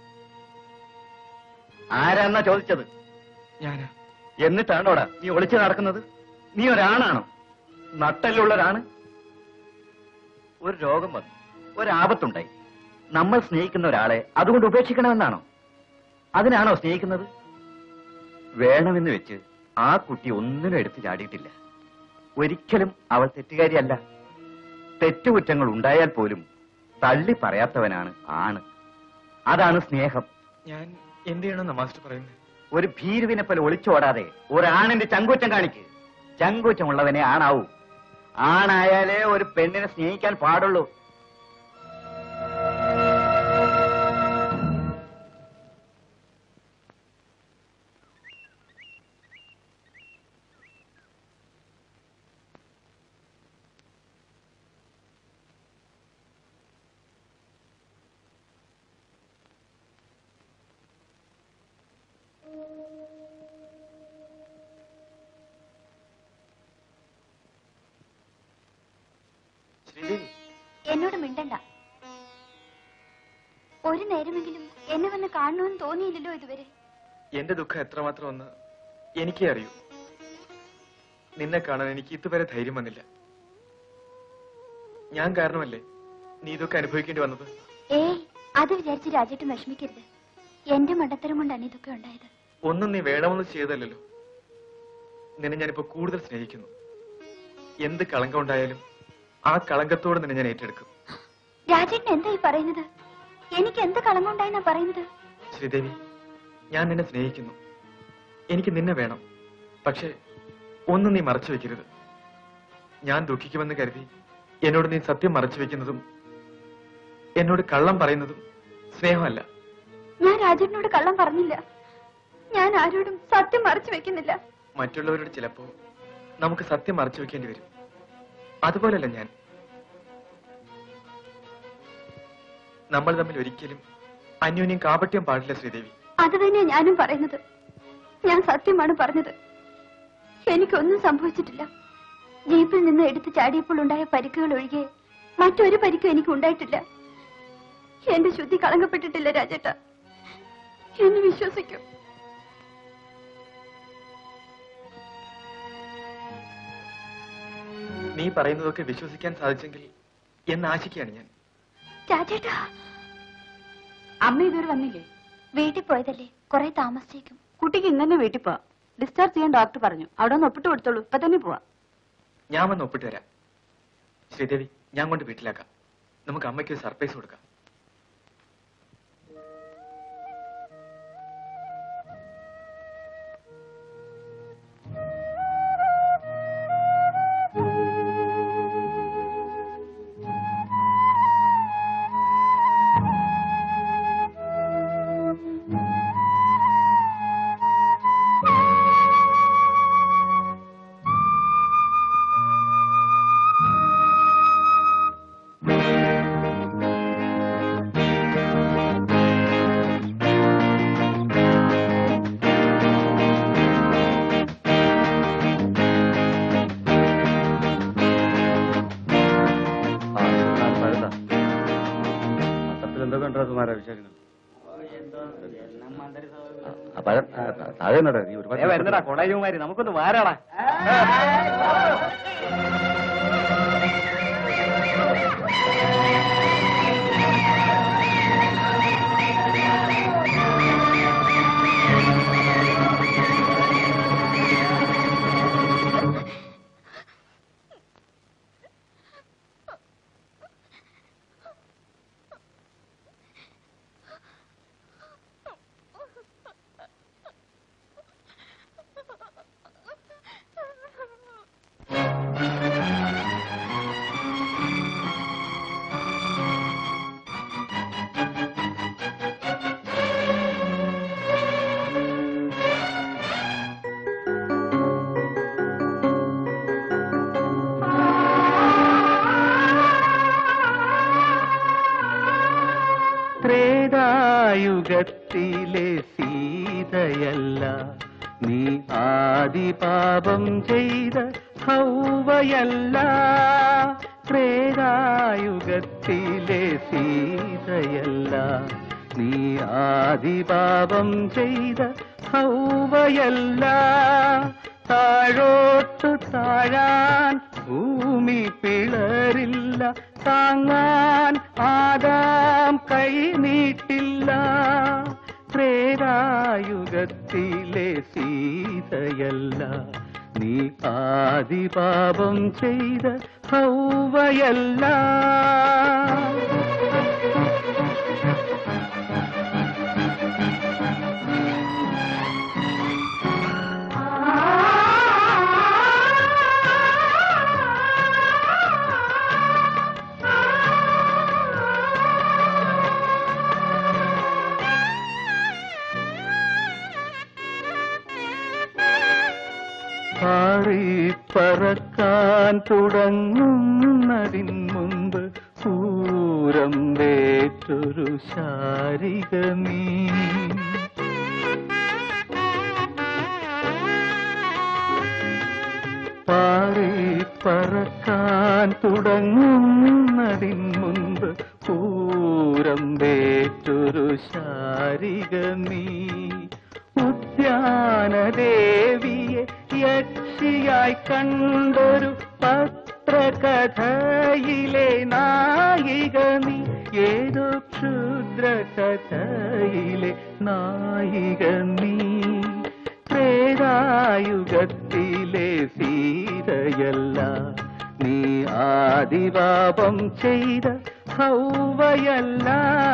ആരാന്നാ ചോദിച്ചത് ഞാനാ എന്നിട്ടാണോടാ നീ ഒളിച്ചു നടക്കുന്നത് നീ ഒരാണാണോ നട്ടല്ലുള്ളൊരാണ് ഒരു രോഗം വന്നു ഒരാപത്തുണ്ടായി നമ്മൾ സ്നേഹിക്കുന്ന ഒരാളെ അതുകൊണ്ട് ഉപേക്ഷിക്കണമെന്നാണോ അതിനാണോ സ്നേഹിക്കുന്നത് വേണമെന്ന് വെച്ച് ആ കുട്ടി ഒന്നിനും എടുത്തു ചാടിയിട്ടില്ല ഒരിക്കലും അവൾ തെറ്റുകാരിയല്ല തെറ്റുകുറ്റങ്ങൾ ഉണ്ടായാൽ പോലും തള്ളി പറയാത്തവനാണ് ആണ് അതാണ് സ്നേഹം ഞാൻ എന്ത് ചെയ്യണമെന്നാ മാസ്റ്റർ പറയുന്നത് ഒരു ഭീരുവിനെ പോലെ ഒളിച്ചോടാതെ ഒരാണിന്റെ ചങ്കൂറ്റം കാണിക്ക് ചങ്കൂറ്റമുള്ളവനെ ആണാവൂ ആണായാലേ ഒരു പെണ്ണിനെ സ്നേഹിക്കാൻ പാടുള്ളൂ ശ്രീദേവി എന്നോട് മിണ്ടണ്ട ഒരു നേരമെങ്കിലും എന്നെ വന്ന് കാണണമെന്ന് തോന്നിയില്ലല്ലോ ഇതുവരെ എന്റെ ദുഃഖം എത്രമാത്രം ഒന്ന് എനിക്കേ അറിയൂ നിന്നെ കാണാൻ എനിക്ക് ഇതുവരെ ധൈര്യം വന്നില്ല ഞാൻ കാരണമല്ലേ നീ ഇതൊക്കെ അനുഭവിക്കേണ്ടി വന്നത് ഏയ് അത് വിചാരിച്ച് രാജേട്ടും വിഷമിക്കരുത് എന്റെ മണ്ടത്തരം കൊണ്ടാണ് ഇതൊക്കെ ഉണ്ടായത് ഒന്നും നീ വേണമെന്ന് ചെയ്തല്ലോ നിന്നെ ഞാനിപ്പോ കൂടുതൽ സ്നേഹിക്കുന്നു എന്ത് കളങ്കം ഉണ്ടായാലും ആ കളങ്കത്തോടെ നിന്നെ ഞാൻ ഏറ്റെടുക്കും രാജേട്ടൻ എന്താ ഈ പറയുന്നത് എനിക്ക് എന്ത് കളങ്ങുണ്ടായെന്നാ പറയുന്നത് ശ്രീദേവി ഞാൻ നിന്നെ സ്നേഹിക്കുന്നു എനിക്ക് നിന്നെ വേണം പക്ഷേ ഒന്നും നീ മറച്ചു വെക്കരുത് ഞാൻ ദുഃഖിക്കുമെന്ന് കരുതി എന്നോട് നീ സത്യം മറച്ചു വെക്കുന്നതും എന്നോട് കള്ളം പറയുന്നതും സ്നേഹമല്ല ഞാൻ രാജേട്ടനോട് കള്ളം പറഞ്ഞില്ല ഞാൻ ആരോടും സത്യം മറച്ചു വെക്കുന്നില്ല മറ്റുള്ളവരോട് ചിലപ്പോ നമുക്ക് സത്യം മറച്ചു വെക്കേണ്ടി വരും അതുപോലല്ല ഞാൻ നമ്മൾ തമ്മിൽ ഒരിക്കലും അന്യോന്യം കാപട്യം പാടില്ല ശ്രീദേവി അത് തന്നെയാ ഞാനും പറയുന്നത് ഞാൻ സത്യമാണ് പറഞ്ഞത് എനിക്കൊന്നും സംഭവിച്ചിട്ടില്ല ജീപ്പിൽ നിന്ന് എടുത്തു ചാടിയപ്പോൾ ഉണ്ടായ പരിക്കുകൾ ഒഴികെ മറ്റൊരു പരിക്കും എനിക്ക് ഉണ്ടായിട്ടില്ല എന്റെ ശുദ്ധി കളങ്കപ്പെട്ടിട്ടില്ല രാജേട്ട എന്നെ വിശ്വസിക്കും നീ പറയുന്നതൊക്കെ വിശ്വസിക്കാൻ സാധിച്ചെങ്കിൽ എന്ന് ആശിക്കുകയാണ് ഞാൻ രാജേട്ടാ അമ്മ ഇതുവരെ വന്നില്ലേ വീട്ടിൽ പോയതല്ലേ കുറെ താമസിച്ചേക്കും കുട്ടിക്ക് ഇന്ന് തന്നെ വീട്ടിൽ പോവാ ഡിസ്ചാർജ് ചെയ്യാൻ ഡോക്ടർ പറഞ്ഞു അവിടെ ഒന്ന് ഒപ്പിട്ട് കൊടുത്തോളൂ ഇപ്പൊ തന്നെ പോവാ ഞാൻ വന്ന് ഒപ്പിട്ട് തരാം ശ്രീദേവി ഞാൻ കൊണ്ട് വീട്ടിലാക്കാം നമുക്ക് അമ്മയ്ക്ക് ഒരു സർപ്രൈസ് കൊടുക്കാം പത്രത്തിൽ എന്തൊക്കെ ഉണ്ടോ സുമാരാ വിശേഷങ്ങൾ അപ്പൊ താഴെ നിന്നടാ, നീ ഒരുപാട് വരുന്നടാ കോളേജുമാര് നമുക്കൊന്ന് വാരാടാ ത്രേതായുഗത്തിലെ സീതയല്ല നീ ആദിപാപം ചെയ്ത ഹൗവയല്ല ത്രേതായുഗത്തിലെ സീതയല്ല നീ ആദിപാപം ചെയ്ത ഹൗവയല്ല താഴോട്ടു താഴാൻ ഭൂമി പിളരില്ല താങ്ങാൻ ആദാം കൈ നീട്ടില്ല ത്രേതായുഗത്തിലെ സീതയല്ല നീ ആദിപാപം ചെയ്ത ഹൗവയല്ല പറക്കാൻ തുടങ്ങുന്നതിൻ മുമ്പ് പൂരം വേറ്റൊരു ശാരിക നീ പാറി പറക്കാൻ തുടങ്ങുന്നതിൻ മുമ്പ് പൂരം വേറ്റൊരു ശാരിക നീ ഉദ്യാനദേവിയെ യക്ഷിയായി കണ്ടൊരു പത്രകഥയിലെ നായിക നീ ഏതോ ക്ഷുദ്രകഥയിലെ നായിക നീ ത്രേതായുഗത്തിലെ സീതയല്ല നീ ആദിപാപം ചെയ്ത ഹൗവയല്ല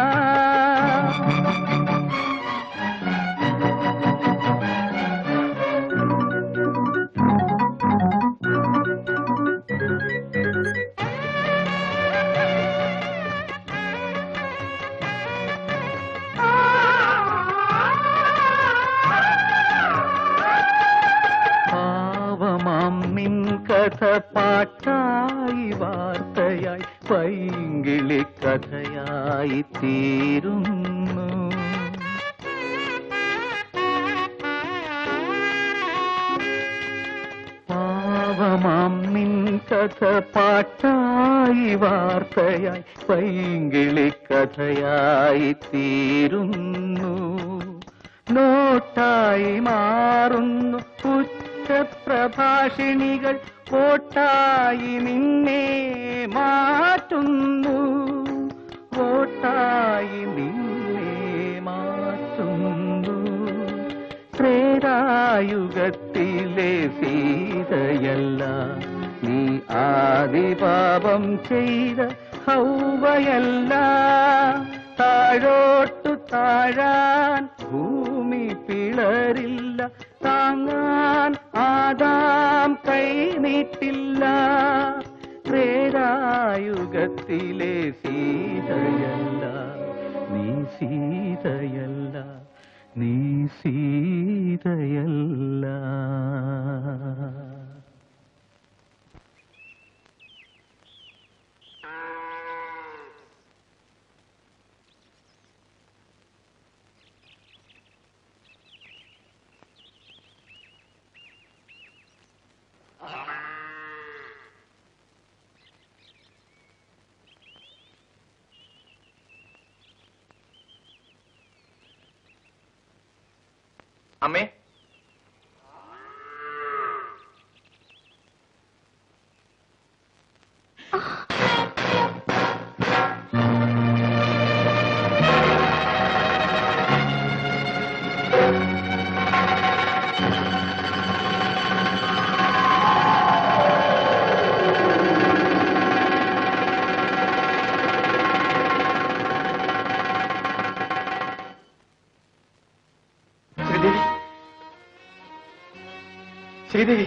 പാവമാം നിൻ കഥ പാട്ടായി വാർത്തയായി പൈങ്കിളി കഥയായി തീരുന്നു പാവമാം നിൻ കഥ പാട്ടായി വാർത്തയായി പൈങ്കിളി കഥയായി തീരുന്നു നോട്ടായി മാറുന്നു ഉച്ചപ്രഭാഷിണികൾ വോട്ടായി നിന്നെ മാറ്റുന്നു വോട്ടായി നിന്നെ മാറ്റുന്നു ത്രേതായുഗത്തിലെ സീതയല്ല നീ ആദിപാപം ചെയ്ത ഹൗവയല്ല താഴോട്ടു താഴാൻ ഭൂമി പിളരില്ല താങ്ങാൻ ആദാം കൈ നീട്ടില്ല ത്രേതായുഗത്തിലെ സീതയല്ല നീ സീതയല്ല നീ സീതയല്ല അമ്മേ ശ്രീദേവി ശ്രീദേവി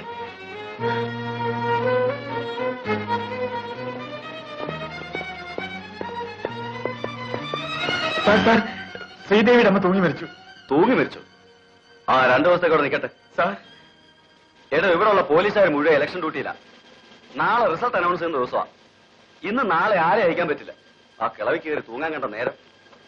സാർ സാർ ശ്രീദേവിയുടെ അമ്മ തൂങ്ങി മരിച്ചു തൂങ്ങി മരിച്ചു ആ രണ്ടു ദിവസത്തേക്ക് അവിടെ നിൽക്കട്ടെ സാർ എടോ ഇവിടെ ഉള്ള പോലീസുകാർ മുഴുവൻ ഇലക്ഷൻ ഡ്യൂട്ടിയില്ല നാളെ റിസൾട്ട് അനൗൺസ് ചെയ്യുന്ന ദിവസമാണ് ഇന്ന് നാളെ ആരെ അയക്കാൻ പറ്റില്ല ആ കിളവി കയറി തൂങ്ങാൻ കണ്ട നേരം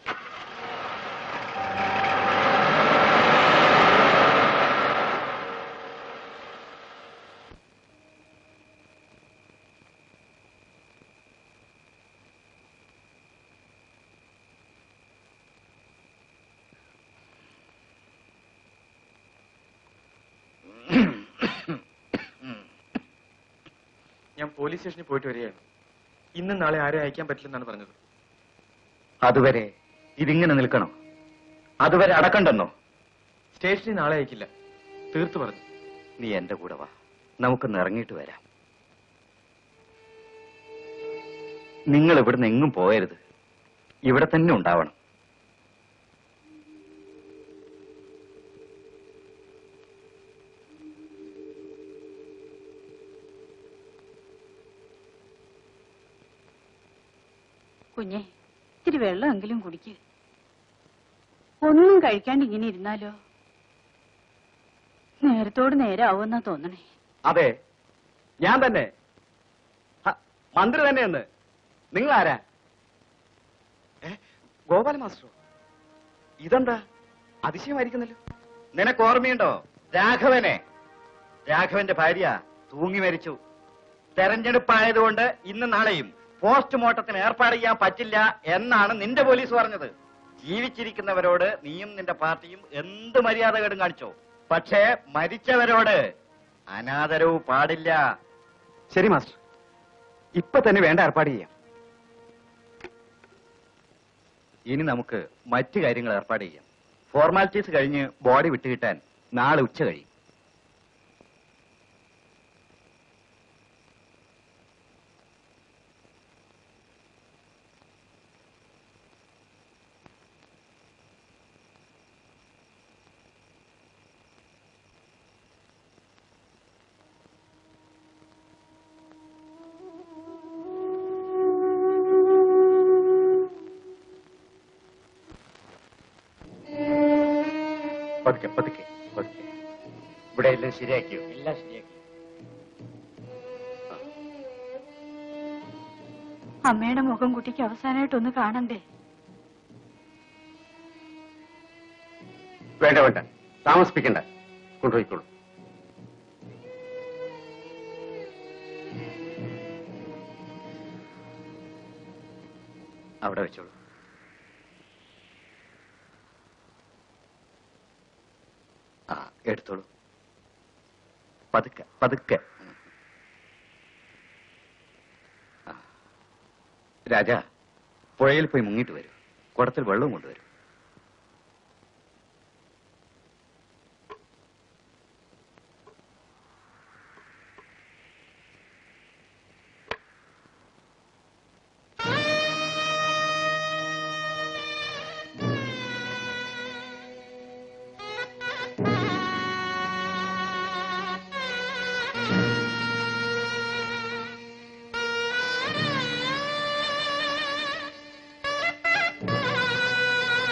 ഞാൻ പോലീസ് സ്റ്റേഷനിൽ പോയിട്ട് വരികയാണ് ഇന്ന് നാളെ ആരെ അയക്കാൻ പറ്റില്ലെന്നാണ് പറഞ്ഞത് അതുവരെ ഇതിങ്ങനെ നിൽക്കണം അതുവരെ അടക്കണ്ടെന്നോ സ്റ്റേഷനിൽ നാളെ അയക്കില്ല തീർത്തു പറഞ്ഞു നീ എന്റെ കൂടെ വാ നമുക്കൊന്ന് ഇറങ്ങിയിട്ട് വരാം നിങ്ങൾ ഇവിടുന്ന് എങ്ങും പോയരുത് ഇവിടെ തന്നെ ഉണ്ടാവണം കുഞ്ഞെ ഇത്തിരി വെള്ളമെങ്കിലും കുടിക്ക് ഒന്നും കഴിക്കാണ്ട് ഇങ്ങനെ ഇരുന്നാലോ നേരത്തോട് നേരാവുമെന്നാ തോന്നണേ അതെ ഞാൻ തന്നെ ഹ, മന്ത്രി തന്നെയെന്ന് നിങ്ങൾ ആരാ ഏ, ഗോപാല മാസ്റ്ററോ ഇതെന്താ അതിശയമായിരിക്കുന്നല്ലോ നിനക്ക് ഓർമ്മയുണ്ടോ രാഘവനെ രാഘവന്റെ ഭാര്യ തൂങ്ങി മരിച്ചു തെരഞ്ഞെടുപ്പായതുകൊണ്ട് ഇന്ന് നാളെയും പോസ്റ്റ്മോർട്ടത്തിന് ഏർപ്പാട് ചെയ്യാൻ പറ്റില്ല എന്നാണ് നിന്റെ പോലീസ് പറഞ്ഞത് ജീവിച്ചിരിക്കുന്നവരോട് നീയും നിന്റെ പാർട്ടിയും എന്ത് മര്യാദകേടും കാണിച്ചോ പക്ഷേ മരിച്ചവരോട് അനാദരവ് പാടില്ല ശരി മാസ്റ്റർ ഇപ്പൊ തന്നെ വേണ്ട ഏർപ്പാട് ചെയ്യാം ഇനി നമുക്ക് മറ്റു കാര്യങ്ങൾ ഏർപ്പാട് ചെയ്യാം ഫോർമാലിറ്റീസ് കഴിഞ്ഞ് ബോഡി വിട്ടുകിട്ടാൻ നാളെ ഉച്ച കഴിയും പതുക്കെ പതുക്കെ പതുക്കെ ഇവിടെ എല്ലാം ശരിയാക്കിയോ എല്ലാം ശരിയാക്കി അമ്മയുടെ മുഖം കുട്ടിക്ക് അവസാനമായിട്ടൊന്ന് കാണണ്ടേ വേണ്ട വേണ്ട താമസിപ്പിക്കണ്ട കൊണ്ടുപോയിക്കോളൂ അവിടെ വെച്ചോളൂ ആ എടുത്തോളൂ പതുക്കെ പതുക്കെ ആ. രാജ പുഴയിൽ പോയി മുങ്ങിട്ട് വരൂ കുടത്തിൽ വെള്ളവും കൊണ്ടുവരും ആ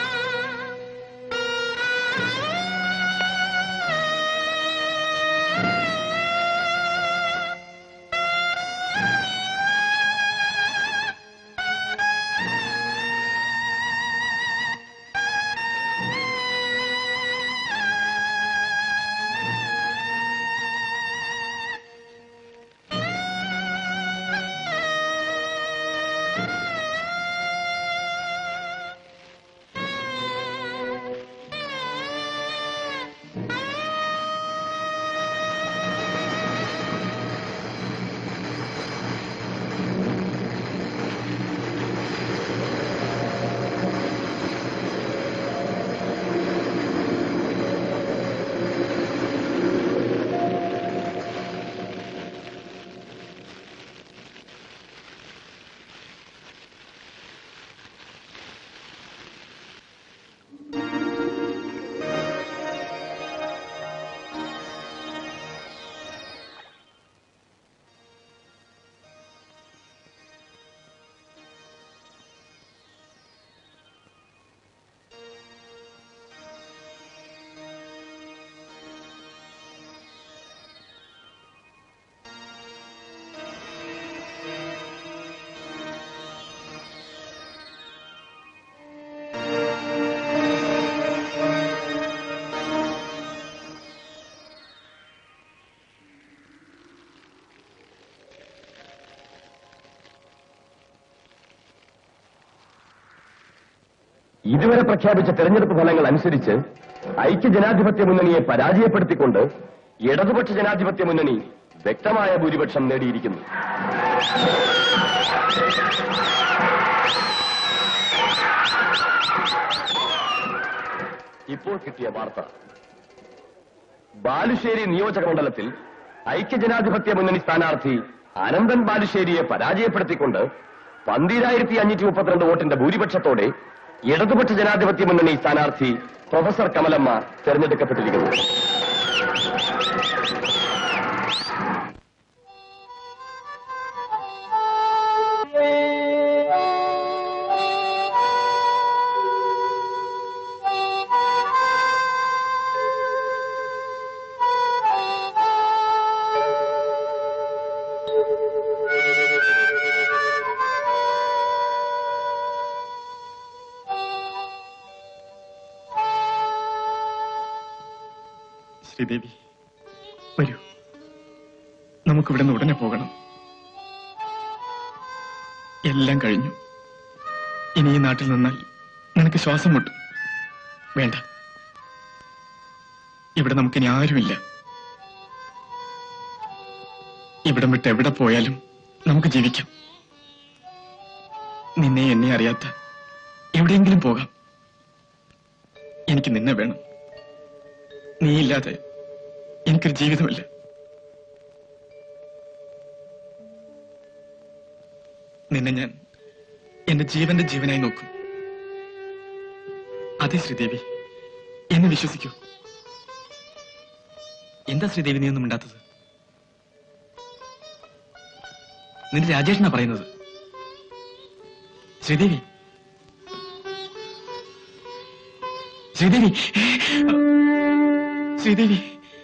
ഇതുവരെ പ്രഖ്യാപിച്ച തെരഞ്ഞെടുപ്പ് ഫലങ്ങൾ അനുസരിച്ച് ഐക്യ ജനാധിപത്യ മുന്നണിയെ പരാജയപ്പെടുത്തിക്കൊണ്ട് ഇടതുപക്ഷ ജനാധിപത്യ മുന്നണി വ്യക്തമായ ഭൂരിപക്ഷം നേടിയിരിക്കുന്നു ഇപ്പോൾ കിട്ടിയ വാർത്ത ബാലുശ്ശേരി നിയോജക മണ്ഡലത്തിൽ ഐക്യജനാധിപത്യ മുന്നണി സ്ഥാനാർത്ഥി അനന്തൻ ബാലുശ്ശേരിയെ പരാജയപ്പെടുത്തിക്കൊണ്ട് പന്തിരായിരത്തി അഞ്ഞൂറ്റി മുപ്പത്തിരണ്ട് വോട്ടിന്റെ ഭൂരിപക്ഷത്തോടെ ഇടതുപക്ഷ ജനാധിപത്യ മുന്നണി സ്ഥാനാർത്ഥി പ്രൊഫസർ കമലമ്മ തെരഞ്ഞെടുക്കപ്പെട്ടിരിക്കുന്നു ശ്രീദേവി വരൂ നമുക്കിവിടെ നിന്ന് ഉടനെ പോകണം എല്ലാം കഴിഞ്ഞു ഇനി ഈ നാട്ടിൽ നിന്നാൽ നിനക്ക് ശ്വാസം മുട്ടും വേണ്ട ഇവിടെ നമുക്കിനി ആരുമില്ല ഇവിടം വിട്ട് എവിടെ പോയാലും നമുക്ക് ജീവിക്കാം നിന്നെ എന്നെ അറിയാത്ത എവിടെയെങ്കിലും പോകാം എനിക്ക് നിന്നെ വേണം നീയില്ലാതെ എനിക്കൊരു ജീവിതമില്ല നിന്നെ ഞാൻ എന്റെ ജീവന്റെ ജീവനായി നോക്കും അതെ ശ്രീദേവി എന്നെ വിശ്വസിക്കൂ എന്താ ശ്രീദേവി നീ ഒന്നും മിണ്ടാത്തത് നിന്റെ രാജേഷനാ പറയുന്നത് ശ്രീദേവി ശ്രീദേവി ശ്രീദേവി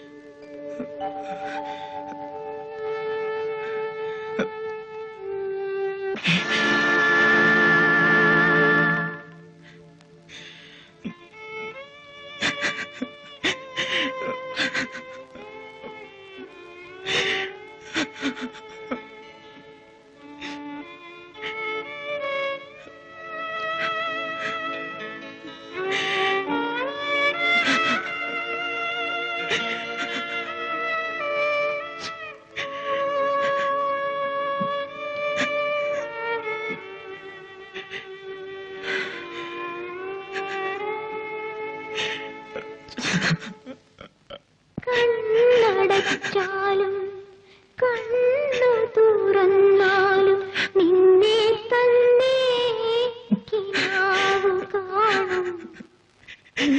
കണ്ണടച്ചാലും കണ്ണു തുറന്നാലും നിന്നെ തന്നെ കിനാവ് കാണും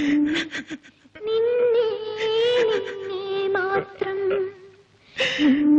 നിന്നെ നിന്നെ മാത്രം നിന്നെ